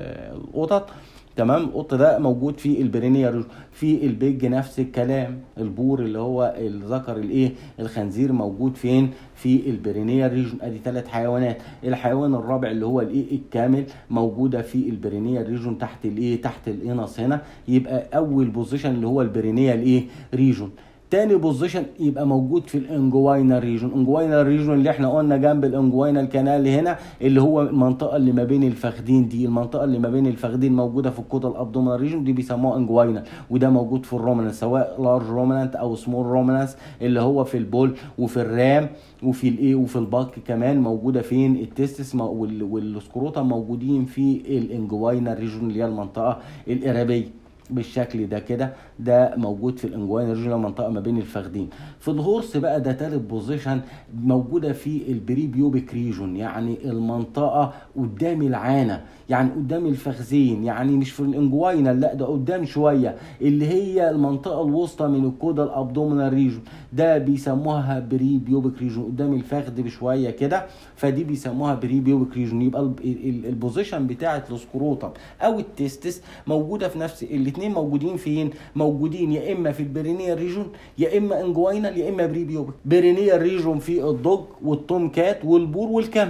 القطط تمام القط ده موجود في البرينيال في البيج نفس الكلام البور اللي هو الذكر الايه الخنزير موجود فين في البرينيال ريجون ادي ثلاث حيوانات الحيوان الرابع اللي هو الايه الكامل موجوده في البرينيال ريجون تحت الايه تحت الانس هنا يبقى اول بوزيشن اللي هو البرينيال ايه ريجون تاني بوزيشن يبقى موجود في الانجوينال ريجون انجوينال ريجون اللي احنا قلنا جنب الانجوينال كانال هنا اللي هو المنطقه اللي ما بين الفخدين دي المنطقه اللي ما بين الفخدين موجوده في الكودا الابدومينال ريجون دي بيسموها انجوينال وده موجود في الرومانس سواء لارج رومانانت او سمول رومانس اللي هو في البول وفي الرام وفي الايه وفي الباك كمان موجوده فين التستس والسكروتا موجودين في الانجوينال ريجون اللي هي المنطقه الارابيه بالشكل ده كده ده موجود في الانجوين ريجونال منطقه ما بين الفخدين في الهورس بقى ده تالت بوزيشن موجوده في البري بيوبيك ريجون يعني المنطقه قدام العانه يعني قدام الفخذين يعني مش في الانجوينال لا ده قدام شويه اللي هي المنطقه الوسطى من الكودا الابدومينال ريجون ده بيسموها بري بيوبيك ريجون قدام الفخذ بشويه كده فدي بيسموها بري بيوبيك ريجون يبقى البوزيشن بتاعه السكروتم او التستس موجوده في نفس الاثنين موجودين فين موجودين يا اما في البرينيال ريجون يا اما انجوينال يا اما بري بيوبيك برينيال ريجون في الدوج والتوم كات والبور والكامل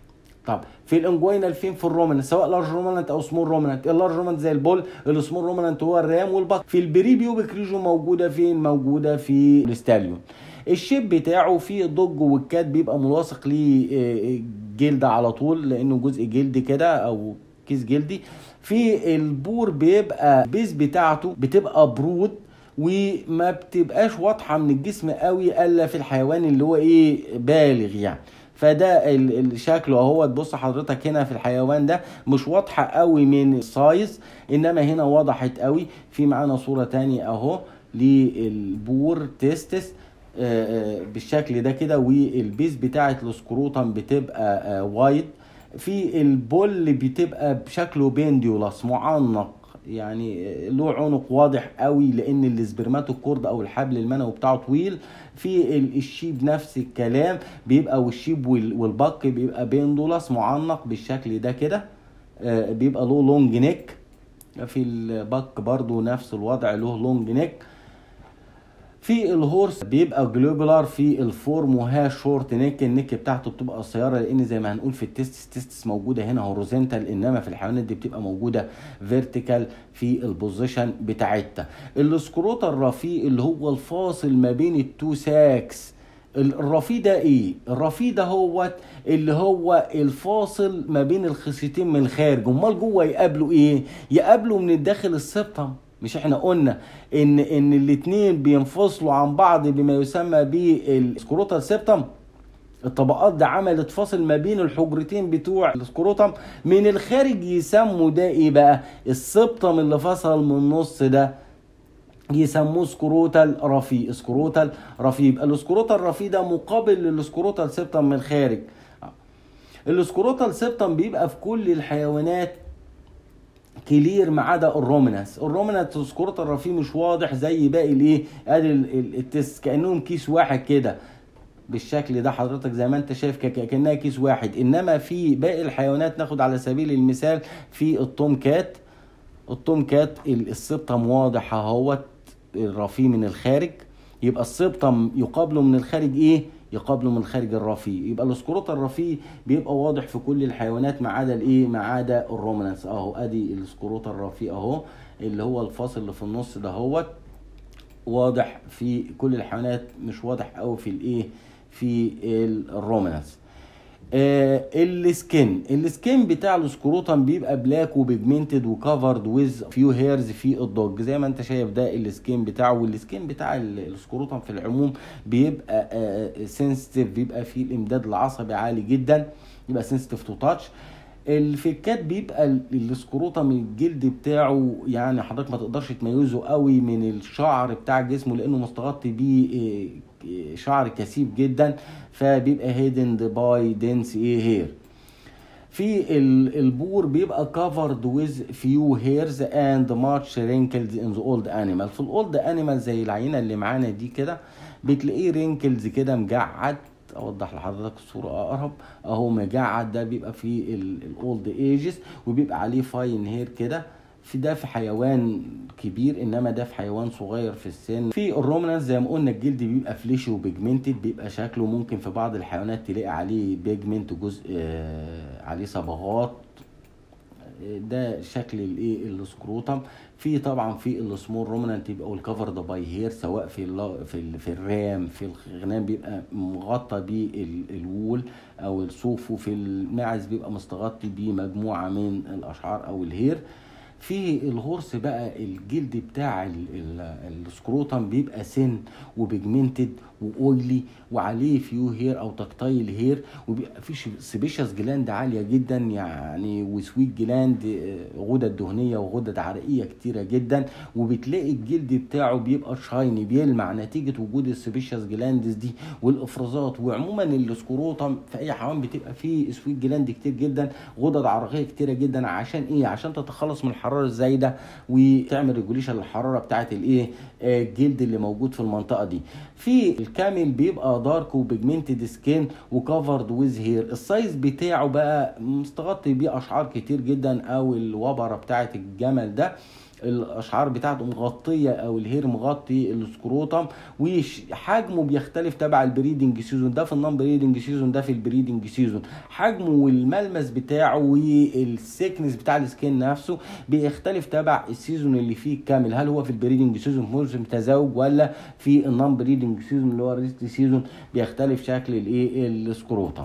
طب في الانجوينال فين في الرومانانت سواء لارج رومانانت او سمول رومانانت اللارج رومانانت زي البول السمول رومانانت هو الرام والبط في البري بيوبيك ريجون موجوده فين موجوده في الستاليون الشيب بتاعه في الضج والكات بيبقى ملاصق ليه جلد على طول لانه جزء جلد كده او كيس جلدي في البور بيبقى البيز بتاعته بتبقى برود وما بتبقاش واضحه من الجسم قوي الا في الحيوان اللي هو ايه بالغ يعني فده الشكل اهو تبص حضرتك هنا في الحيوان ده مش واضحه قوي من السايز انما هنا وضحت قوي في معانا صوره تانية اهو للبور تيستس بالشكل ده كده والبيز بتاعه السكروتم بتبقى وايد في البول بتبقى بشكله بينديولاس معنق يعني له عنق واضح قوي لان السبرماتوكورد او الحبل المنوي بتاعه طويل في الشيب نفس الكلام بيبقى والشيب والبق بيبقى بيندولاس معنق بالشكل ده كده بيبقى له لونج نيك في البق برضو نفس الوضع له لونج نيك في الهورس بيبقى جلوبولار في الفورم وها شورت نيك النيك بتاعته بتبقى قصيره لان زي ما هنقول في التستس تستس موجوده هنا هوريزونتال انما في الحيوانات دي بتبقى موجوده فيرتيكال في البوزيشن بتاعتها السكروتا الرفيع اللي هو الفاصل ما بين التو ساكس الرفي ده ايه الرفي ده هو اللي هو الفاصل ما بين الخصيتين من الخارج امال جوه يقابلوا ايه يقابلوا من الداخل السبتم مش احنا قلنا ان ان الاثنين بينفصلوا عن بعض بما يسمى بالسكروتال سيبتم الطبقات ده عملت فاصل ما بين الحجرتين بتوع السكروتم من الخارج يسموا ده ايه بقى السبتم اللي فصل من النص ده يسموه سكروتال رفي سكروتال رفي يبقى السكروتال رفي ده مقابل للسكروتال سيبتم من الخارج السكروتال سيبتم بيبقى في كل الحيوانات كلير ما عدا الرومنس الرومنس سكروت الرفيع مش واضح زي باقي الايه ادي التست كانهم كيس واحد كده بالشكل ده حضرتك زي ما انت شايف كانها كيس واحد انما في باقي الحيوانات ناخد على سبيل المثال في التوم كات التوم كات السبتم واضح اهوت الرفيع من الخارج يبقى السبتم يقابله من الخارج ايه يقابله من الخارج الرفيع يبقى السكروت الرفيع بيبقى واضح في كل الحيوانات ما عدا الايه ما عدا الرومنس اهو ادي السكروت الرفيع اهو اللي هو الفاصل اللي في النص ده هو واضح في كل الحيوانات مش واضح قوي في الايه في الرومنس آه السكين السكين بتاع السكروتم بيبقى بلاك وبيجمنتد وكفرد ويز فيو هيرز في الدوج زي ما انت شايف ده السكين بتاعه والسكين بتاع السكروتم في العموم بيبقى آه سنسيتيف بيبقى فيه الامداد العصبي عالي جدا يبقى سنسيتيف تو تاتش الفكات بيبقى السكروتم الجلد بتاعه يعني حضرتك ما تقدرش تميزه قوي من الشعر بتاع جسمه لانه مستغطي بيه شعر كثيف جدا فبيبقى هيدند باي دنس ايه هير في البور بيبقى covered with few hairs and much wrinkles in the old animal في الاولد انيمال زي العينه اللي معانا دي كده بتلاقيه رينكلز كده مجعد اوضح لحضرتك الصوره اقرب اهو مجعد ده بيبقى في الاولد ايجز وبيبقى عليه فاين هير كده في ده في حيوان كبير انما ده في حيوان صغير في السن في الرومنانس زي ما قلنا الجلد بيبقى فليشي وبيجمنتد بيبقى شكله ممكن في بعض الحيوانات تلاقي عليه بيجمنت جزء آه عليه صبغات ده شكل الايه السكروتم في طبعا في السمول رومنانت يبقى الكفر ده باي هير سواء في ال في ال في الرام في الغنام بيبقى مغطى بالوول او الصوف وفي الماعز بيبقى مستغطي بمجموعه من الاشعار او الهير في الهورس بقى الجلد بتاع السكروتم بيبقى سن وبيجمنتد واويلي وعليه فيو هير او تكتايل هير وبيبقى في سبيشس جلاند عاليه جدا يعني وسويت جلاند غدد دهنيه وغدد عرقيه كتيره جدا وبتلاقي الجلد بتاعه بيبقى شايني بيلمع نتيجه وجود السبيشس جلاندز دي والافرازات وعموما السكروتم في اي حيوان بتبقى فيه سويت جلاند كتير جدا غدد عرقيه كتيره جدا عشان ايه عشان تتخلص من الحراره الزايده وتعمل ريجوليشن للحراره بتاعه الايه الجلد اللي موجود في المنطقه دي في الكامل بيبقى دارك وبيجمنتد سكين وكفرد ويز هير السايز بتاعه بقى مستغطي بيه اشعار كتير جدا او الوبره بتاعه الجمل ده الاشعار بتاعته مغطيه او الهير مغطي السكروتم وحجمه بيختلف تبع البريدنج سيزون ده في النون بريدنج سيزون ده في البريدنج سيزون حجمه والملمس بتاعه والسيكنس بتاع السكين نفسه بيختلف تبع السيزون اللي فيه كامل هل هو في البريدنج سيزون موسم تزاوج ولا في النون بريدنج سيزون اللي هو الريست سيزون بيختلف شكل الايه السكروتم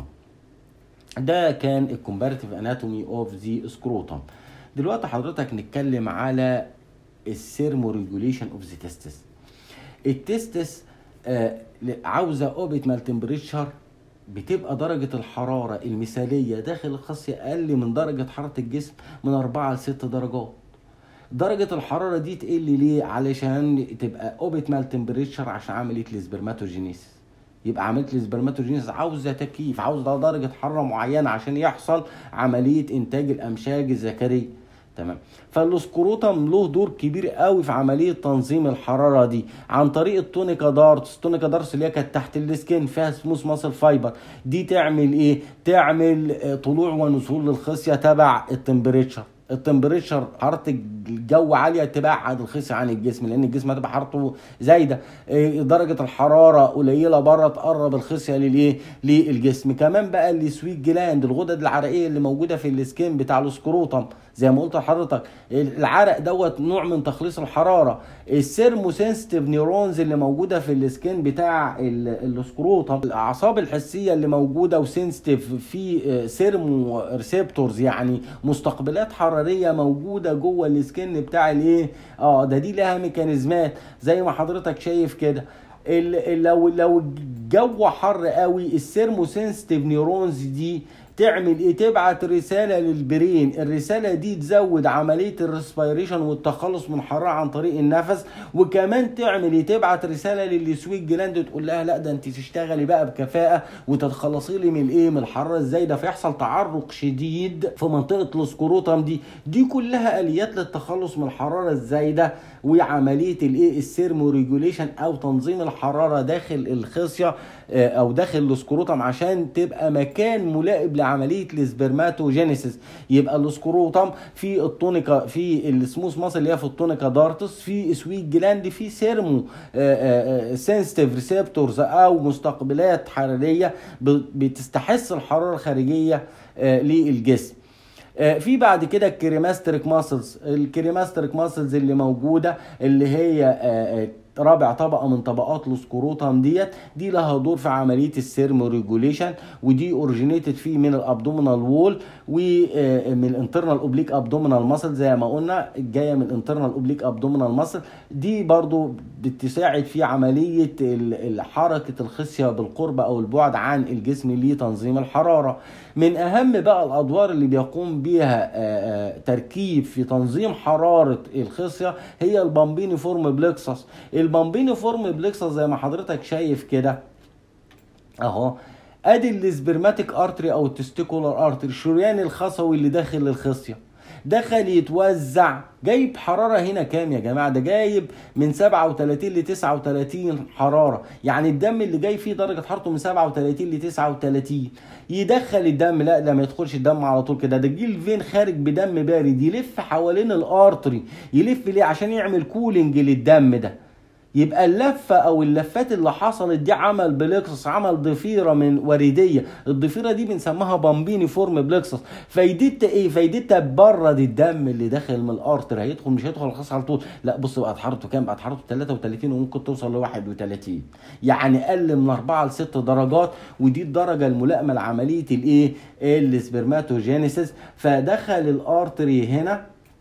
ده كان الكومباريتيف اناتومي اوف ذا سكروتم دلوقتي حضرتك نتكلم على السيرمو ريجوليشن اوف ذا تستس التستس آه عاوزه اوبتمال تمبريتشر بتبقى درجة الحرارة المثالية داخل الخصية أقل من درجة حرارة الجسم من أربعة لست درجات درجة الحرارة دي تقل ليه؟ علشان تبقى اوبتمال تمبريتشر عشان عملية السبرماتوجينيس يبقى عمليه السبرماتوجينيس عاوزه تكييف عاوزه درجه حراره معينه عشان يحصل عمليه انتاج الامشاج الذكريه تمام فالسكروتم له دور كبير قوي في عمليه تنظيم الحراره دي عن طريق التونيكا دارتس التونيكا دارتس اللي هي كانت تحت السكين فيها سموث ماسل فايبر دي تعمل ايه تعمل آه، طلوع ونزول للخصيه تبع التمبريتشر التمبريتشر حراره الجو عاليه تبعد الخصيه عن الجسم لان الجسم هتبقى حرارته زايده إيه، درجه الحراره قليله بره تقرب الخصيه للايه للجسم كمان بقى السويت جلاند الغدد العرقيه اللي موجوده في السكين بتاع السكروتم زي ما قلت لحضرتك العرق دوت نوع من تخليص الحراره السيرموسنسيتيف نيورونز اللي موجوده في السكين بتاع ال- السكروتم الاعصاب الحسيه اللي موجوده وسنسيتيف في سيرمو ريسبتورز يعني مستقبلات حراريه موجوده جوه السكين بتاع الايه اه ده دي لها ميكانيزمات زي ما حضرتك شايف كده ال- ال- لو لو الجو حر قوي السيرموسنسيتيف نيورونز دي تعمل ايه تبعت رساله للبرين الرساله دي تزود عمليه الريسبيريشن والتخلص من الحراره عن طريق النفس وكمان تعمل ايه تبعت رساله للسويت جلاند تقول لها لا ده انت تشتغلي بقى بكفاءه وتتخلصي لي من الايه من الحراره الزايده فيحصل تعرق شديد في منطقه السكروتم دي دي كلها اليات للتخلص من الحراره الزايده وعمليه الايه السيرمو ريجوليشن او تنظيم الحراره داخل الخصيه آه، او داخل السكروتم عشان تبقى مكان ملائم لعمليه السبرماتوجينيسيس يبقى السكروتم في التونيكا في السموث ماسل اللي هي في التونيكا دارتس في سويت جلاند في سيرمو سنسيتيف ريسبتورز او مستقبلات حراريه ب- بتستحث الحراره الخارجيه آه، للجسم آه، في بعد كده الكريماستريك ماسلز الكريماستريك ماسلز اللي موجوده اللي هي آه، آه، رابع طبقه من طبقات السكروتم ديت دي لها دور في عمليه السيرمو ريجوليشن ودي اوريجينيتد فيه من الابدومينال وول ومن الانترنال اوبليك ابدومينال ماسل زي ما قلنا جايه من الانترنال اوبليك ابدومينال ماسل دي برضو بتساعد في عمليه ال- ال- حركه الخصيه بالقرب او البعد عن الجسم لتنظيم الحراره من اهم بقى الادوار اللي بيقوم بيها آه، آه، تركيب في تنظيم حراره الخصيه هي البامبيني فورم بلكسس البامبيني فورم بلكسس زي ما حضرتك شايف كده اهو ادي السبرماتيك ارتري او التستيكولار ارتري الشريان الخصوي اللي داخل الخصيه دخل يتوزع جايب حرارة هنا كام يا جماعة ده جايب من 37 ل 39 حرارة يعني الدم اللي جاي فيه درجة حرارته من 37 ل 39 يدخل الدم لا ده ما يدخلش الدم على طول كده ده جيل فين خارج بدم بارد يلف حوالين الارتري يلف ليه عشان يعمل كولينج للدم ده يبقى اللفة أو اللفات اللي حصلت دي عمل بلكسس عمل ضفيرة من وردية الضفيرة دي بنسميها بامبيني فورم بلكسس فايدتها إيه؟ فايدتها تبرد الدم اللي داخل من الأرتر هيدخل مش هيدخل الخص على طول لا بص بقى حرارته كام؟ بقت حرارته 33 وممكن توصل ل 31 يعني أقل من 4 ل 6 درجات ودي الدرجة الملائمة لعملية الإيه؟ السبرماتوجينيسيس فدخل الأرتري هنا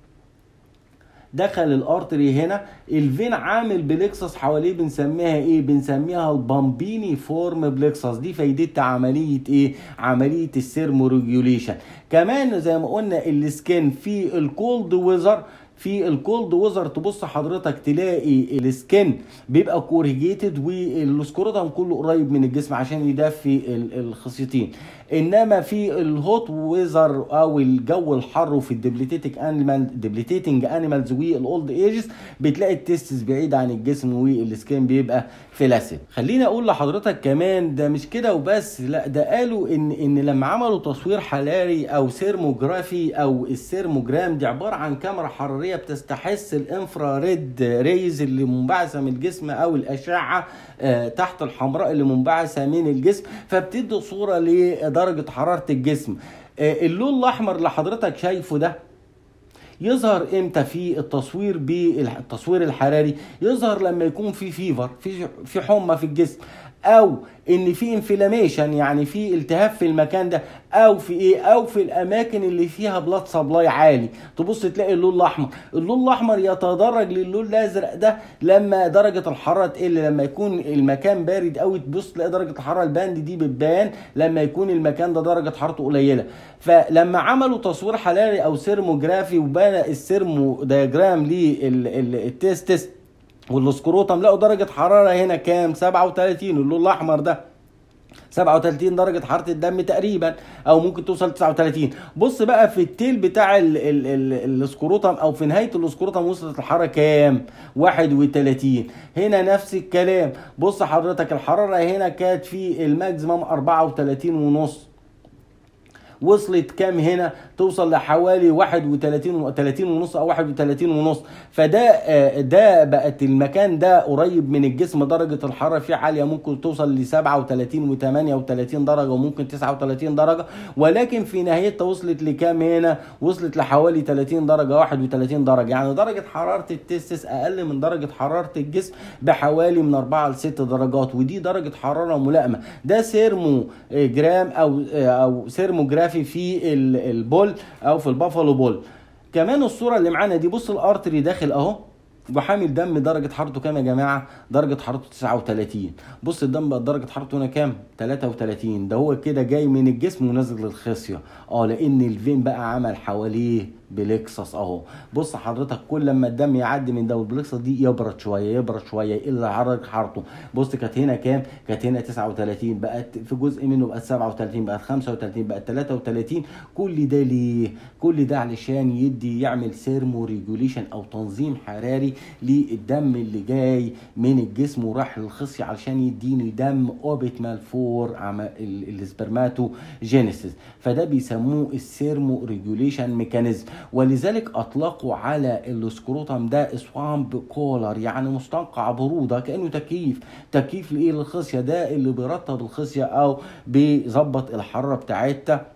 دخل الارتري هنا الفين عامل بلكسس حواليه بنسميها ايه بنسميها البامبيني فورم بلكسس دي فايدتها عمليه ايه عمليه السيرمو ريجوليشن كمان زي ما قلنا السكين في الكولد ويزر في الكولد ويزر تبص حضرتك تلاقي السكين بيبقى كوريجيتد والسكروتم كله قريب من الجسم عشان يدفي ال- الخصيتين انما في الهوت ويزر او الجو الحر وفي الدبليتيتنج انيمال دبليتيتنج انيمالز والاولد ايجز بتلاقي التستس بعيد عن الجسم والسكين بيبقى فلاسيد خليني اقول لحضرتك كمان ده مش كده وبس لا ده قالوا ان ان لما عملوا تصوير حراري او سيرموجرافي او السيرموجرام دي عباره عن كاميرا حراريه بتستحث الانفراريد ريز اللي منبعثه من الجسم او الاشعه آه، تحت الحمراء اللي منبعثه من الجسم فبتدي صوره لدرجه حراره الجسم آه، اللون الاحمر اللي حضرتك شايفه ده يظهر امتى في التصوير بالتصوير الحراري يظهر لما يكون في فيفر في في حمى في الجسم او ان في انفلاميشن يعني في التهاب في المكان ده او في ايه او في الاماكن اللي فيها بلاد سبلاي عالي تبص تلاقي اللون الاحمر اللون الاحمر يتدرج للون الازرق ده لما درجه الحراره تقل لما يكون المكان بارد قوي تبص تلاقي درجه الحراره الباند دي بتبان لما يكون المكان ده درجه حرارته قليله فلما عملوا تصوير حراري او سيرموجرافي وبان السيرمو دياجرام للتستس والسكروتم لقوا درجة حرارة هنا كام 37 اللون الأحمر ده 37 درجة حرارة الدم تقريبا او ممكن توصل 39 بص بقى في التيل بتاع ال- ال- ال- الاسكروتم او في نهاية الاسكروتم وصلت الحرارة كام 31 هنا نفس الكلام بص حضرتك الحرارة هنا كانت في الماكسيمم 34 ونص وصلت كام هنا توصل لحوالي 31 و 30 ونص او 31 ونص فده آه، ده بقت المكان ده قريب من الجسم درجه الحراره فيه عاليه ممكن توصل ل 37 و 38 درجه وممكن 39 درجه ولكن في نهايتها وصلت لكام هنا وصلت لحوالي 30 درجه 31 درجه يعني درجه حراره التستس اقل من درجه حراره الجسم بحوالي من 4 ل 6 درجات ودي درجه حراره ملائمه ده سيرمو جرام او او سيرموجرافي في ال- البول او في البافالو بول كمان الصوره اللي معانا دي بص الارتري داخل اهو وحامل دم درجة حرارته كام يا جماعة؟ درجة حرارته 39 بص الدم بقى درجة حرارته هنا كام؟ 33 ده هو كده جاي من الجسم ونازل للخصية اه لأن الفين بقى عمل حواليه بلكسس اهو بص حضرتك كل لما الدم يعدي من ده والبلكسس دي يبرد شويه يبرد شويه يقل درجه حرارته بص كانت هنا كام كانت هنا 39 بقت في جزء منه بقت 37 بقت 35 بقت 33 كل ده ليه كل ده علشان يدي يعمل سيرمو ريجوليشن او تنظيم حراري للدم اللي جاي من الجسم وراح للخصيه علشان يديني دم اوبتمال فور السبرماتو جينيسيس فده بيسموه السيرمو ريجوليشن ميكانيزم ولذلك اطلقوا على السكروتم ده سوامب كولر يعني مستنقع بروده كانه تكييف تكييف لايه للخصيه ده اللي بيرطب الخصيه او بيظبط الحراره بتاعتها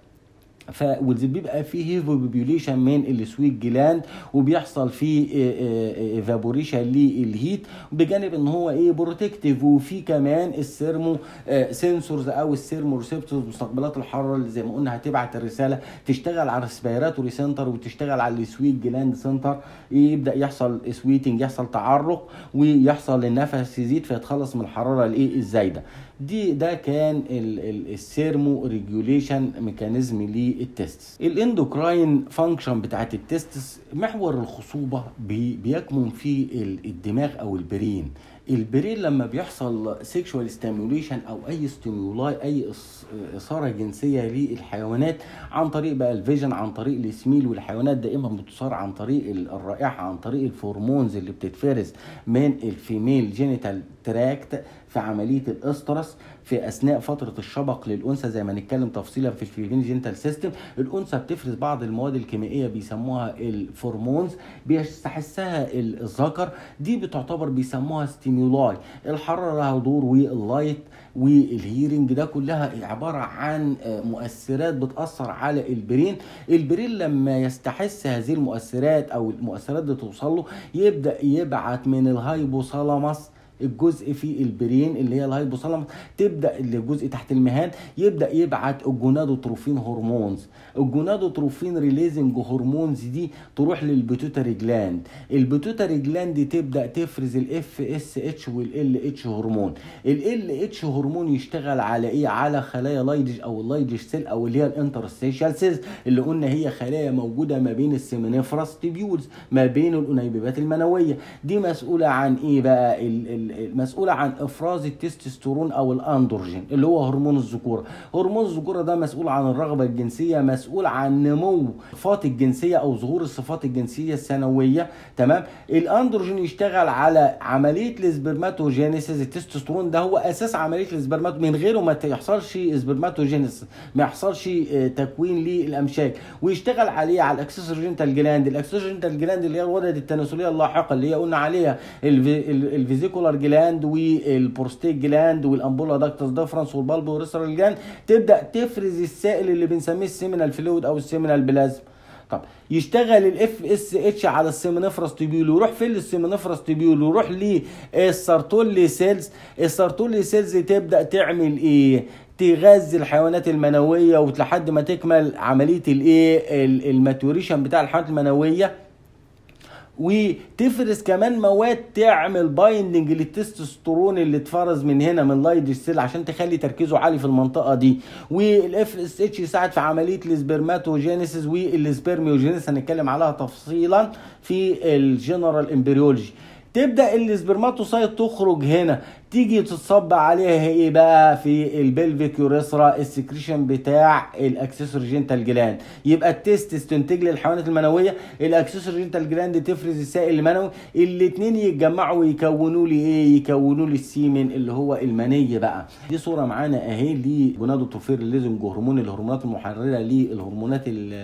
ف وبيبقى فيه هيفوبيوليشن من السويت جلاند وبيحصل فيه ايفابوريشن للهيت بجانب ان هو ايه بروتكتيف وفي كمان السيرمو سنسورز او السيرمو ريسبتورز مستقبلات الحراره اللي زي ما قلنا هتبعت الرساله تشتغل على الريسبيراتوري سنتر وتشتغل على السويت جلاند سنتر يبدا يحصل سويتنج يحصل تعرق ويحصل النفس يزيد فيتخلص من الحراره الايه الزايده دي ده كان ال- ال- السيرمو ريجوليشن ميكانيزم للتستس الاندوكراين فانكشن بتاعت التستس محور الخصوبه بي بيكمن في ال- الدماغ او البرين البرين لما بيحصل سيكشوال ستيموليشن او اي ستيمولاي اي إص- اثاره جنسيه للحيوانات عن طريق بقى الفيجن عن طريق السميل والحيوانات دائما بتصار عن طريق ال- الرائحه عن طريق الفورمونز اللي بتتفرز من الفيميل جينيتال تراكت في عمليه الاسترس في اثناء فتره الشبق للانثى زي ما نتكلم تفصيلا في الفيميل جينيتال سيستم الانثى بتفرز بعض المواد الكيميائيه بيسموها الفورمونز بيستحسها الذكر دي بتعتبر بيسموها ستيمولاي الحراره لها دور واللايت والهيرنج ده كلها عباره عن مؤثرات بتاثر على البرين البرين لما يستحس هذه المؤثرات او المؤثرات دي توصل له يبدا يبعت من الهايبوثالاموس الجزء في البرين اللي هي الهايبوثالاموس تبدا الجزء تحت المهاد يبدا يبعت الجونادوتروفين هرمونز الجونادوتروفين ريليزنج هرمونز دي تروح للبيتوتري جلاند البيتوتري جلاند تبدا تفرز الاف اس اتش والال اتش هرمون ال اتش هرمون يشتغل على ايه على خلايا لايدج او اللايدج سيل او اللي هي الانترستيشال سيلز اللي قلنا هي خلايا موجوده ما بين السيمينيفراس تيبيولز ما بين الانيبيبات المنويه دي مسؤوله عن ايه بقى ال- ال- المسؤوله عن افراز التستوستيرون او الاندروجين اللي هو هرمون الذكوره هرمون الذكوره ده مسؤول عن الرغبه الجنسيه مسؤول عن نمو الصفات الجنسيه او ظهور الصفات الجنسيه الثانويه تمام الاندروجين يشتغل على عمليه السبرماتوجينيسيس التستوستيرون ده هو اساس عمليه السبرماتو من غيره ما يحصلش سبرماتوجينيسيس ما يحصلش آه، تكوين للامشاج ويشتغل عليه على الاكسسورجينتال جلاند الاكسسورجينتال جلاند اللي هي الغدد التناسليه اللاحقه اللي هي قلنا عليها الفي- ال- الفيزيكولار جلاند والبروستيت جلاند والامبولا داكتس ديفرنس والبالبو ريسرال جلاند تبدا تفرز السائل اللي بنسميه السيمينال فلويد او السيمينال بلازم طب يشتغل الاف اس اتش على السيمينيفرس تيبيول ويروح فين للسيمينيفرس تيبيول ويروح للسارتولي سيلز السارتولي سيلز تبدا تعمل ايه تغذي الحيوانات المنويه ولحد ما تكمل عمليه الايه ال- الماتوريشن بتاع الحيوانات المنويه وتفرز كمان مواد تعمل بايندنج للتستوستيرون اللي اتفرز من هنا من لايدج سيل عشان تخلي تركيزه عالي في المنطقه دي والاف اس اتش يساعد في عمليه السبرماتوجينيسيس والسبرميوجينيسيس هنتكلم عليها تفصيلا في الجنرال امبريولوجي تبدا السبرماتوسايت تخرج هنا تيجي تتصب عليها ايه بقى في البلفيك يوريثرا السكريشن بتاع الاكسسور جينتال جلاند يبقى التستس تنتج لي الحيوانات المنويه الاكسسور جينتال جلاند تفرز السائل المنوي الاثنين يتجمعوا ويكونوا لي ايه يكونوا لي السيمن اللي هو المني بقى دي صوره معانا اهي لجونادوتروفير الليزنج هرمون الهرمونات المحرره للهرمونات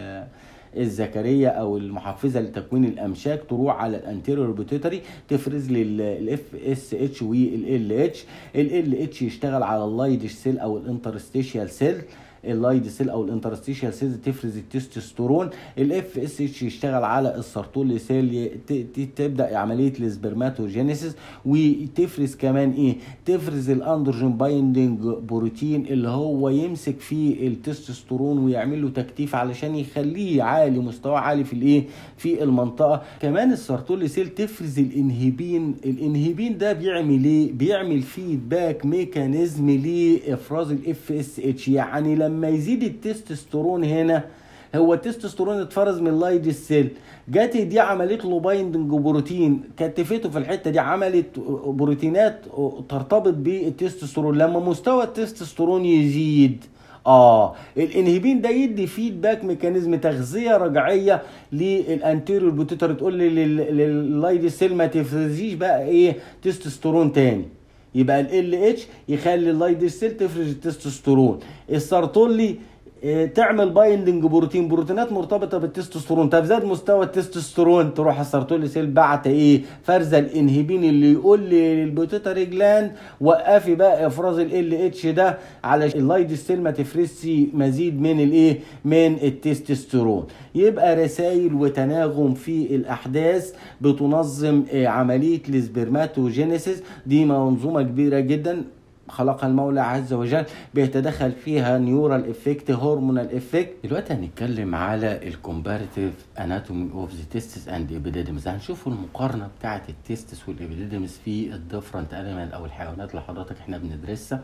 الذكريه او المحفزه لتكوين الامشاك تروح على الانتيريور بيتيتري تفرز لي الاف اس اتش والال اتش ال اتش يشتغل على اللايدش سيل او الانترستيشيال سيل اللايد سيل او الانترستيشيال سيلز تفرز التستوستيرون الاف اس اتش يشتغل على السرطول سيل تبدا عمليه السبرماتوجينيسيس وتفرز كمان ايه تفرز الاندروجين بايندنج بروتين اللي هو يمسك فيه التستوستيرون ويعمل له تكتيف علشان يخليه عالي مستوى عالي في الايه في المنطقه كمان السرطول سيل تفرز الانهبين الانهبين ده بيعمل ايه بيعمل فيدباك ميكانيزم لافراز الاف اس اتش يعني لما لما يزيد التستوستيرون هنا هو التستوستيرون اتفرز من اللايد السيل جت دي عملت له بايندنج بروتين كتفته في الحته دي عملت بروتينات ترتبط بالتستوستيرون لما مستوى التستوستيرون يزيد اه الانهبين ده يدي فيدباك ميكانيزم تغذيه رجعيه للانتيريور بوتيتر تقول لي لللايد سيل ما تفرزيش بقى ايه تستوستيرون تاني يبقى ال اتش يخلي اللايد سيل تفرز التستوستيرون السرطولي تعمل بايندنج بروتين بروتينات مرتبطه بالتستوستيرون طب زاد مستوى التستوستيرون تروح السرطولي سيل بعت ايه فرزه الانهبين اللي يقول لي للبوتيتاري جلاند وقفي بقى افراز ال اتش ده على اللايد سيل ما تفرزش مزيد من الايه من التستوستيرون يبقى رسائل وتناغم في الاحداث بتنظم عمليه السبرماتوجينيسيس دي منظومه كبيره جدا خلقها المولى عز وجل بيتدخل فيها نيورال افكت هرمونال افكت دلوقتي هنتكلم على الكومباريتيف اناتومي اوف ذا تيستس اند ابيديدمز هنشوف المقارنه بتاعه التيستس والابيديدمز في الديفرنت انيمال او الحيوانات اللي حضرتك احنا بندرسها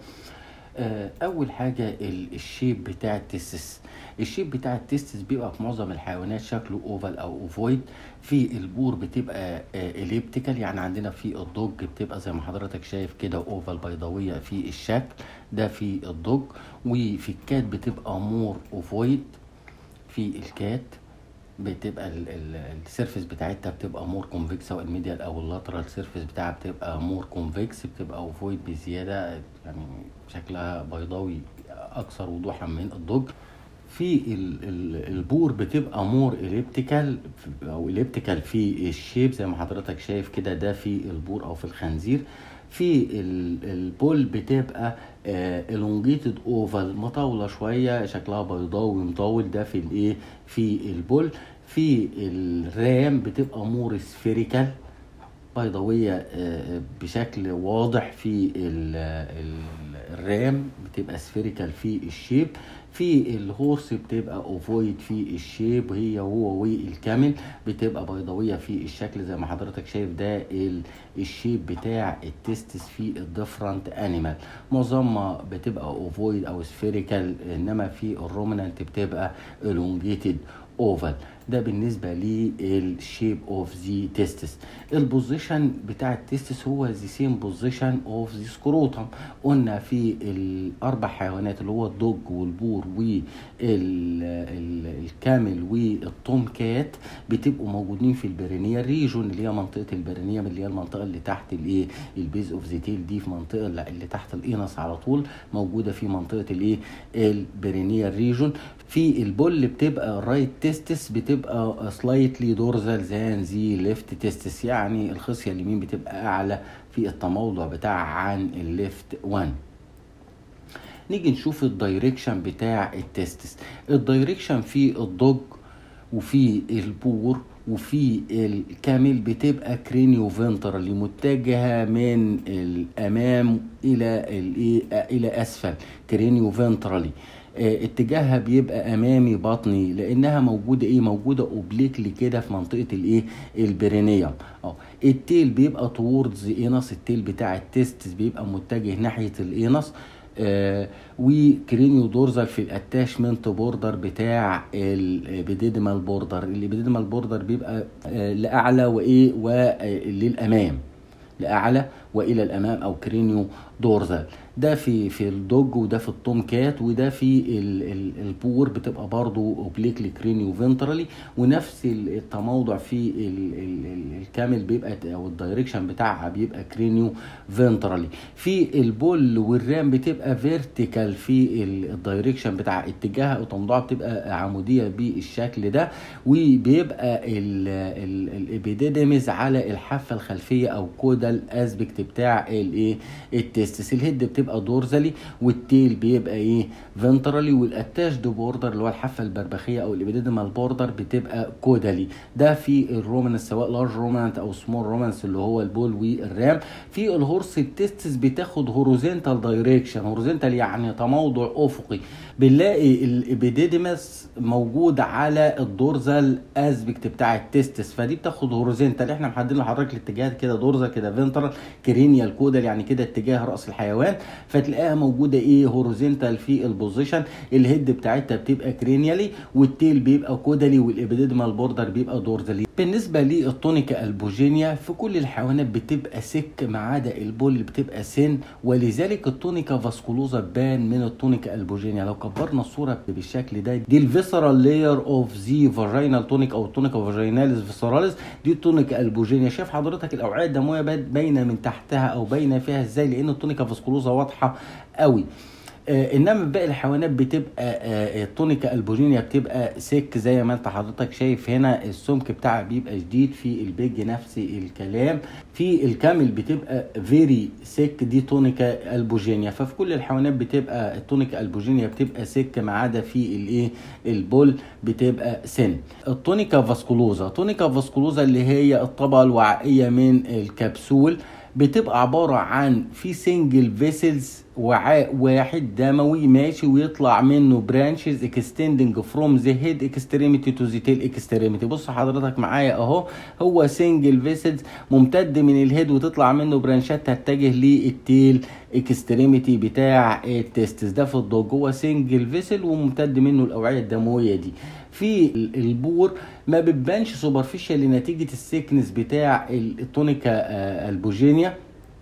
اول حاجه الشيب بتاع التستس الشيب بتاع التستس بيبقى في معظم الحيوانات شكله اوفال او اوفويد في البور بتبقى اليبتيكال يعني عندنا في الضج بتبقى زي ما حضرتك شايف كده اوفال بيضاويه في الشكل ده في الضج وفي الكات بتبقى مور اوفويد في الكات بتبقى السيرفيس بتاعتها بتبقى مور كونفكس او الميديال او اللاترال سيرفيس بتاعها بتبقى مور كونفكس بتبقى اوفويد بزياده يعني شكلها بيضاوي اكثر وضوحا من الضج في البور بتبقى مور اليبتيكال او اليبتيكال في الشيب زي ما حضرتك شايف كده ده في البور او في الخنزير في البول بتبقى الونجيتد اوفال مطاوله شويه شكلها بيضاوي مطول ده في الايه في البول في الرام بتبقى مور سفيريكال بيضاويه بشكل واضح في الرام بتبقى سفيريكال في الشيب في الهورس بتبقى اوفويد في الشيب هي هو والكامل بتبقى بيضاويه في الشكل زي ما حضرتك شايف ده الشيب بتاع التستس في الديفرنت انيمال معظمها بتبقى اوفويد او سفيريكال انما في الرومنانت بتبقى elongated اوفال ده بالنسبه للشيب اوف ذا تيستس البوزيشن بتاع التيستس هو ذا سيم بوزيشن اوف ذا سكروتم قلنا في الاربع حيوانات اللي هو الدوج والبور والكامل والتوم كات بتبقوا موجودين في البرينيا ريجون اللي هي منطقه البرينيا اللي هي المنطقه اللي تحت الايه البيز اوف ذا تيل دي في منطقه اللي تحت الانس على طول موجوده في منطقه الايه البرينيا ريجون في البول بتبقى الرايت تيستس بتبقى سلايتلي دورزال زان زي ليفت تيستس يعني الخصيه اليمين بتبقى اعلى في التموضع بتاعها عن الليفت 1 نيجي نشوف الدايركشن بتاع التستس الدايركشن في الضج وفي البور وفي الكامل بتبقى كرينيو فنترالي متجهه من الامام الى الى اسفل كرينيو فنترالي اتجاهها بيبقى امامي بطني لانها موجوده ايه موجوده اوبليكلي كده في منطقه الايه البرينيوم اه التيل بيبقى توردز انس التيل بتاع التستس بيبقى متجه ناحيه الانس آه وكرينيو دورزال في الاتاشمنت بوردر بتاع البيديدمال بوردر البيديدمال بوردر بيبقى آه لاعلى وايه وللامام لاعلى والى الامام او كرينيو دورزال ده في في الدوج وده في التوم كات وده في ال ال البور بتبقى برضو اوبليكلي كرينيو فنترالي ونفس التموضع في ال ال ال الكامل بيبقى او الدايركشن بتاعها بيبقى كرينيو فنترالي في البول والرام بتبقى فيرتيكال في الدايركشن بتاع اتجاهها او تموضعها بتبقى عموديه بالشكل ده وبيبقى الابيديدمز على الحافه الخلفيه او كودال اسبكت بتاع الايه التستس الهيد بتبقى دورزالي والتيل بيبقى ايه فنترالي والاتاشد بوردر اللي هو الحافه البربخيه او الابيديدمال بوردر بتبقى كودالي ده في الرومانس سواء لارج رومانت او سمول رومانس اللي هو البول والرام في الهورس التستس بتاخد هوريزونتال دايركشن هوريزونتال يعني تموضع افقي بنلاقي الابيديدمس موجود على الدورزال اسبكت بتاع التستس فدي بتاخد هوريزونتال احنا محددين لحضرتك الاتجاهات كده دورزال كده فنترال كرينيال كودال يعني كده اتجاه راس الحيوان فتلاقيها موجوده ايه هوريزونتال في البوزيشن الهيد بتاعتها بتبقى كرينيالي والتيل بيبقى كودالي والابيديدمال بوردر بيبقى دورزالي بالنسبه للتونيكا البوجينيا في كل الحيوانات بتبقى سك ما عدا البول بتبقى سن ولذلك التونيكا فاسكولوزا بان من التونيكا البوجينيا لو كبرنا الصوره بالشكل ده دي الفيسرال لاير اوف ذي فاجينال تونيك او التونيكا فاجيناليس فيسراليس دي التونيكا البوجينيا شايف حضرتك الاوعيه الدمويه باينه من تحتها او باينه فيها ازاي لان التونيكا فاسكولوزا واضحه قوي آه انما باقي الحيوانات بتبقى آه التونيكا البوجينيا بتبقى سك زي ما انت حضرتك شايف هنا السمك بتاعها بيبقى شديد في البيج نفس الكلام في الكامل بتبقى فيري سك دي تونيكا البوجينيا ففي كل الحيوانات بتبقى التونيكا البوجينيا بتبقى سك ما عدا في الايه البول بتبقى سن التونيكا فاسكولوزا تونيكا فاسكولوزا اللي هي الطبقه الوعائيه من الكبسول بتبقى عبارة عن في سنجل فيسلز وعاء واحد دموي ماشي ويطلع منه برانشز اكستندنج فروم ذا هيد اكستريميتي تو ذا تيل اكستريميتي بص حضرتك معايا اهو هو سنجل فيسلز ممتد من الهيد وتطلع منه برانشات تتجه للتيل اكستريميتي بتاع التستس ده في الضوء جوه سنجل فيسل وممتد منه الاوعيه الدمويه دي في البور ما بتبانش سوبرفيشال لنتيجه السيكنس بتاع التونيكا البوجينيا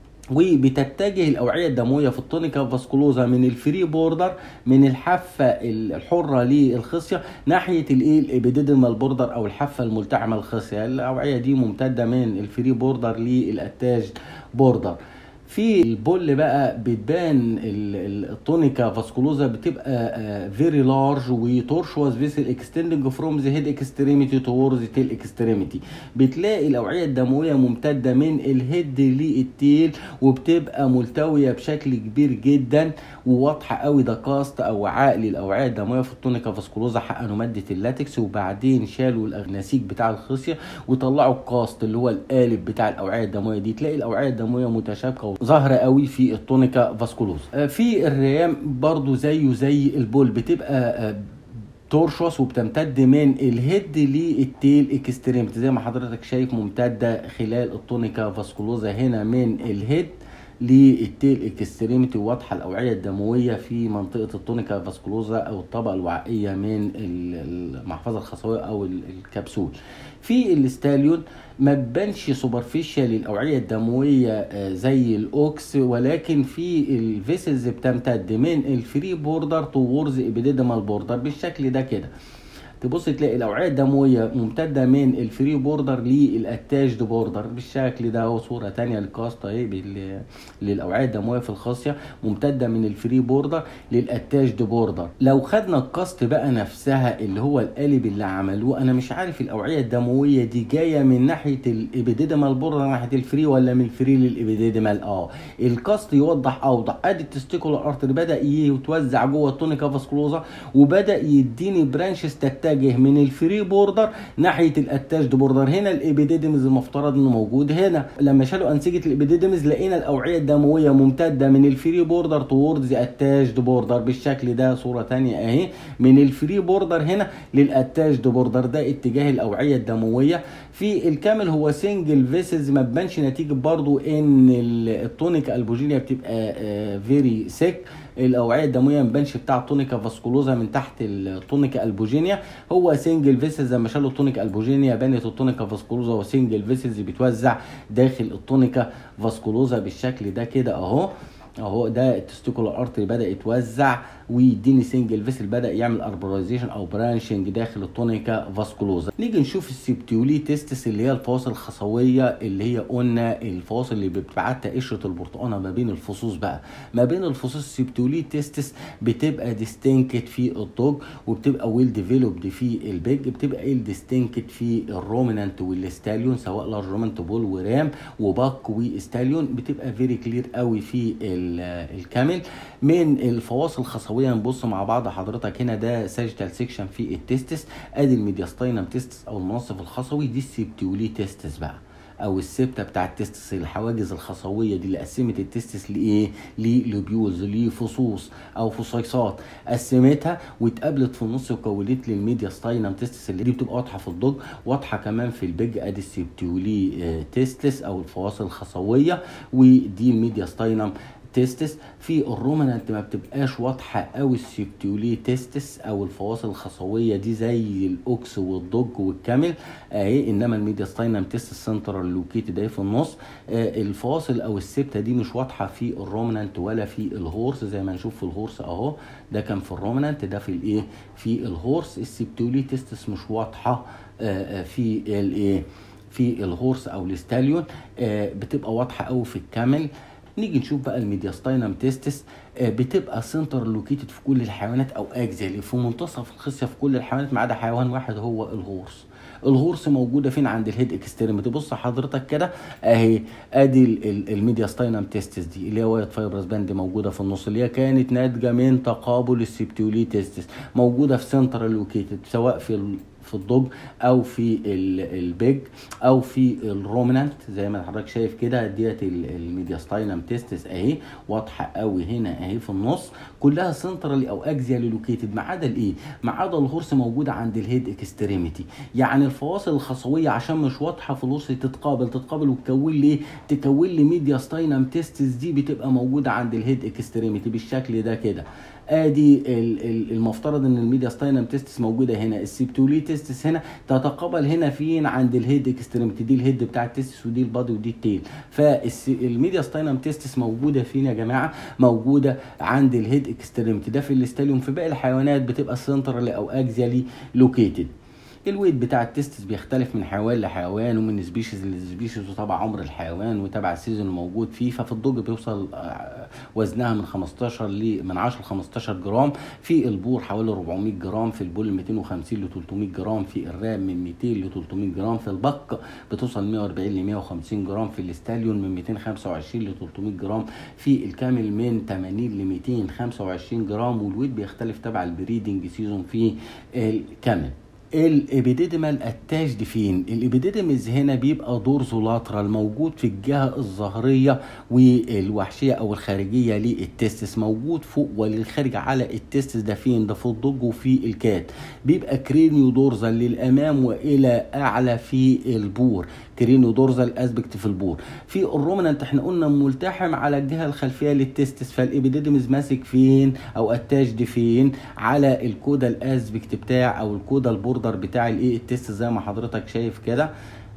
وبتتجه الاوعيه الدمويه في التونيكا فاسكولوزا من الفري بوردر من الحافه الحره للخصيه ناحيه الايه الابيديدمال بوردر او الحافه الملتحمه الخصيه الاوعيه دي ممتده من الفري بوردر للاتاج بوردر في البول بقى بتبان التونيكا فاسكولوزا بتبقى فيري لارج وتورشواز فيسل اكستندنج فروم ذا هيد اكستريميتي تورز تيل اكستريميتي بتلاقي الاوعيه الدمويه ممتده من الهيد للتيل وبتبقى ملتويه بشكل كبير جدا وواضحه قوي ده كاست او وعاء للاوعيه الدمويه في التونيكا فاسكولوزا حقنوا ماده اللاتكس وبعدين شالوا النسيج بتاع الخصيه وطلعوا الكاست اللي هو القالب بتاع الاوعيه الدمويه دي تلاقي الاوعيه الدمويه متشابكه ظاهره قوي في التونيكا فاسكولوز في الريام برضو زيه زي البول بتبقى تورشوس وبتمتد من الهيد للتيل اكستريمتي زي ما حضرتك شايف ممتده خلال التونيكا فاسكولوزا هنا من الهيد للتيل اكستريمتي واضحه الاوعيه الدمويه في منطقه التونيكا فاسكولوزا او الطبقه الوعائيه من المحفظه الخصويه او الكبسول في الاستاليون ما تبانش سوبرفيشال الاوعيه الدمويه زي الاوكس ولكن في الفيسلز بتمتد من الفري بوردر توورز ابيديدمال بوردر بالشكل ده كده تبص تلاقي الاوعيه الدمويه ممتده من الفري بوردر للاتاجد بوردر بالشكل ده وصوره تانية للكاست اهي للاوعيه الدمويه في الخاصيه ممتده من الفري بوردر للاتاجد بوردر لو خدنا الكاست بقى نفسها اللي هو القالب اللي عملوه انا مش عارف الاوعيه الدمويه دي جايه من ناحيه الابيديدمال بوردر ناحيه الفري ولا من الفري للابيديدمال اه الكاست يوضح اوضح ادي التستيكولار ارتري بدا يتوزع جوه التونيكا فاسكولوزا وبدا يديني برانشز تتجه من الفري بوردر ناحيه الاتاجد بوردر هنا الابيديدمز المفترض انه موجود هنا لما شالوا انسجه الابيديدمز لقينا الاوعيه الدمويه ممتده من الفري بوردر توردز اتاجد بوردر بالشكل ده صوره ثانيه اهي من الفري بوردر هنا للاتاجد بوردر ده اتجاه الاوعيه الدمويه في الكامل هو سنجل فيسز ما تبانش نتيجه برضو ان التونيك البوجينيا بتبقى فيري سيك الاوعيه الدمويه ما بانش بتاع التونيكا فاسكولوزا من تحت التونيكا البوجينيا هو سنجل فيسز لما شالوا التونيكا البوجينيا بانت التونيكا فاسكولوزا وسنجل فيسز بيتوزع داخل التونيكا فاسكولوزا بالشكل ده كده اهو اهو ده التستيكولار ارتري بدا يتوزع ويديني سنجل فيسل بدا يعمل اربرايزيشن او برانشنج داخل التونيكا فاسكولوزا نيجي نشوف السبتيولي تيستس اللي هي الفواصل الخصويه اللي هي قلنا الفواصل اللي بتبعتها قشره البرتقانه ما بين الفصوص بقى ما بين الفصوص السبتيولي تيستس بتبقى ديستنكت في الدوج وبتبقى ويل ديفلوبد في البيج بتبقى ايه ديستنكت في الرومينانت والستاليون سواء لارج رومنت بول ورام وباك وستاليون بتبقى فيري كلير قوي في الكامل من الفواصل الخصويه نبص مع بعض حضرتك هنا ده ساجيتال سيكشن في التستس ادي الميدياستاينم تستس او المنصف الخصوي دي السبتيولي تستس بقى او السبته بتاع التستس الحواجز الخصويه دي اللي قسمت التستس لايه للوبيولز لفصوص او فصيصات قسمتها واتقابلت في النص وكونت لي الميدياستاينم تستس اللي دي بتبقى واضحه في الضج واضحه كمان في البيج ادي السبتيولي تستس او الفواصل الخصويه ودي الميدياستاينم تيستس في الرومنانت ما بتبقاش واضحه قوي السيبتيولي تيستس او الفواصل الخصويه دي زي الاوكس والضج والكامل اهي انما الميدياستاينم تيستس سنترال لوكيتد اهي في النص آه الفواصل او السبته دي مش واضحه في الرومنانت ولا في الهورس زي ما نشوف في الهورس اهو ده كان في الرومنانت ده في الايه في الهورس السيبتيولي تيستس مش واضحه آه في الايه في الهورس او الستاليون آه بتبقى واضحه قوي في الكامل نيجي نشوف بقى الميدياستاينم تيستس بتبقى سنتر لوكيتد في كل الحيوانات او اكزيالي في منتصف الخصيه في كل الحيوانات ما عدا حيوان واحد هو الهورس الهورس موجوده فين عند الهيد اكستريميتي بص حضرتك كده اهي ادي الميدياستاينم تيستس دي اللي هي وايت فايبرس باند موجوده في النص اللي هي كانت ناتجه من تقابل السبتيولي تيستس موجوده في سنتر لوكيتد سواء في في الضج او في البيج او في الرومنانت زي ما حضرتك شايف كده ديت الميدياستاينم تيستس اهي واضحه قوي هنا اهي في النص كلها سنترالي او اكزيالي لوكيتد ما عدا الايه ما عدا الهورس موجوده عند الهيد اكستريميتي يعني الفواصل الخصويه عشان مش واضحه في الهورس تتقابل تتقابل وتكون لي تكون لي ميدياستاينم تيستس دي بتبقى موجوده عند الهيد اكستريميتي بالشكل ده كده ادي المفترض ان الميدياستاينم تيستس موجوده هنا السيبتولي تيستس هنا تتقابل هنا فين عند الهيد اكستريمتي دي الهيد بتاع التيستس ودي البادي ودي التيل فالميدياستاينم تيستس موجوده فين يا جماعه موجوده عند الهيد اكستريمتي ده في الاستاليوم في باقي الحيوانات بتبقى سنترالي او اكزيالي لوكيتد الويت بتاع التستس بيختلف من حيوان لحيوان ومن سبيشيز لسبيشيز وتبع عمر الحيوان وتبع السيزون الموجود فيه ففي الضج بيوصل وزنها من 15 ل من 10 ل 15 جرام في البور حوالي 400 جرام في البول 250 ل 300 جرام في الرام من 200 ل 300 جرام في البق بتوصل 140 ل 150 جرام في الاستاليون من 225 ل 300 جرام في الكامل من 80 ل 225 جرام والويت بيختلف تبع البريدنج سيزون في الكامل الابيديدمال اتاجد فين الابيديدمز هنا بيبقى دورزولاترال موجود في الجهه الظهريه والوحشيه او الخارجيه للتستس موجود فوق وللخارج على التستس ده فين ده في الضج وفي الكات بيبقى كرينيو دورزال للامام والى اعلى في البور كرينيو دورزال اسبكت في البور في الرومنانت احنا قلنا ملتحم على الجهه الخلفيه للتستس فالابيديدمز ماسك فين او اتاجد فين على الكودا الاسبكت بتاع او الكودا البور البوردر بتاع الايه التست زي ما حضرتك شايف كده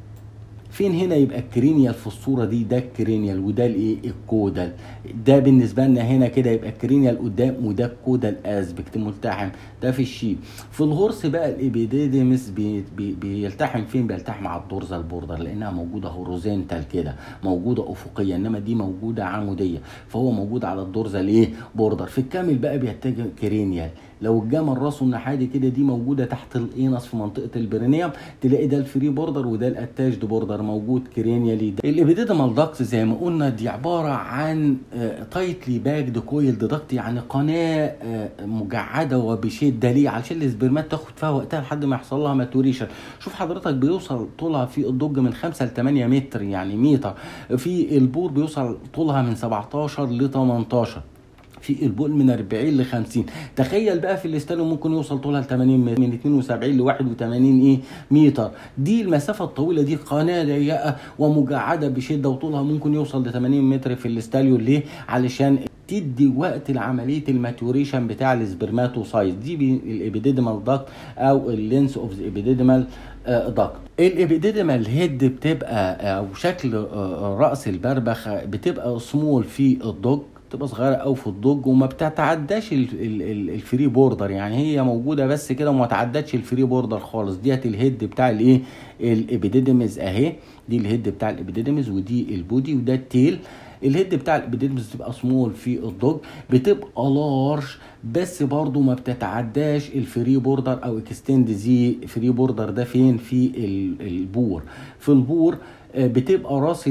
فين هنا يبقى الكرينيال في الصوره دي ده الكرينيال وده الايه الكودال ده بالنسبه لنا هنا كده يبقى الكرينيال قدام وده الكودال اسبكت ملتحم ده في الشيب في الهورس بقى الابيديديمس بي بي بيلتحم فين بيلتحم على الدورزال بوردر لانها موجوده هوريزونتال كده موجوده افقيه انما دي موجوده عموديه فهو موجود على الدورزال ايه بوردر في الكامل بقى بيتجه كرينيال لو الجمل راسه النحادي كده دي موجوده تحت الانس في منطقه البرينيوم تلاقي ده الفري بوردر وده الاتاجد بوردر موجود كرينيالي ده الابيديدمال داكت زي ما قلنا دي عباره عن تايتلي باكد كويلد داكت يعني قناه مجعده وبشده ليه علشان السبرمات تاخد فيها وقتها لحد ما يحصل لها ماتوريشن شوف حضرتك بيوصل طولها في الضج من 5 ل 8 متر يعني متر في البور بيوصل طولها من 17 ل 18 في البول من 40 ل 50 تخيل بقى في الاستاليوم ممكن يوصل طولها ل 80 متر من 72 ل 81 ايه متر دي المسافه الطويله دي قناه ضيقه ومجعده بشده وطولها ممكن يوصل ل 80 متر في الاستاليوم ليه علشان تدي وقت لعمليه الماتوريشن بتاع السبرماتوسايت دي الابيديدمال داكت او اللينس اوف ذا ابيديدمال داكت الابيديدمال هيد بتبقى او شكل راس البربخ بتبقى سمول في الضج بتبقى صغيره قوي في الضج وما بتتعداش الفري بوردر يعني هي موجوده بس كده وما تعدتش الفري بوردر خالص ديت الهيد بتاع الايه الابيديدمز اهي دي الهيد بتاع الابيديدمز ودي البودي وده التيل الهيد بتاع الابيديدمز بتبقى سمول في الضج بتبقى لارج بس برضو ما بتتعداش الفري بوردر او اكستند زي فري بوردر ده فين في البور في البور بتبقى راس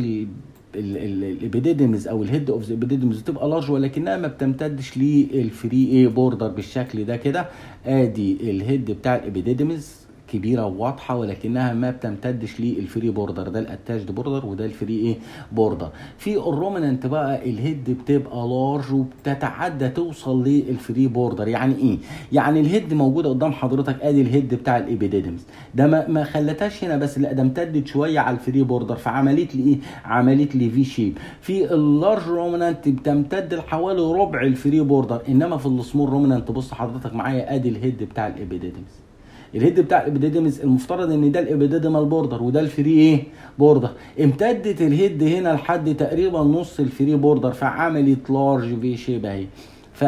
الابيديدمز او الهيد اوف الابيديدمز بتبقى لارج ولكنها ما بتمتدش للفري اي بوردر بالشكل ده كده ادي الهيد بتاع الابيديدمز كبيره وواضحه ولكنها ما بتمتدش للفري بوردر ده الاتاجد بوردر وده الفري ايه بوردر في الرومننت بقى الهيد بتبقى لارج وبتتعدى توصل للفري بوردر يعني ايه يعني الهيد موجوده قدام حضرتك ادي الهيد بتاع الابيديدمز ده ما, ما خلتهاش هنا بس لا ده امتدت شويه على الفري بوردر فعملت لي ايه عملت لي في شيب في اللارج رومننت بتمتد لحوالي ربع الفري بوردر انما في السمول رومننت بص حضرتك معايا ادي الهيد بتاع الابيديدمز الهيد بتاع الابيديدمز المفترض ان ده الابيديدمال بوردر وده الفري ايه بوردر امتدت الهيد هنا لحد تقريبا نص الفري بوردر فعملت لارج في شيب اهي ف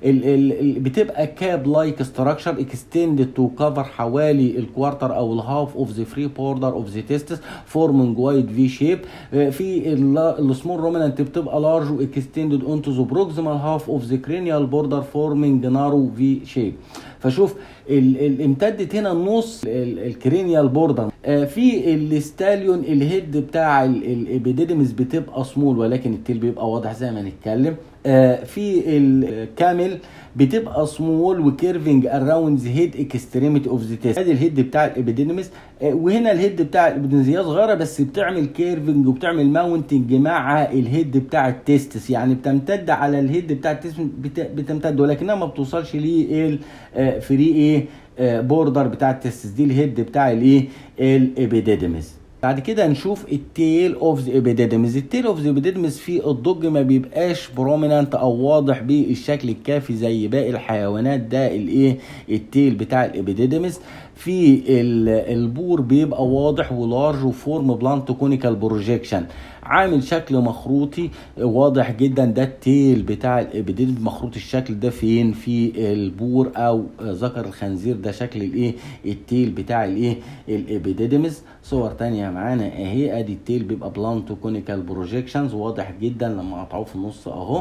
بتبقى كاب لايك ستراكشر اكستندد تو كفر حوالي الكوارتر او الهاف اوف ذا فري بوردر اوف ذا تيستس فورمنج وايد في شيب في السمول رومننت بتبقى لارج واكستندد اونتو ذا بروكسيمال هاف اوف ذا كرينيال بوردر فورمنج نارو في شيب فشوف امتدت هنا النص الكرينيال بوردر في الستاليون الهيد بتاع الابيديدمز بتبقى سمول ولكن التيل بيبقى واضح زي ما نتكلم في الكامل بتبقى سمول وكيرفنج اراوند ذا هيد اكستريميتي اوف ذا تيست ادي الهيد بتاع الابيديدمس وهنا الهيد بتاع الابيديدمس هي صغيره بس بتعمل كيرفنج وبتعمل ماونتنج مع الهيد بتاع التستس يعني بتمتد على الهيد بتاع التستس بتمتد ولكنها ما بتوصلش للفري ايه بوردر بتاع التستس دي الهيد بتاع الايه الابيديدمس بعد كده نشوف التيل اوف ذا ابيديدمز التيل اوف ذا ابيديدمز في الضج ما بيبقاش برومينانت او واضح بالشكل الكافي زي باقي الحيوانات ده الايه التيل بتاع الابيديدمز في البور بيبقى واضح ولارج وفورم بلانت كونيكال بروجيكشن عامل شكل مخروطي واضح جدا ده التيل بتاع الابيديدمز مخروط الشكل ده فين في البور او ذكر الخنزير ده شكل الايه التيل بتاع الايه الابيديدمز صور تانية معانا اهي ادي التيل بيبقى بلانت كونيكال بروجيكشنز واضح جدا لما قطعوه في النص اهو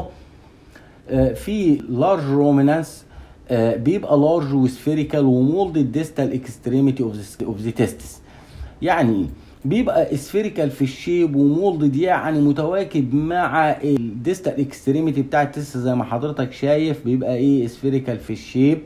في لارج رومينانس بيبقى لارج وسفيريكال ومولد ديستال اكستريميتي اوف ذا تيستس يعني بيبقى سفيريكال في الشيب ومولدد يعني متواكب مع الديستال اكستريميتي بتاع التست زي ما حضرتك شايف بيبقى ايه سفيريكال في الشيب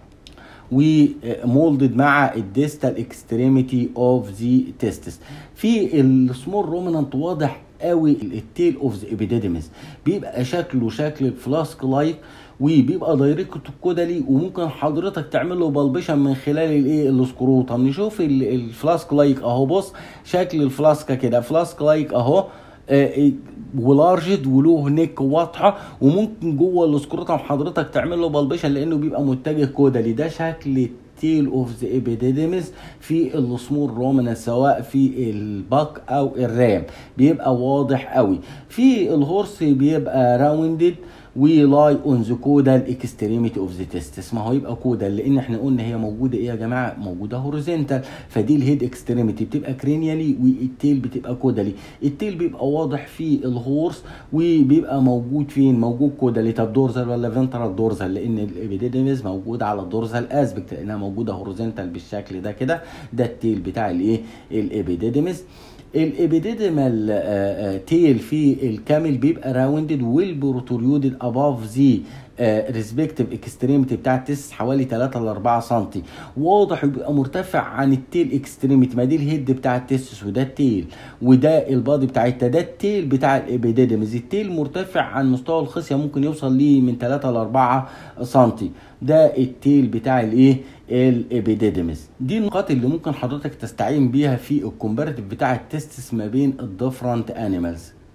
ومولدد مع الديستال اكستريميتي اوف ذا تيستس في السمول رومينانت واضح قوي التيل اوف ذا ابيديدمس بيبقى شكله شكل الفلاسك لايك وبيبقى دايركت كودالي وممكن حضرتك تعمل له بلبشن من خلال الايه السكروتم نشوف الفلاسك لايك اهو بص شكل الفلاسكه كده فلاسك لايك اهو آه ولارجد وله نيك واضحه وممكن جوه السكروتم حضرتك تعمل له بلبشن لانه بيبقى متجه كودالي ده شكل التيل اوف ذا ابيديدمس في السمول رومنا سواء في الباك او الرام بيبقى واضح قوي في الهورس بيبقى راوندد ولاي اون ذا كودال اكستريميتي اوف ذا تيستس ما هو يبقى كودال لان احنا قلنا هي موجوده ايه يا جماعه موجوده هوريزونتال فدي الهيد اكستريميتي بتبقى كرينيالي والتيل بتبقى كودالي التيل بيبقى واضح في الهورس وبيبقى موجود فين موجود كودالي طب دورزال ولا فينترال دورزال لان الابيديدمز موجود على الدورزال اسبكت لانها موجوده هوريزونتال بالشكل ده كده ده التيل بتاع الايه الابيديدمز الابيديدمال تيل في الكامل بيبقى راوندد والبروتوريودد اباف ذي ريسبكتيف اكستريميتي بتاع التس حوالي 3 ل 4 سم واضح بيبقى مرتفع عن التيل اكستريميتي ما دي الهيد بتاع التستس وده التيل وده البادي بتاعتها ده التيل بتاع الابيديدمز التيل مرتفع عن مستوى الخصيه ممكن يوصل ليه من 3 ل 4 سم ده التيل بتاع الايه الابيديدمز دي النقاط اللي ممكن حضرتك تستعين بيها في الكومباريتيف بتاع التستس ما بين الديفرنت انيمالز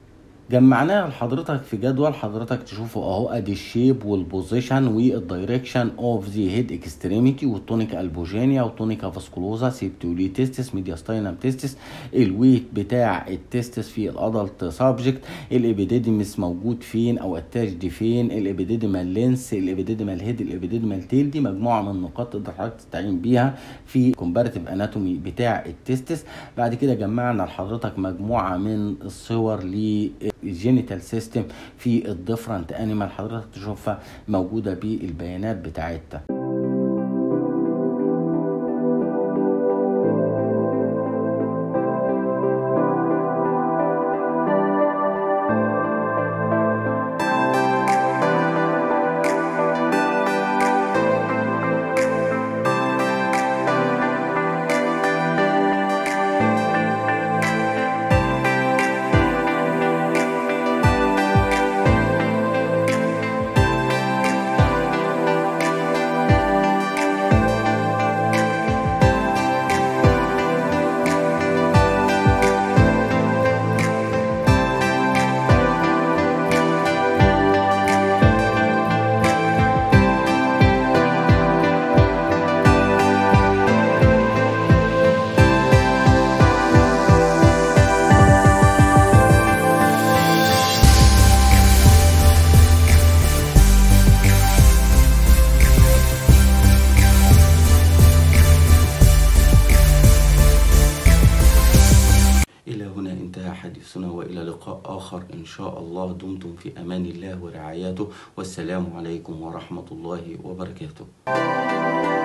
جمعناها لحضرتك في جدول حضرتك تشوفه اهو ادي الشيب والبوزيشن والدايركشن اوف ذا هيد اكستريميتي والتونيكا البوجينيا والتونيكا فاسكولوزا سيبتولي تيستس ميدياستاينم تيستس الويت بتاع التيستس في الادلت سبجكت الابيديديمس موجود فين او اتاجد فين الابيديديمال لينس الابيديديمال هيد الابيديديمال تيل دي مجموعه من النقاط تقدر حضرتك تستعين بيها في كومباريتيف اناتومي بتاع التيستس بعد كده جمعنا لحضرتك مجموعه من الصور ل الجينيتال سيستم في الديفرنت انيمال حضرتك تشوفها موجوده بالبيانات بتاعتها إلى هنا انتهى حديثنا وإلى لقاء آخر إن شاء الله دمتم في أمان الله ورعايته والسلام عليكم ورحمة الله وبركاته